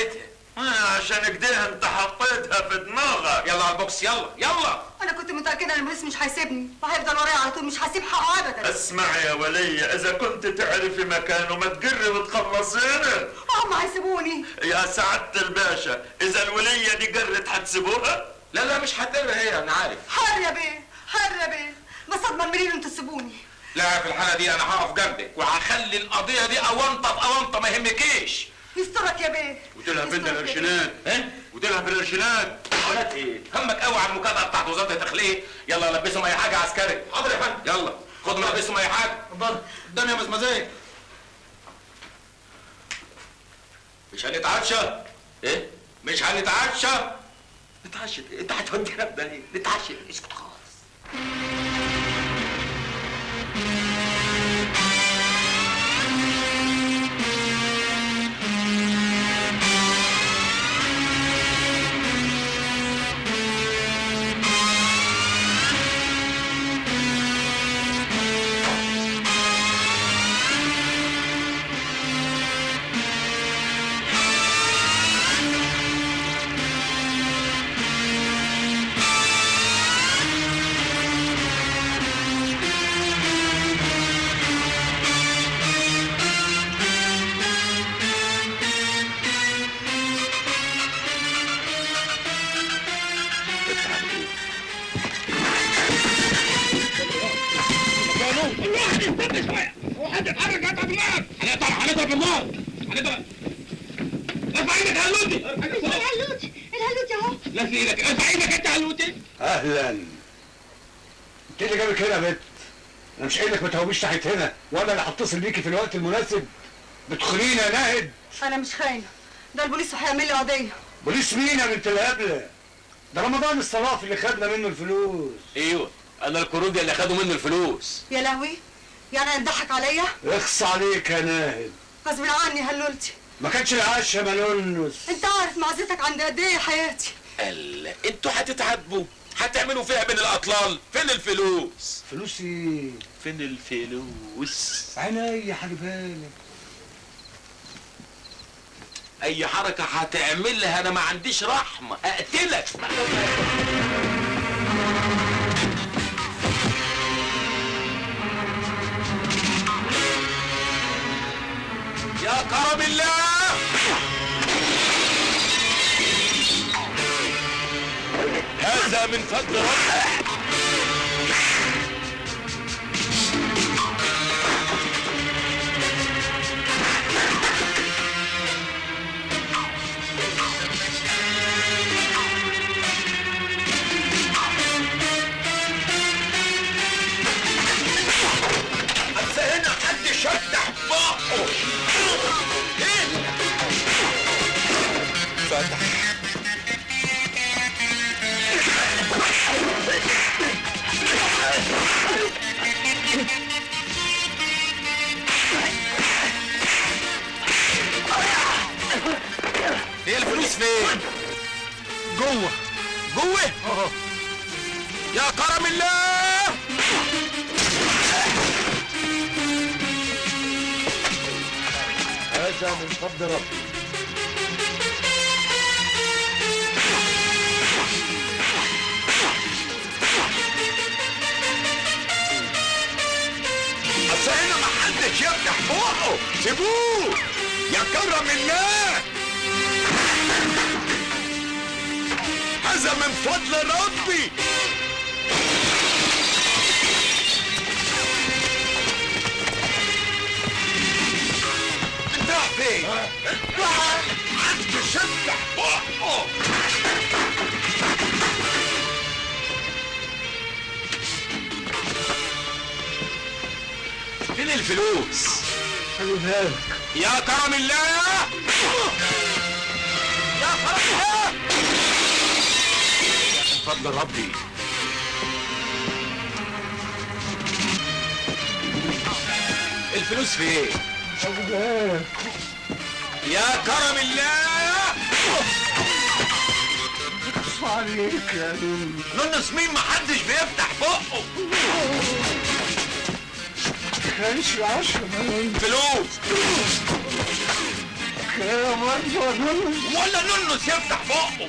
آه عشان كده انت حطيتها في دماغك يلا على البوكس يلا يلا انا كنت متاكده ان البوليس مش هيسيبني وهيفضل ورايا على طول مش هسيب حقه ابدا اسمع يا ولية اذا كنت تعرفي مكانه ما تقري وتخلصينا هم هيسيبوني يا سعادة الباشا اذا الولية دي قرت هتسيبوها لا لا مش هتقرا هي انا عارف حر يا بيه حر يا بيه بس اضمن منين انتوا تسيبوني لا في الحاله دي انا هقف جنبك وهخلي القضيه دي اونطه في اونطه ما يهمكيش يسترك يا بيه وديلها بنت القرشينات ها وديلها بالقرشينات قناه ايه همك قوي على المكافاه بتاعت وزاره الداخليه يلا لبسهم اي حاجه عسكري حاضر يا فندم يلا خد لبسهم اي حاجه اتفضل قدام يا مزمزيه مش هنتعشى ايه مش هنتعشى نتعشى إيه؟ انت هتودينا في داهيه نتعشى اسكت خالص وحد اتحرك هات دماغك هنقطع هنضرب النار هنضرب ارفع ايدك يا هلوتي الهلوتي الهلوتي اهو لا في ايدك ارفع ايدك انت يا هلوتي اهلا انت اللي جابك هنا يا بت انا مش قايل لك ما تهوبيش تحت هنا وانا اللي هتصل بيكي في الوقت المناسب بتخونيني يا ناهد انا مش خاينه ده البوليس هيعمل لي قضيه بوليس مين يا بنت الهبله ده رمضان الصراف اللي خدنا منه الفلوس ايوه انا الكروج اللي خدوا منه الفلوس يا لهوي يعني هتضحك عليا اخص عليك يا ناهد غصب عني هلولتي ما كانش العش يا ملونس انت عارف معزتك عند قد ايه يا حياتي قال انتوا هتتعاتبوا هتعملوا فيها من الاطلال فين الفلوس فلوس ايه فين الفلوس عينيا هجيبها لك اي حركه هتعملها انا ما عنديش رحمه اقتلك يا كرم الله هذا من فضل ربك بس هنا حد شفتح بقه ايه فتح هي الفلوس فين جوه جوه يا كرم الله هذا من فضل ربي بس هنا ما حدش يفتح بقه سيبوه يا كرم الله هذا من فضل ربي انت رايح فين؟ محدش يفتح بقه فين الفلوس هجيبها لك يا كرم الله يا كرم الله من فضل ربي الفلوس فين هجيبها لك يا كرم الله اخص عليك يا نونس نونس مين محدش بيفتح بقه كانش العشرة ملونس فلوس يا مرجو ولا نونس يفتح بقه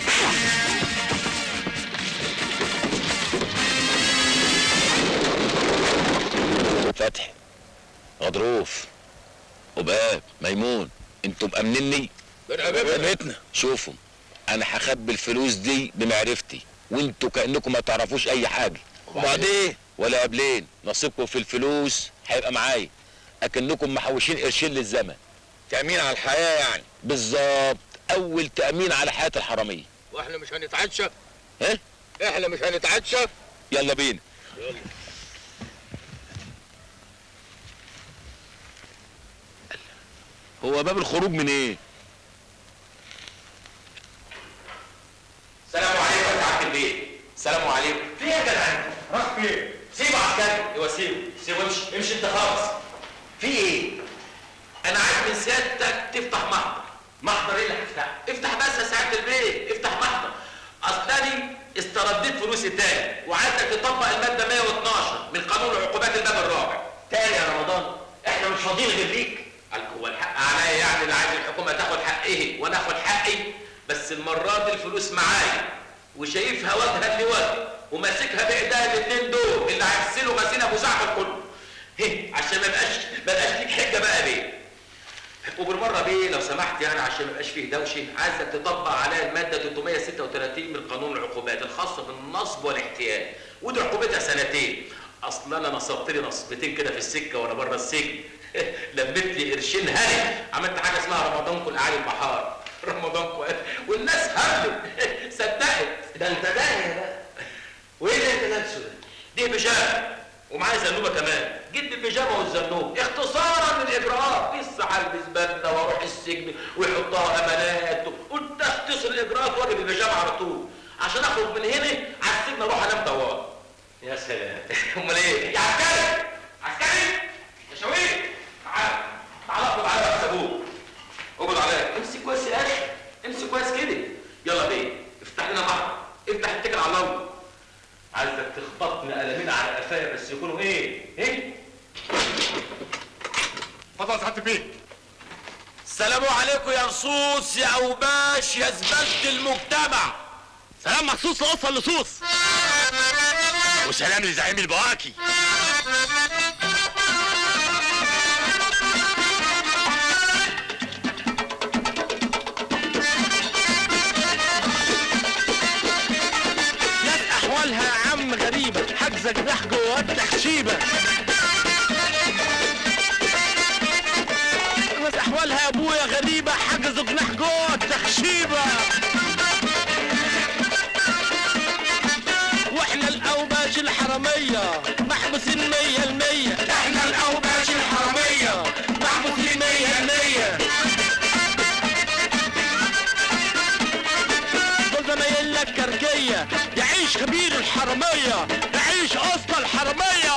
فتحي غضروف وباب ميمون انتوا مأمنيني بنتنا شوفوا انا هخبي الفلوس دي بمعرفتي وانتوا كانكم ما تعرفوش اي حاجه وبعدين ولا قبلين نصيبكم في الفلوس هيبقى معايا اكنكم محوشين قرشين للزمن تامين على الحياه يعني بالظبط اول تامين على حياه الحراميه واحنا مش هنتعشى ها احنا مش هنتعشى يلا بينا هو باب الخروج من ايه السلام عليكم يا سعاده البيت السلام عليكم في ايه يا جدع راح فين سيبه عسكري ايوه سيبه سيبه امشي امشي انت خالص في ايه انا عايز من سيادتك تفتح محضر محضر ايه اللي هتفتحه افتح بس يا سعاده البيت افتح محضر اصلاني استرديت فلوسي تاني وعايزك تطبق الماده 112 من قانون عقوبات الباب الرابع تاني يا رمضان احنا مش فاضيين غير ليك قال هو الحق عليا يعني اللي عايز الحكومه تاخد حقه وانا اخد حقي بس المره دي الفلوس معايا وشايفها وجها لوجه وماسكها بايديا الاثنين دول اللي هيغسلوا غسيل ابو زعفر كله هي عشان ما يبقاش ما يبقاش ليك حجه بقى بيه وبالمره بيه لو سمحت يعني عشان ما يبقاش فيه دوشه عايزك تطبق عليها الماده 336 من قانون العقوبات الخاصه بالنصب والاحتيال ودي عقوبتها سنتين اصل انا نصبت لي نصبتين كده في السكه وانا بره السجن لميت لي قرشين هري عملت حاجه اسمها رمضانكم الاعالي البحار رمضانكم والناس هبلت صدقت ده انت داهيه بقى وايه اللي انت لابسه ده؟ دي بيجامه ومعايا زنوبه كمان جيت بالبيجامه والزنوب اختصارا للاجراءات لسه هلبس بدله واروح السجن ويحطها امانات قلت اختصر الاجراءات واجي بالبيجامه على طول عشان اخرج من هنا على السجن اروح انام طوال يا سلام امال ايه يا عسكري عسكري يا شويق تعال تعال اقبض عليا يا ابوك اقبض عليا امسك كويس يا اخي امسك كويس كده يلا بيه افتح لنا محضر افتح اتكل على الله عايزك تخبطني قلمين على قفايا بس يكونوا ايه؟ ايه؟ اتفضل يا سعاده البيت السلام عليكم يا رصوص يا اوباش يا زبالة المجتمع سلام مخصوص لقصة اللصوص وسلام لزعيم البواكي ناس احوالها يا عم غريبة حاجزة جناح جوه التخشيبة ناس احوالها يا ابويا غريبة حاجزوا جناح جوه التخشيبة واحنا الاوباش الحرامية محبوسين مية المية احنا الاوباش الحرامية محبوسين مية المية دول زمايلنا الكركية يعيش خبير الحرامية يعيش أسطى الحرامية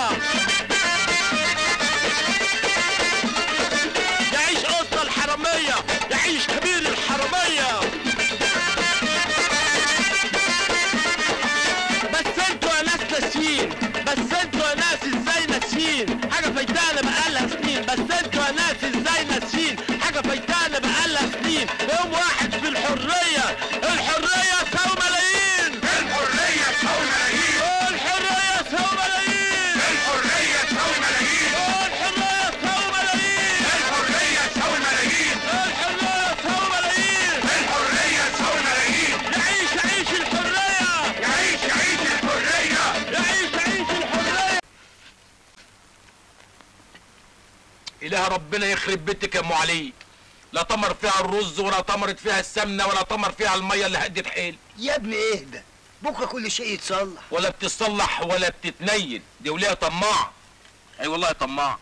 يعيش أسطى الحرامية يعيش خبير الحرامية بس انتوا يا ناس ناسيين بس انتوا يا ناس ازاي ناسيين حاجة فايتانا بقالها سنين بس انتوا يا ناس ازاي ناسيين حاجة فايتانا بقالها سنين يوم واحد في الحرية الحرية تساوي ملايين الحرية تساوي ملايين الحرية تساوي ملايين الحرية تساوي ملايين الحرية تساوي ملايين الحرية تساوي ملايين الحرية تساوي ملايين الحرية تساوي ملايين يعيش يعيش الحرية يعيش يعيش الحرية يعيش يعيش الحرية إله ربنا يخرب بيتك يا ام علي لا طمر فيها الرز ولا طمرت فيها السمنه ولا طمر فيها الميه اللي هدت حيل يا ابني اهدى بكره كل شيء يتصلح ولا بتتصلح ولا بتتنيل دي وليها طماع اي والله طماع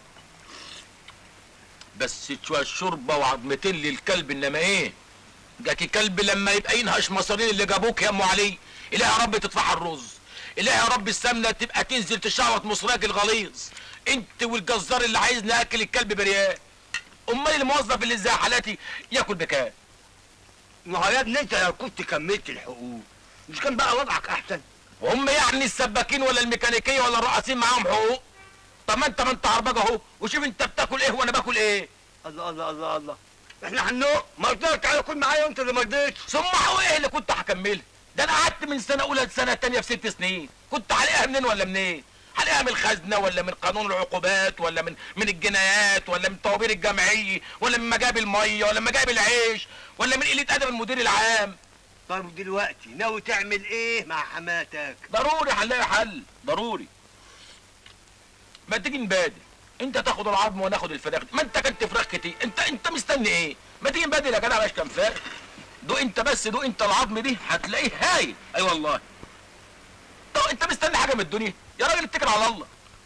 بس شويه شوربه وعظمتين للكلب انما ايه جاكي كلب لما يبقى ينهش مصارين اللي جابوك يا ام علي اله يا رب تدفع الرز اله يا رب السمنه تبقى تنزل تشعوط مصراك الغليظ انت والجزار اللي عايز ناكل الكلب بريال امال الموظف اللي زي حالاتي ياكل بكام ما هو يا ابني انت لو كنت كملت الحقوق مش كان بقى وضعك احسن هم يعني السباكين ولا الميكانيكيه ولا الرقاصين معاهم حقوق طب ما انت ما انت عربجه اهو وشوف انت بتاكل ايه وانا باكل ايه الله الله الله الله احنا هنوق ما قلت لك تعالى كل معايا وانت اللي ما رضيتش ثم هو ايه اللي كنت هكملها ده انا قعدت من سنه اولى لسنه تانية في ست سنين كنت هلاقيها منين ولا منين هلاقيها من الخزنه ولا من قانون العقوبات ولا من من الجنايات ولا من الطوابير الجمعيه ولا من مجاب الميه ولا من مجاب العيش ولا من قله ادب المدير العام طب دلوقتي ناوي تعمل ايه مع حماتك ضروري هنلاقي حل ضروري ما تيجي نبادل انت تاخد العظم وانا اخد الفراخ ما انت كنت فراخ كتير انت انت مستني ايه ما تيجي نبادل يا جدع بلاش كام فراخ دو انت بس دو انت العظم دي هتلاقيه هايل اي أيوة والله طب انت مستني حاجه من الدنيا يا راجل اتكل على الله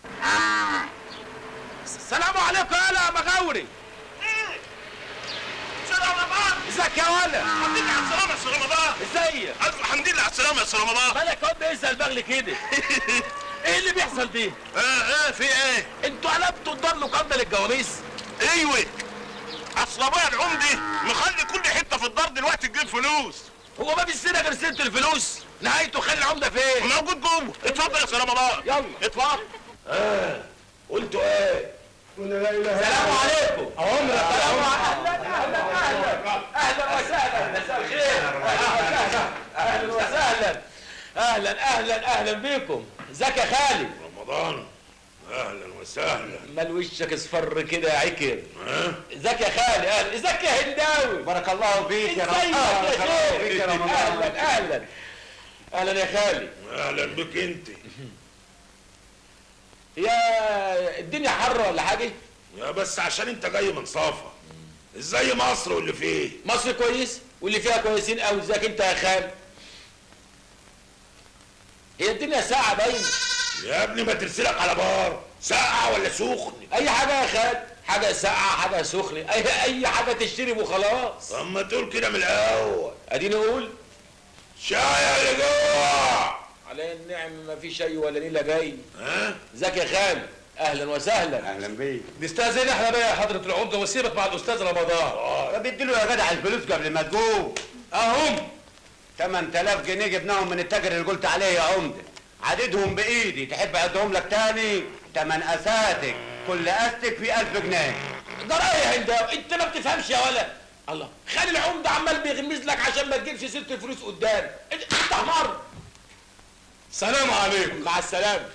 السلام عليكم يا مغاوري سلام رمضان ازيك يا ولا الحمد لله على السلامة يا سلام رمضان ازيك ألف الحمد لله على السلامة يا سلام رمضان مالك يا واد بيسال بغل كده ايه اللي بيحصل دي؟ اه اه في ايه؟ انتوا قلبتوا الدار لقمه للجواميس ايوه اصل ابويا العمدي مخلي كل حته في الدار دلوقتي تجيب فلوس هو ما فيش سنه غير سنه الفلوس نهايته خلي العمده فين؟ موجود جوه اتفضل يا سلام الله يلا اتفضل اه قلتوا ايه؟ السلام عليكم عمرك السلام اهلا اهلا اهلا اهلا وسهلا مساء الخير اهلا اهلا وسهلا اهلا اهلا اهلا بيكم ازيك يا خالد رمضان اهلا وسهلا مال وشك اصفر كده يا عكر ها ازيك يا خالد اهلا ازيك يا هنداوي بارك الله فيك يا ازيك رمضان يا بارك الله فيك شيخ يا رمضان اهلا اهلا اهلا يا خالد اهلا بك انت يا الدنيا حر ولا حاجه يا بس عشان انت جاي من صافا ازاي مصر واللي فيه مصر كويس واللي فيها كويسين قوي ازيك انت يا خالد هي الدنيا ساعة باين يا ابني ما ترسلك على بار ساقع ولا سخن اي حاجة يا خالد حاجة ساقعة حاجة سخنة اي اي حاجة تشتري وخلاص طب ما تقول كده من الاول اديني اقول شاي اللي جوه على النعم ما في شيء ولا نيلة جاي ها ازيك يا خالد اهلا وسهلا اهلا بيك نستاذن احنا بقى يا حضرة العمدة وسيبك مع الاستاذ رمضان طب اديله يا جدع الفلوس قبل ما تقوم اهم 8000 جنيه جبناهم من التاجر اللي قلت عليه يا عمده عددهم بايدي تحب اعدهم لك تاني تمن اساتك كل استك في 1000 جنيه ده رأي يا هنداوي انت ما بتفهمش يا ولا الله خلي العمدة عمال بيغمز لك عشان ما تجيبش سيرة الفلوس قدام انت انت حمار سلام عليكم مع السلامة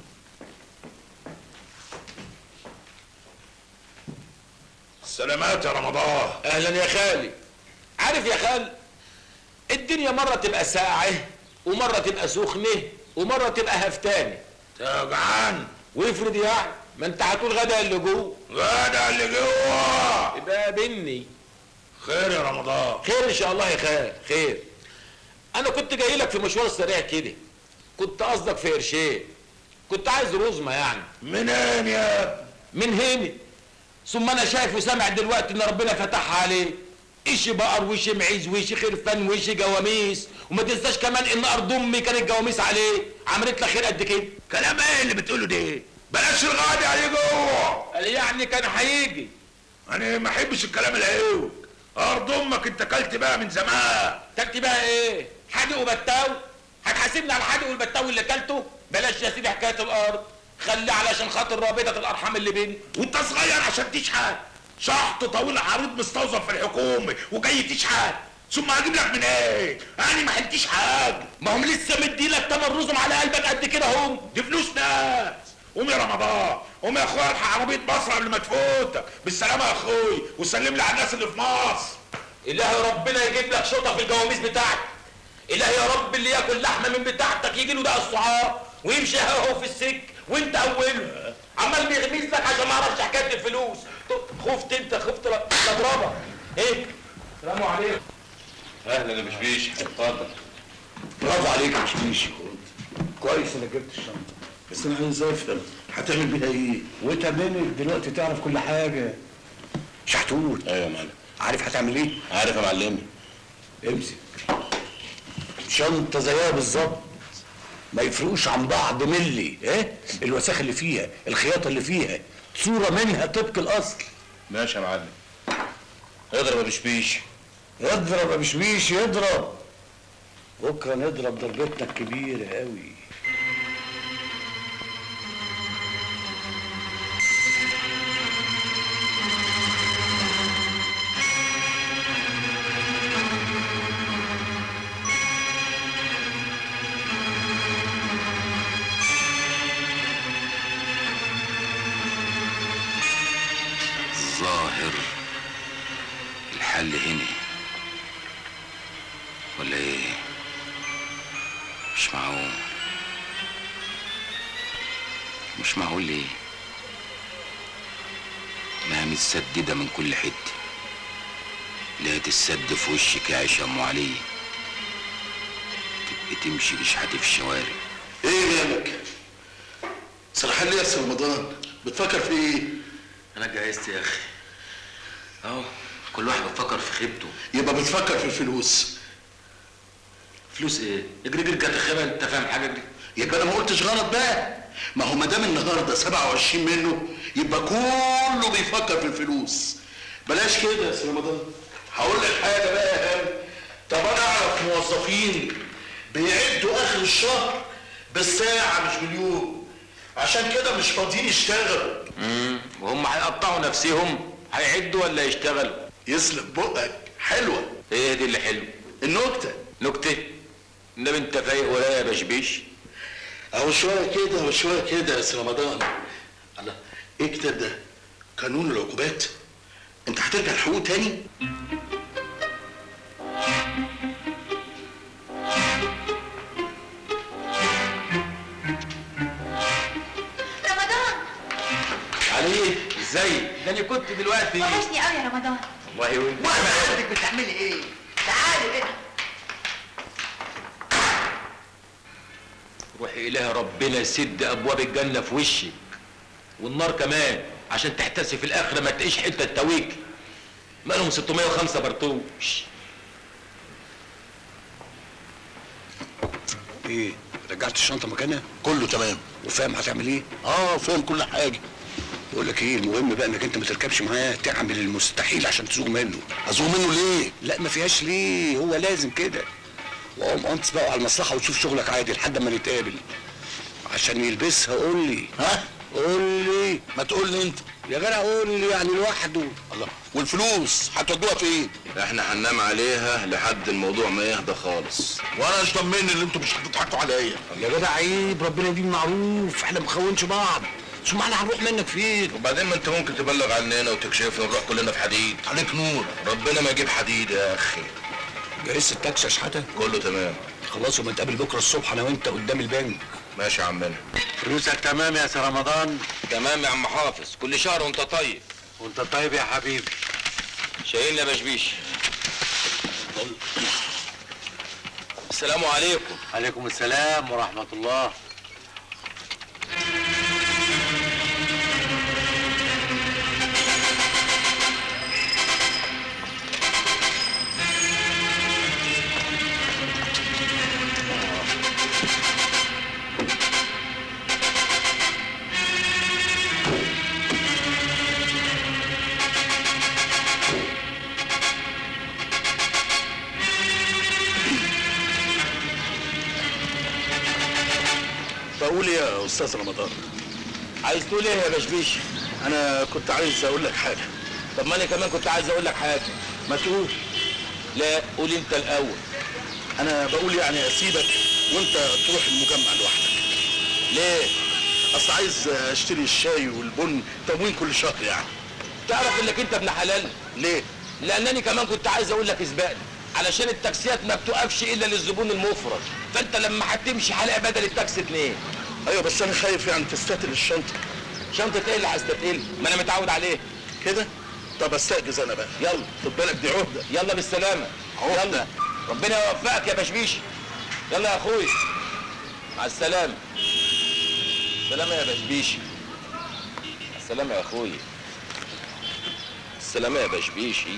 سلامات يا رمضان اهلا يا خالي عارف يا خال الدنيا مرة تبقى ساقعة ومرة تبقى سخنة ومرة تبقى هفتانة جعان وافرض يعني ما انت هتقول غدا اللي جوه غدا اللي جوه يبقى بني خير يا رمضان خير ان شاء الله يا خال خير انا كنت جاي لك في مشوار سريع كده كنت قصدك في قرشين كنت عايز رزمه يعني منين يا من هنا ثم انا شايف وسامع دلوقتي ان ربنا فتحها عليه ايش بقر وش معيز وش خرفان وش جواميس وما تنساش كمان ان ارض امي كانت جواميس عليه عملت لك خير قد كده كلام ايه اللي بتقوله ده بلاش الغادي اللي جوه قال يعني كان هيجي انا ما احبش الكلام العيوب ارض امك انت كلت بقى من زمان تكتي بقى ايه حادق وبتاو هتحاسبني على الحادق والبتاو اللي كلته بلاش يا سيدي حكايه الارض خلي علشان خاطر رابطه الارحام اللي بيني وانت صغير عشان تشحت شحط طويل عريض مستوظف في الحكومه وجاي تشحت ثم هجيب لك من ايه؟ انا ما حلتش حاجه ما هم لسه مديلك تمن رزم على قلبك قد كده هم دي فلوس ناس قوم يا رمضان قوم يا اخويا الحق عربيه مصر قبل ما تفوتك بالسلامه يا اخوي وسلم لي على الناس اللي في مصر الهي ربنا يجيب لك شطه في الجواميس بتاعتك الهي يا رب اللي ياكل لحمه من بتاعتك يجي له ده الصعاب ويمشي هو في السك وانت اوله عمال بيغميس لك عشان ما اعرفش حكايه الفلوس خفت انت خفت لا اضربك ايه السلام عليكم اهلا يا بشبيش اتفضل برافو عليك يا مشميش كويس انك جبت الشنطه بس انا عايز افهم هتعمل بيها ايه؟ وتمنك دلوقتي تعرف كل حاجه شحتوت ايوه يا معلم عارف هتعمل ايه عارف يا معلمي امسك شنطه زيها بالظبط ما يفرقوش عن بعض ملي ايه الوساخه اللي فيها الخياطه اللي فيها صوره منها طبق الاصل ماشي يا معلم اضرب يا بشبيش يضرب يا بشبيش يضرب بكره نضرب ضربتنا الكبيره قوي الظاهر الحل هنا ولا ايه مش معقول مش معقول ليه ما متسددة من كل حتة لا تتسد في وشك يا عيشة ام علي تبقى تمشي تشحتي في الشوارع ايه مالك سرحان ليه يا استاذ رمضان بتفكر في ايه انا اتجهزت يا اخي اهو كل واحد بيفكر في خيبته يبقى بتفكر في الفلوس فلوس ايه اجري اجري كانت خيبه انت فاهم حاجه دي يبقى انا ما قلتش غلط بقى ما هو ما دام النهارده 27 منه يبقى كله بيفكر في الفلوس بلاش كده يا استاذ رمضان هقول لك حاجه بقى يا هاني طب انا اعرف موظفين بيعدوا اخر الشهر بالساعه مش باليوم عشان كده مش فاضيين يشتغلوا امم وهم هيقطعوا نفسهم هيعدوا ولا يشتغلوا يسلم بقك حلوه ايه دي اللي حلو النكته نكته النبي انت فايق ولا يا بشبيش اهو شويه كده وشويه كده يا استاذ رمضان الله ايه الكتاب ده قانون العقوبات انت هترجع الحقوق تاني رمضان علي ازاي ده انا كنت دلوقتي وحشني قوي يا رمضان والله وانت وانا عندك بتعملي ايه تعالي هنا روحي إله ربنا يسد أبواب الجنة في وشك والنار كمان عشان تحتسي في الآخرة ما تلاقيش حتة تاويك مالهم 605 برطوش ايه رجعت الشنطه مكانها كله تمام وفاهم هتعمل ايه اه فاهم كل حاجه بقول لك ايه المهم بقى انك انت ما تركبش معاه تعمل المستحيل عشان تزوغ منه ازوغ منه ليه لا ما فيهاش ليه هو لازم كده وقوم انت بقى على المصلحه وتشوف شغلك عادي لحد ما نتقابل عشان يلبسها قول لي ها قول لي ما تقول لي انت يا جدع قول لي يعني لوحده الله والفلوس هتودوها فين احنا هننام عليها لحد الموضوع ما يهدى خالص وانا مش ضمني ان انتوا مش هتضحكوا عليا يا جدع عيب ربنا يديم معروف احنا ما بنخونش بعض ثم احنا هنروح منك فين وبعدين ما انت ممكن تبلغ عننا وتكشفنا نروح كلنا في حديد عليك نور ربنا ما يجيب حديد يا اخي جهزت التاكسي يا شحاته كله تمام خلاص وما نتقابل بكره الصبح انا وانت قدام البنك ماشي يا عمنا فلوسك تمام يا سي رمضان تمام يا عم حافظ كل شهر وانت طيب وانت طيب يا حبيبي شايلنا يا بشبيش السلام عليكم عليكم السلام ورحمة الله بقول ايه يا استاذ رمضان عايز تقول ايه يا بشبيش انا كنت عايز اقول لك حاجه طب ما انا كمان كنت عايز اقول لك حاجه ما تقول لا قول انت الاول انا بقول يعني اسيبك وانت تروح المجمع لوحدك ليه اصل عايز اشتري الشاي والبن تموين كل شهر يعني تعرف انك انت ابن حلال ليه لانني كمان كنت عايز اقول لك اسبقني علشان التاكسيات ما بتقفش الا للزبون المفرد فانت لما هتمشي هلاقي بدل التاكسي اتنين ايوه بس انا خايف يعني تستتل الشنطه شنطه ايه اللي هستتقل ما انا متعود عليه كده طب استأجز انا بقى يلا خد بالك دي عهده يلا بالسلامه يلا ربنا يوفقك يا بشبيش يلا يا اخوي مع السلامه السلامه يا بشبيشي السلامه يا اخوي السلامه يا بشبيشي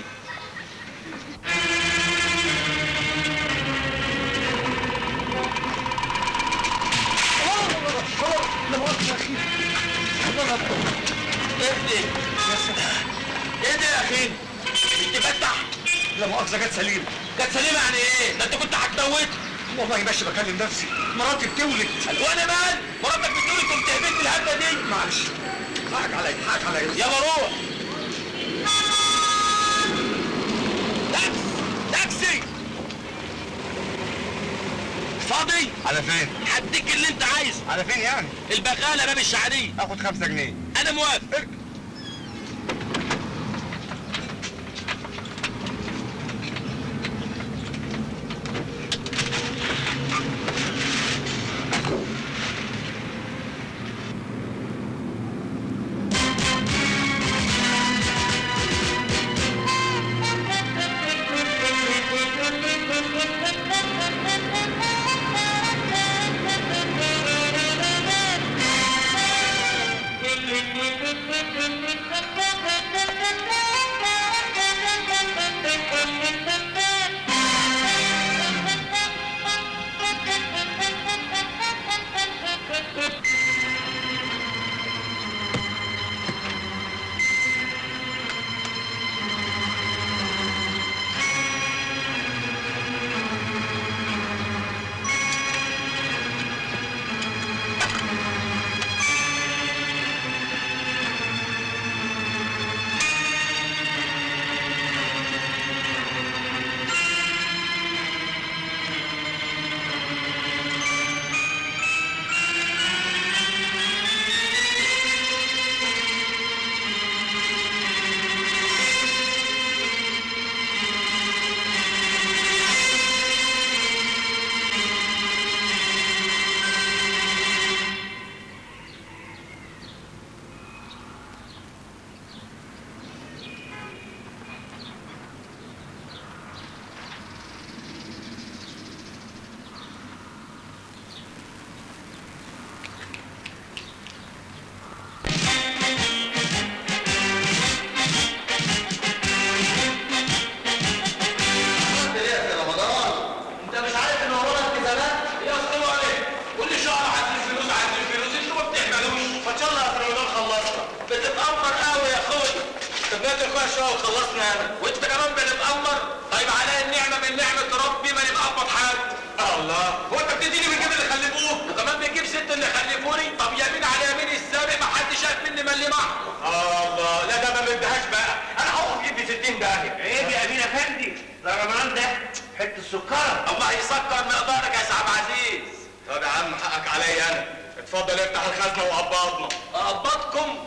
ايه ايه ده يا اخي بتفتح لا مؤاخذه جت سليمه كانت سليمه يعني ايه ده انت كنت هتموت والله ماشي بكلم نفسي مراتي بتولد وانا مال مراتك بتقول انت بتهبط الهبه دي معلش حقك عليا حقك عليا يلا روح تاكس تاكسي فاضي على فين؟ هديك اللي انت عايزه على فين يعني؟ البقاله باب الشعريه اخد خمسة جنيه انا موافق طب ما يا اخويا شويه وخلصنا انا وانت كمان بنتامر طيب عليا النعمه من نعمه ربي ما نبقى اقبض حد الله هو انت بتديني من جيب اللي خلفوه وكمان بتجيب ست اللي خلفوني طب يمين على يمين السابق ما حدش شاف مني ملي معه الله لا ده ما بدهاش بقى انا هقف جيب لي 60 داهيه عيب يا امين افندي ده رمضان ده حته السكر الله يسكر مقدارك يا سعد عزيز طب يا عم حقك عليا انا اتفضل افتح الخزنه وقبضنا اقبضكم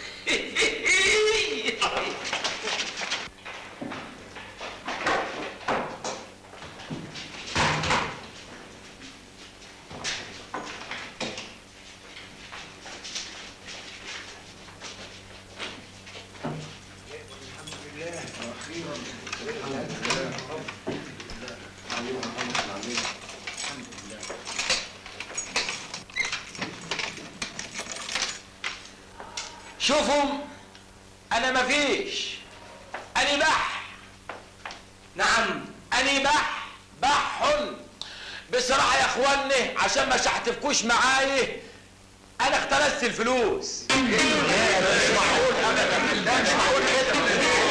شوفوا انا مفيش انا بح نعم انا بح بح بصراحه يا اخواني عشان ما شحتفكوش معايا انا اختلست الفلوس مش معقول ابدا ده مش معقول كده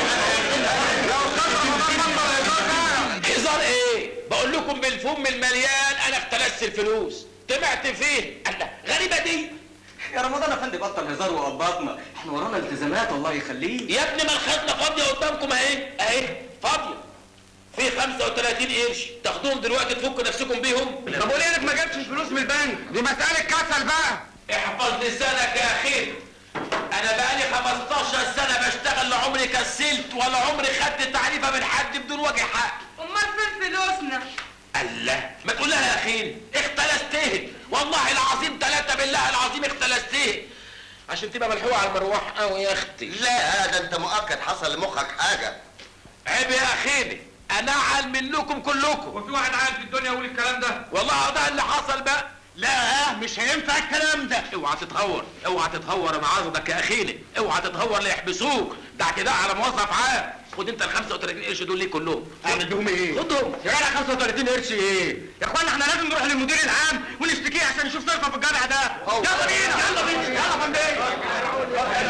هزار ايه بقول لكم بالفم المليان انا اختلست الفلوس طمعت فيه الله غريبه دي يا رمضان يا فندم بطل هزار وقبضنا احنا ورانا التزامات الله يخليك يا ابني ما الخزنه فاضيه قدامكم اهي اهي فاضيه في 35 قرش تاخدوهم دلوقتي تفكوا نفسكم بيهم طب وليه انك ما جبتش فلوس من البنك؟ دي مسألة كسل بقى احفظ لسانك يا اخي انا بقالي 15 سنه بشتغل لا عمري كسلت ولا عمري خدت تعريفه من حد بدون وجه حق امال فين فلوسنا الله ما تقول لها يا اخي اختلستيه والله العظيم ثلاثه بالله العظيم اختلستيه عشان تبقى ملحوقه على المروح قوي يا اختي لا ده انت مؤكد حصل لمخك حاجه عيب يا اخيني انا اعل منكم كلكم وفي واحد عاقل في الدنيا يقول الكلام ده والله ده اللي حصل بقى لا مش هينفع الكلام ده اوعى تتهور اوعى تتهور انا عرضك يا اخيني اوعى تتهور ليحبسوك ده اعتداء على موظف عام خد انت ال 35 قرش دول ليه كلهم اعمل بيهم ايه؟ خدهم يا جدع 35 قرش ايه؟ يا اخوانا احنا لازم نروح للمدير العام ونشتكيه عشان نشوف صرفه في الجدع ده يلا بينا يلا بينا يلا يا فندم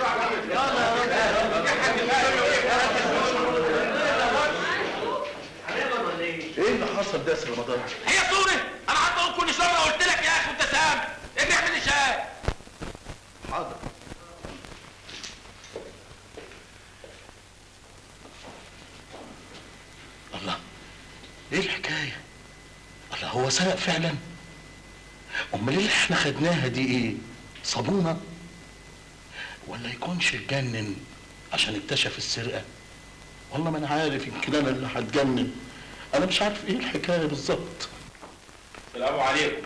ايه اللي حصل ده يا سي رمضان؟ هي صورة انا قعدت اقول كل شويه قلت لك يا اخي وانت سامع ابني اعمل لي شاي حاضر الله ايه الحكايه؟ الله هو سرق فعلا؟ امال اللي احنا خدناها دي ايه؟ صابونه؟ ولا يكونش اتجنن عشان اكتشف السرقه؟ والله ما انا عارف يمكن انا اللي هتجنن انا مش عارف ايه الحكايه بالظبط السلام عليكم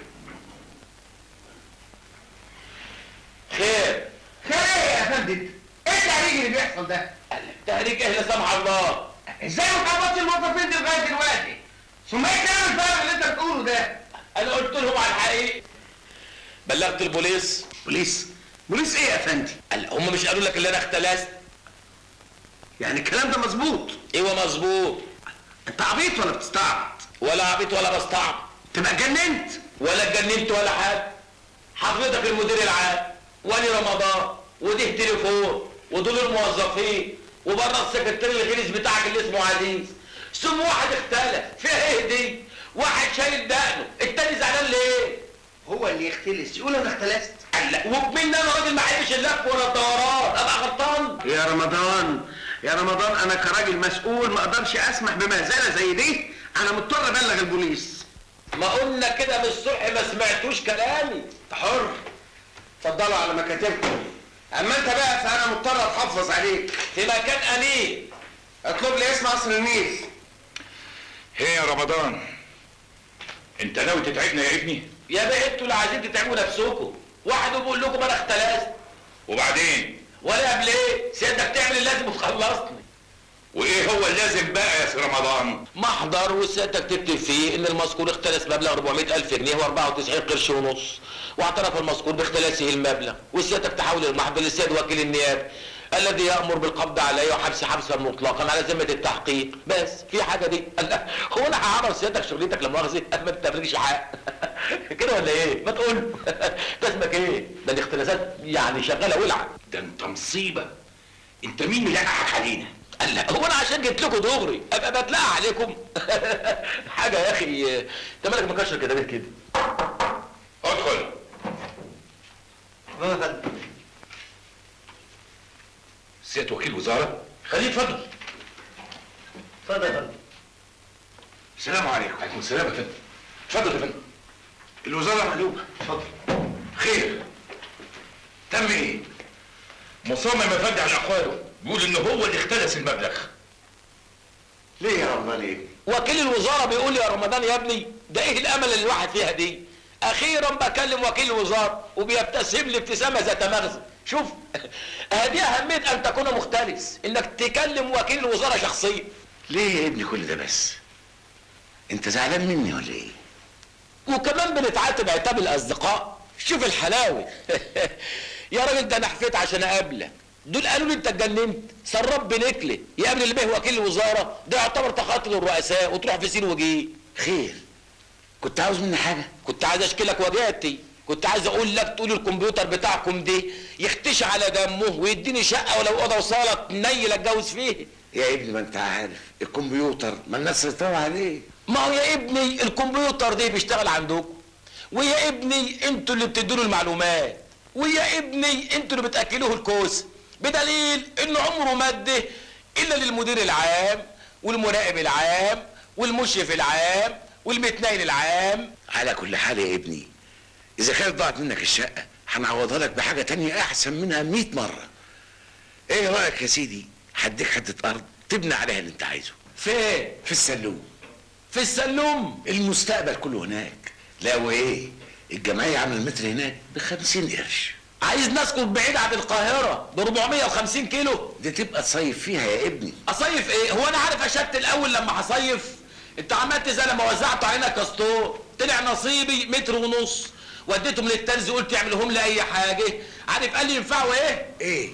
خير خير يا فندم ايه التهريج اللي بيحصل ده؟ تهريج ايه لا سمح الله ازاي ما تعبطش الموظفين دي لغايه دلوقتي؟ ثم ايه الكلام الفارغ اللي انت بتقوله ده؟ انا قلت لهم على الحقيقه بلغت البوليس بوليس بوليس ايه يا فندم قال هم مش قالوا لك اللي انا اختلست يعني الكلام ده مظبوط ايوه مظبوط انت عبيط ولا بتستعبط ولا عبيط ولا بستعبط تبقى اتجننت ولا اتجننت ولا حاجه حضرتك المدير العام ولي رمضان وده تليفون ودول الموظفين وبره السكرتير الغليظ بتاعك اللي اسمه عزيز ثم واحد اختلف فيها ايه دي واحد شايل دقنه التاني زعلان ليه هو اللي يختلس يقول انا اختلست لا وبمين انا راجل ما احبش اللف ولا الدوران ابقى غلطان يا رمضان يا رمضان انا كراجل مسؤول ما اقدرش اسمح بمهزله زي دي انا مضطر ابلغ البوليس ما قلنا كده من الصبح ما سمعتوش كلامي انت حر اتفضلوا على مكاتبكم اما انت بقى فانا مضطر اتحفظ عليك في مكان امين اطلب لي اسم قصر النيل هي يا رمضان انت ناوي تتعبنا يا ابني يا بيه انتوا اللي عايزين تتعبوا نفسكم واحد بيقول لكم انا اختلست وبعدين ولا قبل ايه سيادتك تعمل اللازم وتخلصني وايه هو اللازم بقى يا سي رمضان محضر وسيادتك تكتب فيه ان المذكور اختلس مبلغ 400 الف جنيه و94 قرش ونص واعترف المذكور باختلاسه المبلغ وسيادتك تحول المحضر للسيد وكيل النيابه الذي يامر بالقبض عليه وحبس حبسا مطلقا على ذمه التحقيق بس في حاجه دي الله هو انا هعرف سيادتك شغلتك لا مؤاخذه ما تفرجش حق كده ولا ايه ما تقول ده اسمك ايه ده الاختلاسات يعني شغاله ولعه ده انت مصيبه انت مين ملقحك علينا قال لا هو انا عشان جيت لكم دغري ابقى بتلقى عليكم حاجه يا اخي انت مالك مكشر كده ليه كده ادخل سيادة وكيل وزارة خليه اتفضل اتفضل يا فندم السلام عليكم وعليكم السلام يا فندم اتفضل يا فندم الوزارة مقلوبة اتفضل خير تم ايه؟ مصمم يا فندم على اقواله بيقول ان هو اللي اختلس المبلغ ليه يا رمضان ايه؟ وكيل الوزاره بيقول لي يا رمضان يا ابني ده ايه الامل اللي الواحد فيها دي اخيرا بكلم وكيل الوزاره وبيبتسم لي ابتسامه ذات مغزى شوف هذه اهميه ان تكون مختلس انك تكلم وكيل الوزاره شخصيا ليه يا ابني كل ده بس؟ انت زعلان مني ولا ايه؟ وكمان بنتعاتب عتاب الاصدقاء شوف الحلاوه يا راجل ده انا حفيت عشان اقابلك دول قالوا لي انت اتجننت سراب بنكله يقابل اللي به وكيل الوزاره ده يعتبر تخاطب الرؤساء وتروح في سين وجيه خير كنت عاوز مني حاجه كنت عايز اشكلك وجهتي كنت عايز اقول لك تقول الكمبيوتر بتاعكم ده يختش على دمه ويديني شقه ولو اوضه وصاله تنيل اتجوز فيه يا ابني ما انت عارف الكمبيوتر ما الناس سيطروا عليه ما هو يا ابني الكمبيوتر ده بيشتغل عندكم ويا ابني انتوا اللي بتدوا له المعلومات ويا ابني انتوا اللي بتاكلوه الكوسه بدليل انه عمره ما ادى الا للمدير العام والمراقب العام والمشرف العام والمتنين العام على كل حال يا ابني اذا كانت ضاعت منك الشقه هنعوضها لك بحاجه تانية احسن منها 100 مره ايه رايك يا سيدي هديك حته ارض تبني عليها اللي انت عايزه فين في السلوم في السلوم المستقبل كله هناك لا وايه الجمعيه عامله المتر هناك ب 50 قرش عايز نسكن بعيد عن القاهره ب 450 كيلو دي تبقى تصيف فيها يا ابني اصيف ايه هو انا عارف اشت الاول لما هصيف انت عملت زي لما وزعته علينا كاستور طلع نصيبي متر ونص وديتهم للترزي قلت يعملهم لي اي حاجه عارف قال لي ينفعوا ايه ايه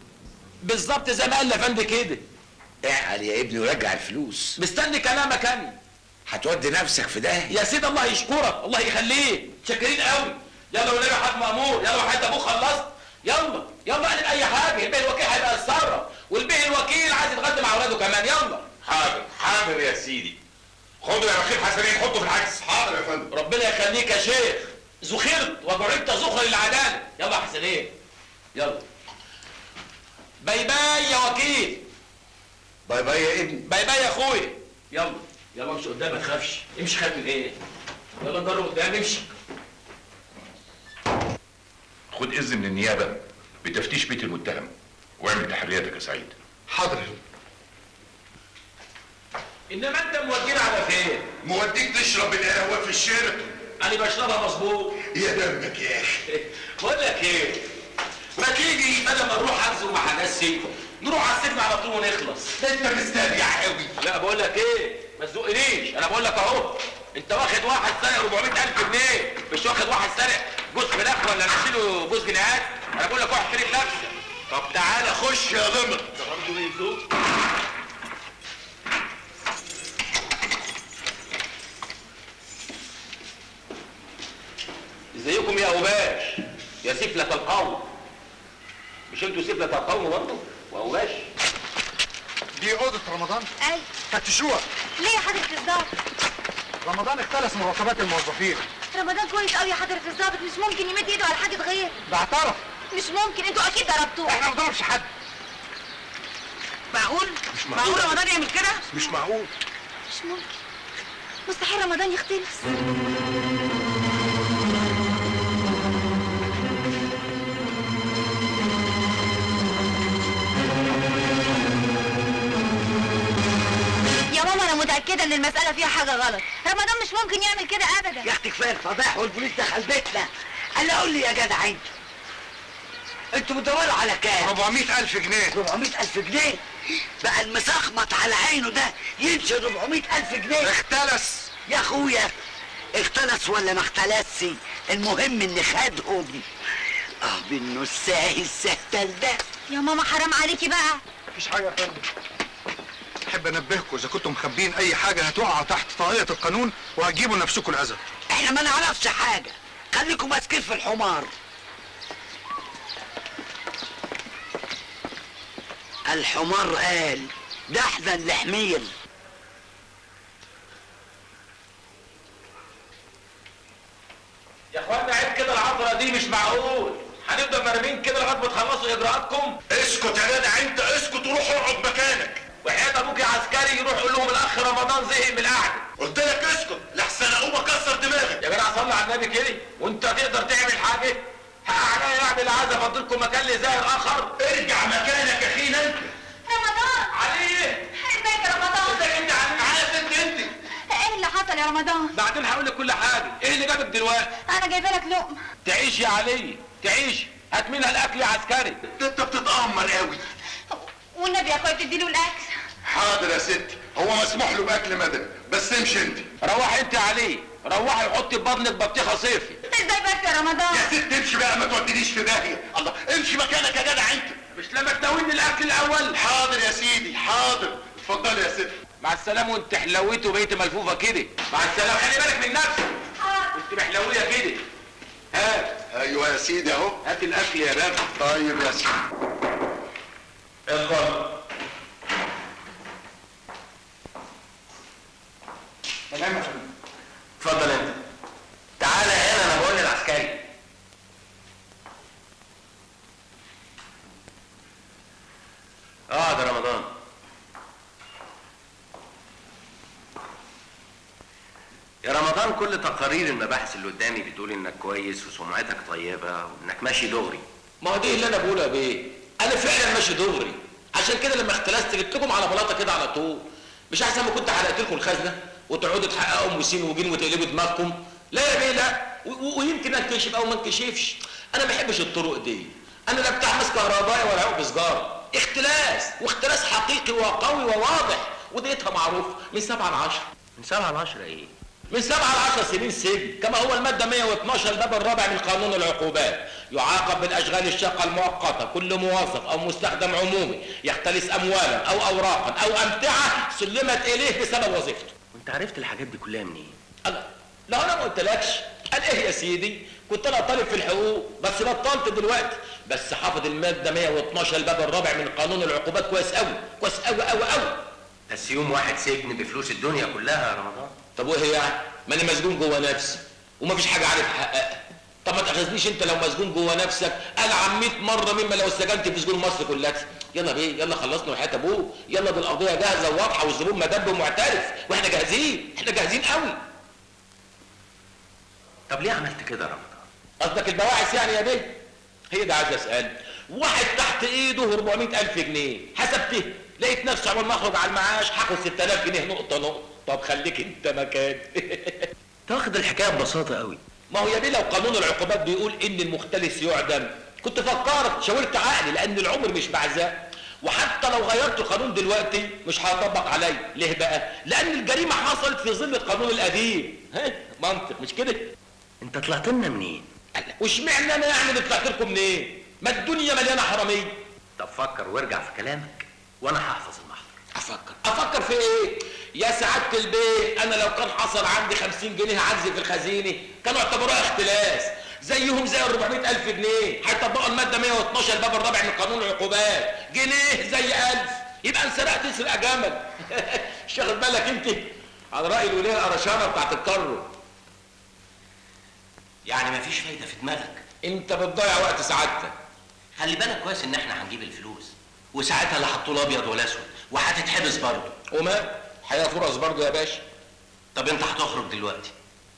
بالظبط زي ما قال لافندي كده اعقل يا ابني ورجع الفلوس مستني كلامك انا هتودي نفسك في ده يا سيدي الله يشكرك الله يخليك شاكرين قوي يلا والنبي حاج مامور يلا وحيد ابوك خلصت يلا يلا اعمل اي حاجه البيه الوكيل هيبقى يتصرف والبيه الوكيل عايز يتغدى مع اولاده كمان يلا حاضر حاضر يا سيدي خدوا يا بخيل حسنين حطوا في العكس حاضر يا فندم ربنا يخليك يا شيخ زخرت وجعلت زخر للعداله يلا يا حسنين يلا باي باي يا وكيل باي باي يا ابني باي باي يا اخويا يلا يلا امشي قدام ما تخافش امشي خايف من ايه يلا نجرب قدام امشي خد اذن من النيابه بتفتيش بيت المتهم واعمل تحرياتك يا سعيد حاضر انما انت مودينا على فين موديك تشرب القهوه في الشارع انا بشربها مظبوط يا دمك يا اخي بقول لك ايه ما تيجي بدل ما نروح اغزو مع ناسي نروح على السجن على طول ونخلص انت مستريح قوي لا بقول لك ايه ما تزقنيش انا بقول لك اهو انت واخد واحد سارق 400000 جنيه مش واخد واحد سارق جوز فراخ ولا نشيله جوز جنيهات انا بقول لك واحد شريك نفسك طب تعالى خش يا غمر ده برضه بيزوق ازيكم يا اوباش يا سفلة القوم مش انتوا سفلة القوم برضه واوباش دي اوضه رمضان اي فتشوها ليه يا حضرة الضابط رمضان اختلس مرتبات الموظفين رمضان كويس قوي يا حضرة الضابط مش ممكن يمد ايده على حد غير ده اعترف مش ممكن انتوا اكيد ضربتوه احنا ما بنضربش حد معقول؟ مش معقول رمضان يعمل كده؟ مش معقول مش ممكن مستحيل رمضان يختلس يا ماما انا متاكده ان المساله فيها حاجه غلط رمضان مش ممكن يعمل كده ابدا يا اختي كفايه الفضايح والبوليس دخل بيتنا قال لي قول لي يا جدع انت انتوا بتدوروا على كام؟ 400000 جنيه 400000 جنيه بقى المسخمط على عينه ده يمشي 400000 جنيه اختلس يا اخويا اختلس ولا ما اختلسش المهم ان خدهم اه بالنساه السهتل ده يا ماما حرام عليكي بقى مفيش حاجه يا فندم احب انبهكم اذا كنتم مخبيين اي حاجه هتقع تحت طاقيه القانون وهتجيبوا لنفسكم الاذى احنا ما نعرفش حاجه خليكم ماسكين في الحمار الحمار قال ده احنا اللي حمير يا اخوانا عيب كده العطره دي مش معقول هنفضل مرمين كده لغايه ما تخلصوا اجراءاتكم اسكت يا جدع انت اسكت وروح اقعد مكانك وحياة ابوك يا عسكري يروح يقول لهم الاخ رمضان زهق من القعده قلت لك اسكت لحسن اقوم اكسر دماغك يا جدع صلي على النبي كده وانت تقدر تعمل حاجه حق عليا اعمل عايز افضلكم مكان لزاهر اخر ارجع مكانك يا اخينا انت رمضان علي ازيك يا رمضان ازيك انت علي عارف انت انت ايه اللي حصل يا رمضان بعدين هقول لك كل حاجه ايه اللي جابك دلوقتي انا جايبه لك لقمه تعيش يا علي تعيش هات منها الاكل يا عسكري انت بتتامر قوي والنبي يا اخويا تديله الاكل حاضر يا ستي هو مسموح له باكل مدني بس امشي انت روحي انت يا علي روحي وحطي في بطنك بطيخه صيفي ازاي بس يا رمضان يا ست امشي بقى ما تودينيش في داهيه الله امشي مكانك يا جدع انت مش لما تناولني الاكل الاول حاضر يا سيدي حاضر اتفضلي يا ست مع السلامه وانت حلويت وبقيت ملفوفه كده مع السلامه خلي بالك من نفسك كنت محلويه كده هات ايوه يا سيدي اهو هات الاكل يا بابا طيب يا سيدي اتفضل تمام يا فندم اتفضل انت تعالى هنا انا بقول للعسكري اقعد يا رمضان يا رمضان كل تقارير المباحث اللي قدامي بتقول انك كويس وسمعتك طيبه وانك ماشي دغري ما هو دي اللي انا بقولها بيه انا فعلا ماشي دغري عشان كده لما اختلست جبت لكم على بلاطه كده على طول مش احسن ما كنت حرقت لكم الخزنه وتقعدوا تحققوا ام وسين وجين وتقلبوا دماغكم لا يا بيه لا و- و- ويمكن انكشف او ما انكشفش انا ما بحبش الطرق دي انا لا بتاع مس كهربائي ولا عقب سجاره اختلاس واختلاس حقيقي وقوي وواضح وديتها معروف من 7 ل 10 من 7 ل 10 ايه من 7 ل 10 سنين سجن كما هو الماده 112 الباب الرابع من قانون العقوبات يعاقب بالاشغال الشاقه المؤقته كل موظف او مستخدم عمومي يختلس اموالا او اوراقا او امتعه سلمت اليه بسبب وظيفته وانت عرفت الحاجات دي كلها منين الله لا انا ما قلتلكش قال ايه يا سيدي كنت انا طالب في الحقوق بس بطلت دلوقتي بس حافظ الماده 112 الباب الرابع من قانون العقوبات كويس قوي كويس قوي قوي قوي بس يوم واحد سجن بفلوس الدنيا كلها يا رمضان طب وايه يعني ما انا مسجون جوه نفسي ومفيش حاجه عارف احققها طب ما تاخذنيش انت لو مسجون جوه نفسك العن 100 مره مما لو سجنت في سجون مصر كلها يلا بيه يلا خلصنا وحياه ابوه يلا دي القضيه جاهزه وواضحه والزبون مدب ومعترف واحنا جاهزين احنا جاهزين قوي طب ليه عملت كده يا رمضان قصدك البواعث يعني يا بيه هي ده عايز اسال واحد تحت ايده 400 الف جنيه حسبته لقيت نفسي عمال ما اخرج على المعاش هاخد 6000 جنيه نقطه نقطه طب خليك انت مكاني تاخد الحكايه ببساطه قوي ما هو يا بيه لو قانون العقوبات بيقول ان المختلس يعدم كنت فكرت شاورت عقلي لان العمر مش بعزاء وحتى لو غيرت القانون دلوقتي مش هيطبق عليا ليه بقى لان الجريمه حصلت في ظل القانون القديم ها منطق مش كده انت طلعت لنا منين واشمعنى انا يعني اللي طلعت لكم منين ما الدنيا مليانه حراميه طب فكر وارجع في كلامك وانا هحفظ المحضر افكر افكر في ايه يا سعاده البيت انا لو كان حصل عندي 50 جنيه عجز في الخزينه كانوا اعتبروها اختلاس زيهم زي ال 400 الف جنيه هيطبقوا الماده 112 الباب الرابع من قانون العقوبات جنيه زي 1000 يبقى انسرقت تسرق جمل شغل بالك انت على راي الوليه القرشانه بتاعت الكرو يعني مفيش فايده في دماغك انت بتضيع وقت سعادتك خلي بالك كويس ان احنا هنجيب الفلوس وساعتها لا هتطول ابيض ولا اسود وهتتحبس برضه وما حياه فرص برضه يا باشا طب انت هتخرج دلوقتي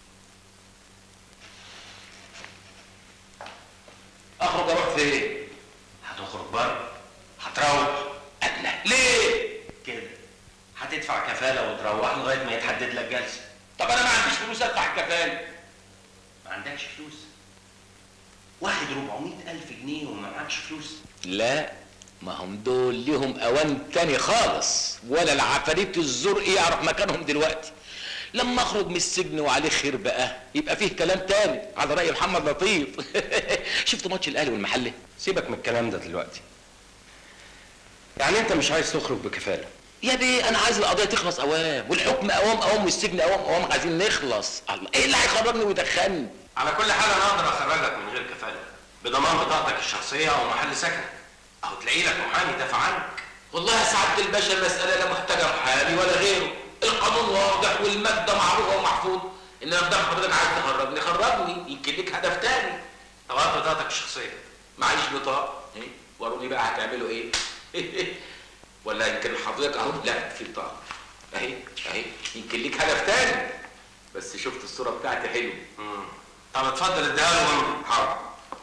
اخرج اروح فين هتخرج بره هتروح لا ليه كده هتدفع كفاله وتروح لغايه ما يتحدد لك جلسه طب انا ما عنديش فلوس ادفع الكفاله ما عندكش فلوس واحد 400 ألف جنيه وما معكش فلوس لا ما هم دول ليهم اوان تاني خالص ولا العفاريت الزرق يعرف مكانهم دلوقتي لما اخرج من السجن وعليه خير بقى يبقى فيه كلام تاني على راي محمد لطيف شفت ماتش الاهلي والمحله سيبك من الكلام ده دلوقتي يعني انت مش عايز تخرج بكفاله يا بيه انا عايز القضيه تخلص اوام والحكم اوام اوام والسجن اوام اوام عايزين نخلص الله ايه اللي هيخرجني ويدخلني على كل حال انا اقدر اخرجك من غير كفاله بضمان بطاقتك الشخصيه او محل سكنك او تلاقي لك محامي يدافع عنك والله يا سعاده الباشا المساله لا محتاجه محامي ولا غيره القانون واضح والماده معروفه ومحفوظ انما بدل حضرتك عايز تخرجني خرجني يمكن ليك هدف تاني طب هات بطاقتك الشخصيه معيش بطاقه إيه؟ وروني بقى هتعملوا ايه ولا يمكن حضرتك اهو لا في بطاقه اهي اهي يمكن ليك هدف تاني بس شفت الصوره بتاعتي حلوه طب اتفضل اديها له وامضي حاضر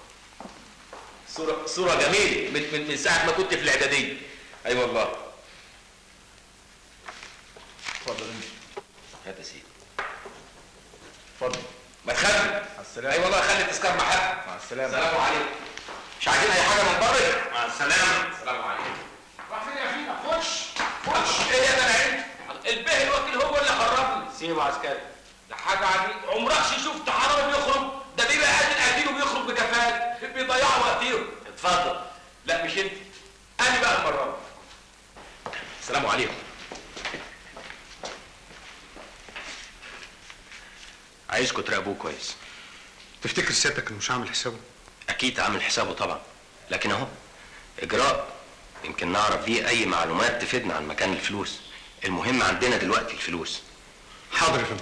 صوره صوره جميله من من, من ساعه ما كنت في الاعداديه اي أيوة والله اتفضل انت هات يا سيدي اتفضل ما تخلي مع السلامه اي والله خلي التذكار مع حد مع السلامه السلام عليكم مش عايزين اي حاجه من بره مع السلامه السلام عليكم راح فين يا فينا خش خش ايه يا جدع انت البه الوكيل هو اللي خرجني سيبه عسكري ده حاجه عجيبه عمرك شفت حرامي بيخرج ده بيبقى قاتل قتيل وبيخرج بكفاءه بيضيعوا وقتهم اتفضل لا مش انت انا بقى المره دي. السلام عليكم عايزكم تراقبوه كويس تفتكر سيادتك انه مش عامل حسابه؟ اكيد عامل حسابه طبعا لكن اهو اجراء يمكن نعرف بيه اي معلومات تفيدنا عن مكان الفلوس المهم عندنا دلوقتي الفلوس حاضر يا فندم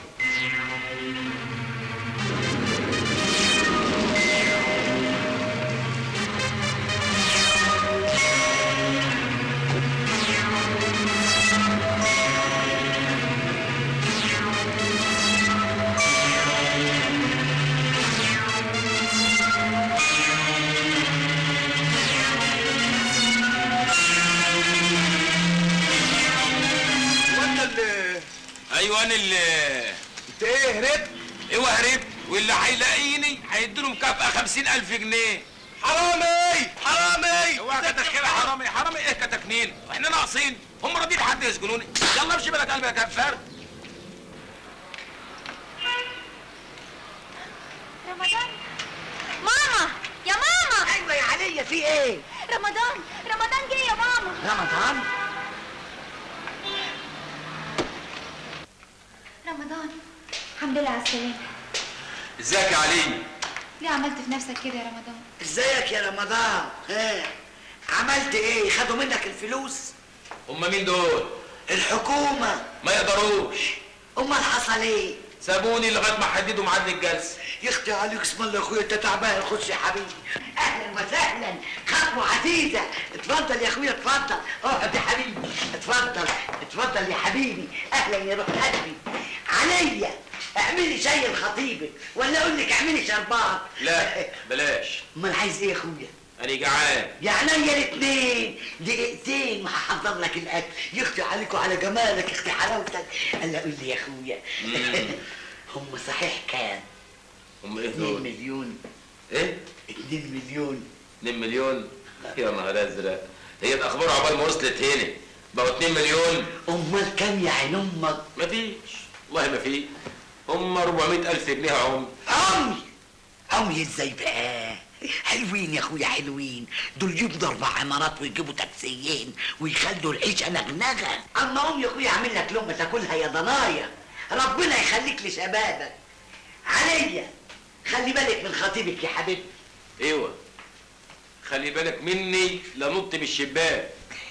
وانا اللي ايوه انا اللي انت ايه هربت؟ ايوه هربت واللي هيلاقيني هيديله مكافأة 50000 جنيه حرامي حرامي اوعى كتك كده حرامي حرامي ايه كتكنين احنا ناقصين هم راضيين حد يسجنوني يلا امشي بلا قلبي يا كفار رمضان ماما يا ماما ايوه يا عليا في ايه رمضان رمضان جه يا ماما رمضان رمضان الحمد لله على السلامة ازيك يا علي ليه عملت في نفسك كده يا رمضان ازيك يا رمضان ها عملت ايه خدوا منك الفلوس هم مين دول الحكومة ما يقدروش امال حصل ايه سابوني لغايه ما حددوا ميعاد الجلسه يختي عليك اسم الله يا اخويا انت تعبان خش يا حبيبي اهلا وسهلا خطوه عزيزه اتفضل يا اخويا اتفضل اقعد يا حبيبي اتفضل اتفضل يا حبيبي اهلا يا روح قلبي عليا اعملي شاي لخطيبك ولا اقول لك اعملي شربات لا بلاش امال عايز ايه يا اخويا انا جعان يا عينيا الاثنين دقيقتين وهحضر لك الاكل يختي عليك وعلى جمالك يختي حلاوتك الا قول لي يا اخويا مم. هم صحيح كام هم ايه 2 دول مليون ايه 2 مليون 2 مليون يا نهار ازرق هي الاخبار عقبال ما وصلت هنا بقوا 2 مليون امال كام يا عين امك مفيش والله ما في هم 400 الف جنيه يا عم عمي عمي ازاي بقى حلوين يا اخويا حلوين دول يبنوا اربع عمارات ويجيبوا تاكسيين ويخلوا العيشه نغنغه اما امي يا اخويا اعمل لك لقمه تاكلها يا ضنايا ربنا يخليك لشبابك عليا خلي بالك من خطيبك يا حبيبتي ايوه خلي بالك مني لنط من الشباك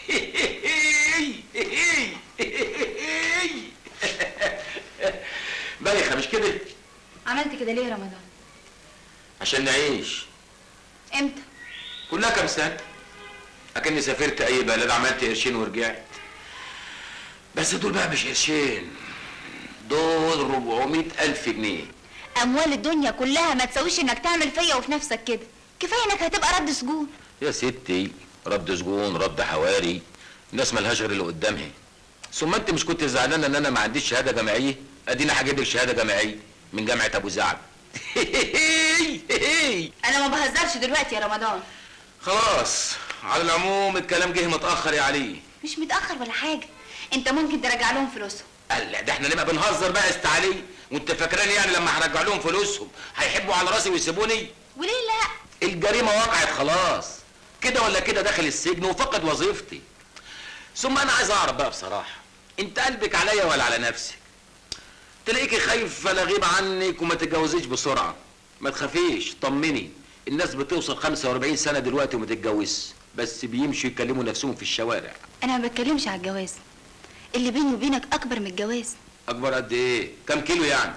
بايخه مش كده عملت كده ليه يا رمضان عشان نعيش امتى كلها كام سنه اكني سافرت اي بلد عملت قرشين ورجعت بس دول بقى مش قرشين دول 400 الف جنيه اموال الدنيا كلها ما تساويش انك تعمل فيا وفي نفسك كده كفايه انك هتبقى رد سجون يا ستي رد سجون رد حواري الناس ملهاش غير اللي قدامها ثم انت مش كنت زعلانه ان انا ما عنديش شهاده جامعيه ادينا هجيب لك شهاده جامعيه من جامعه ابو زعب انا ما بهزرش دلوقتي يا رمضان خلاص على العموم الكلام جه متاخر يا علي مش متاخر ولا حاجه انت ممكن ترجع لهم فلوسهم قال لا ده احنا نبقى بنهزر بقى يا است علي وانت فاكراني يعني لما هرجع لهم فلوسهم هيحبوا على راسي ويسيبوني وليه لا الجريمه وقعت خلاص كده ولا كده داخل السجن وفقد وظيفتي ثم انا عايز اعرف بقى بصراحه انت قلبك عليا ولا على نفسك تلاقيكي خايفه لا اغيب عنك وما تتجوزيش بسرعه ما تخافيش طمني الناس بتوصل 45 سنه دلوقتي وما تتجوزش بس بيمشوا يكلموا نفسهم في الشوارع انا ما بتكلمش على الجواز اللي بيني وبينك اكبر من الجواز اكبر قد ايه كم كيلو يعني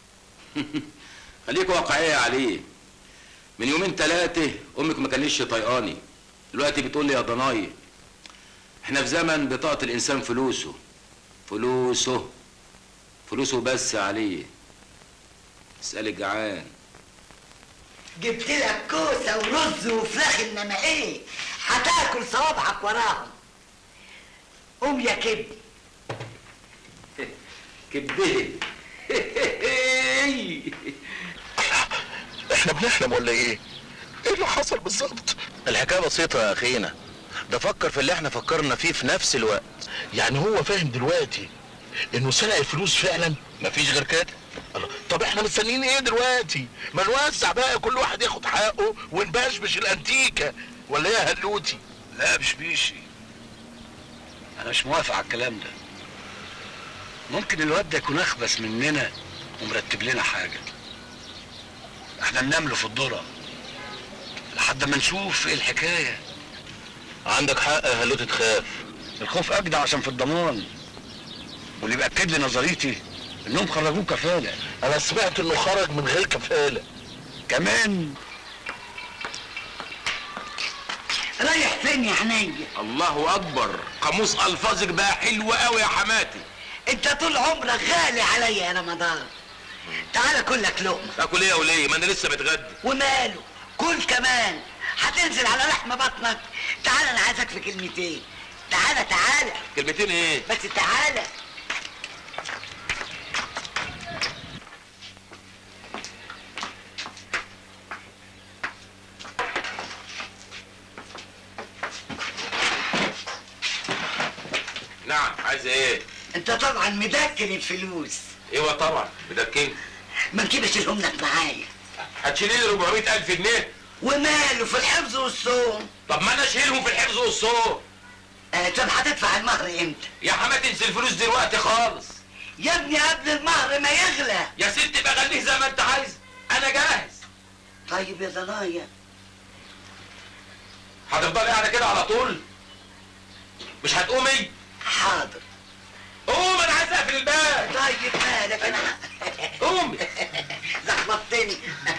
خليك واقعيه عليه من يومين ثلاثه امك ما كانتش طيقاني دلوقتي بتقول لي يا ضناي احنا في زمن بطاقه الانسان فلوسه فلوسه فلوسه بس عليه اسال الجعان جبت لك كوسه ورز وفراخ انما ايه هتاكل صوابعك وراهم قوم يا كبد كبده احنا بنحلم ولا ايه؟ ايه اللي حصل بالظبط؟ الحكايه بسيطه يا اخينا ده فكر في اللي احنا فكرنا فيه في نفس الوقت يعني هو فاهم دلوقتي انه سرق الفلوس فعلا مفيش غير كده الله، طب احنا مستنيين ايه دلوقتي ما نوزع بقى كل واحد ياخد حقه ونبشبش الانتيكه ولا ايه يا هلوتي لا مش بيشي انا مش موافق على الكلام ده ممكن الواد ده يكون اخبث مننا ومرتب لنا حاجه احنا ننام له في الذره لحد ما نشوف ايه الحكايه عندك حق يا هلوتي تخاف الخوف اجدع عشان في الضمان واللي بياكد لي نظريتي انهم خرجوه كفاله انا سمعت انه خرج من غير كفاله كمان رايح فين يا عينيا الله اكبر قاموس الفاظك بقى حلو قوي يا حماتي انت طول عمرك غالي عليا يا رمضان تعالى كل لك لقمه اكل ايه يا وليه ما انا لسه متغدى وماله كل كمان هتنزل على لحم بطنك تعالى انا عايزك في كلمتين تعالى تعالى كلمتين ايه بس تعالى نعم عايز ايه انت طبعا مدكن الفلوس ايوه طبعا بدكين ما تجيبش لهم لك معايا هتشيلي لي 400 الف جنيه وماله في الحفظ والصوم طب ما انا اشيلهم في الحفظ والصوم آه طب هتدفع المهر امتى يا حماتي انسي الفلوس دلوقتي خالص يا ابني قبل المهر ما يغلى يا ستي بقى خليه زي ما انت عايز انا جاهز طيب يا ضنايا هتفضلي قاعده كده على طول مش هتقومي حاضر قوم انا عايز اقفل الباب طيب مالك انا قومي زخبطتني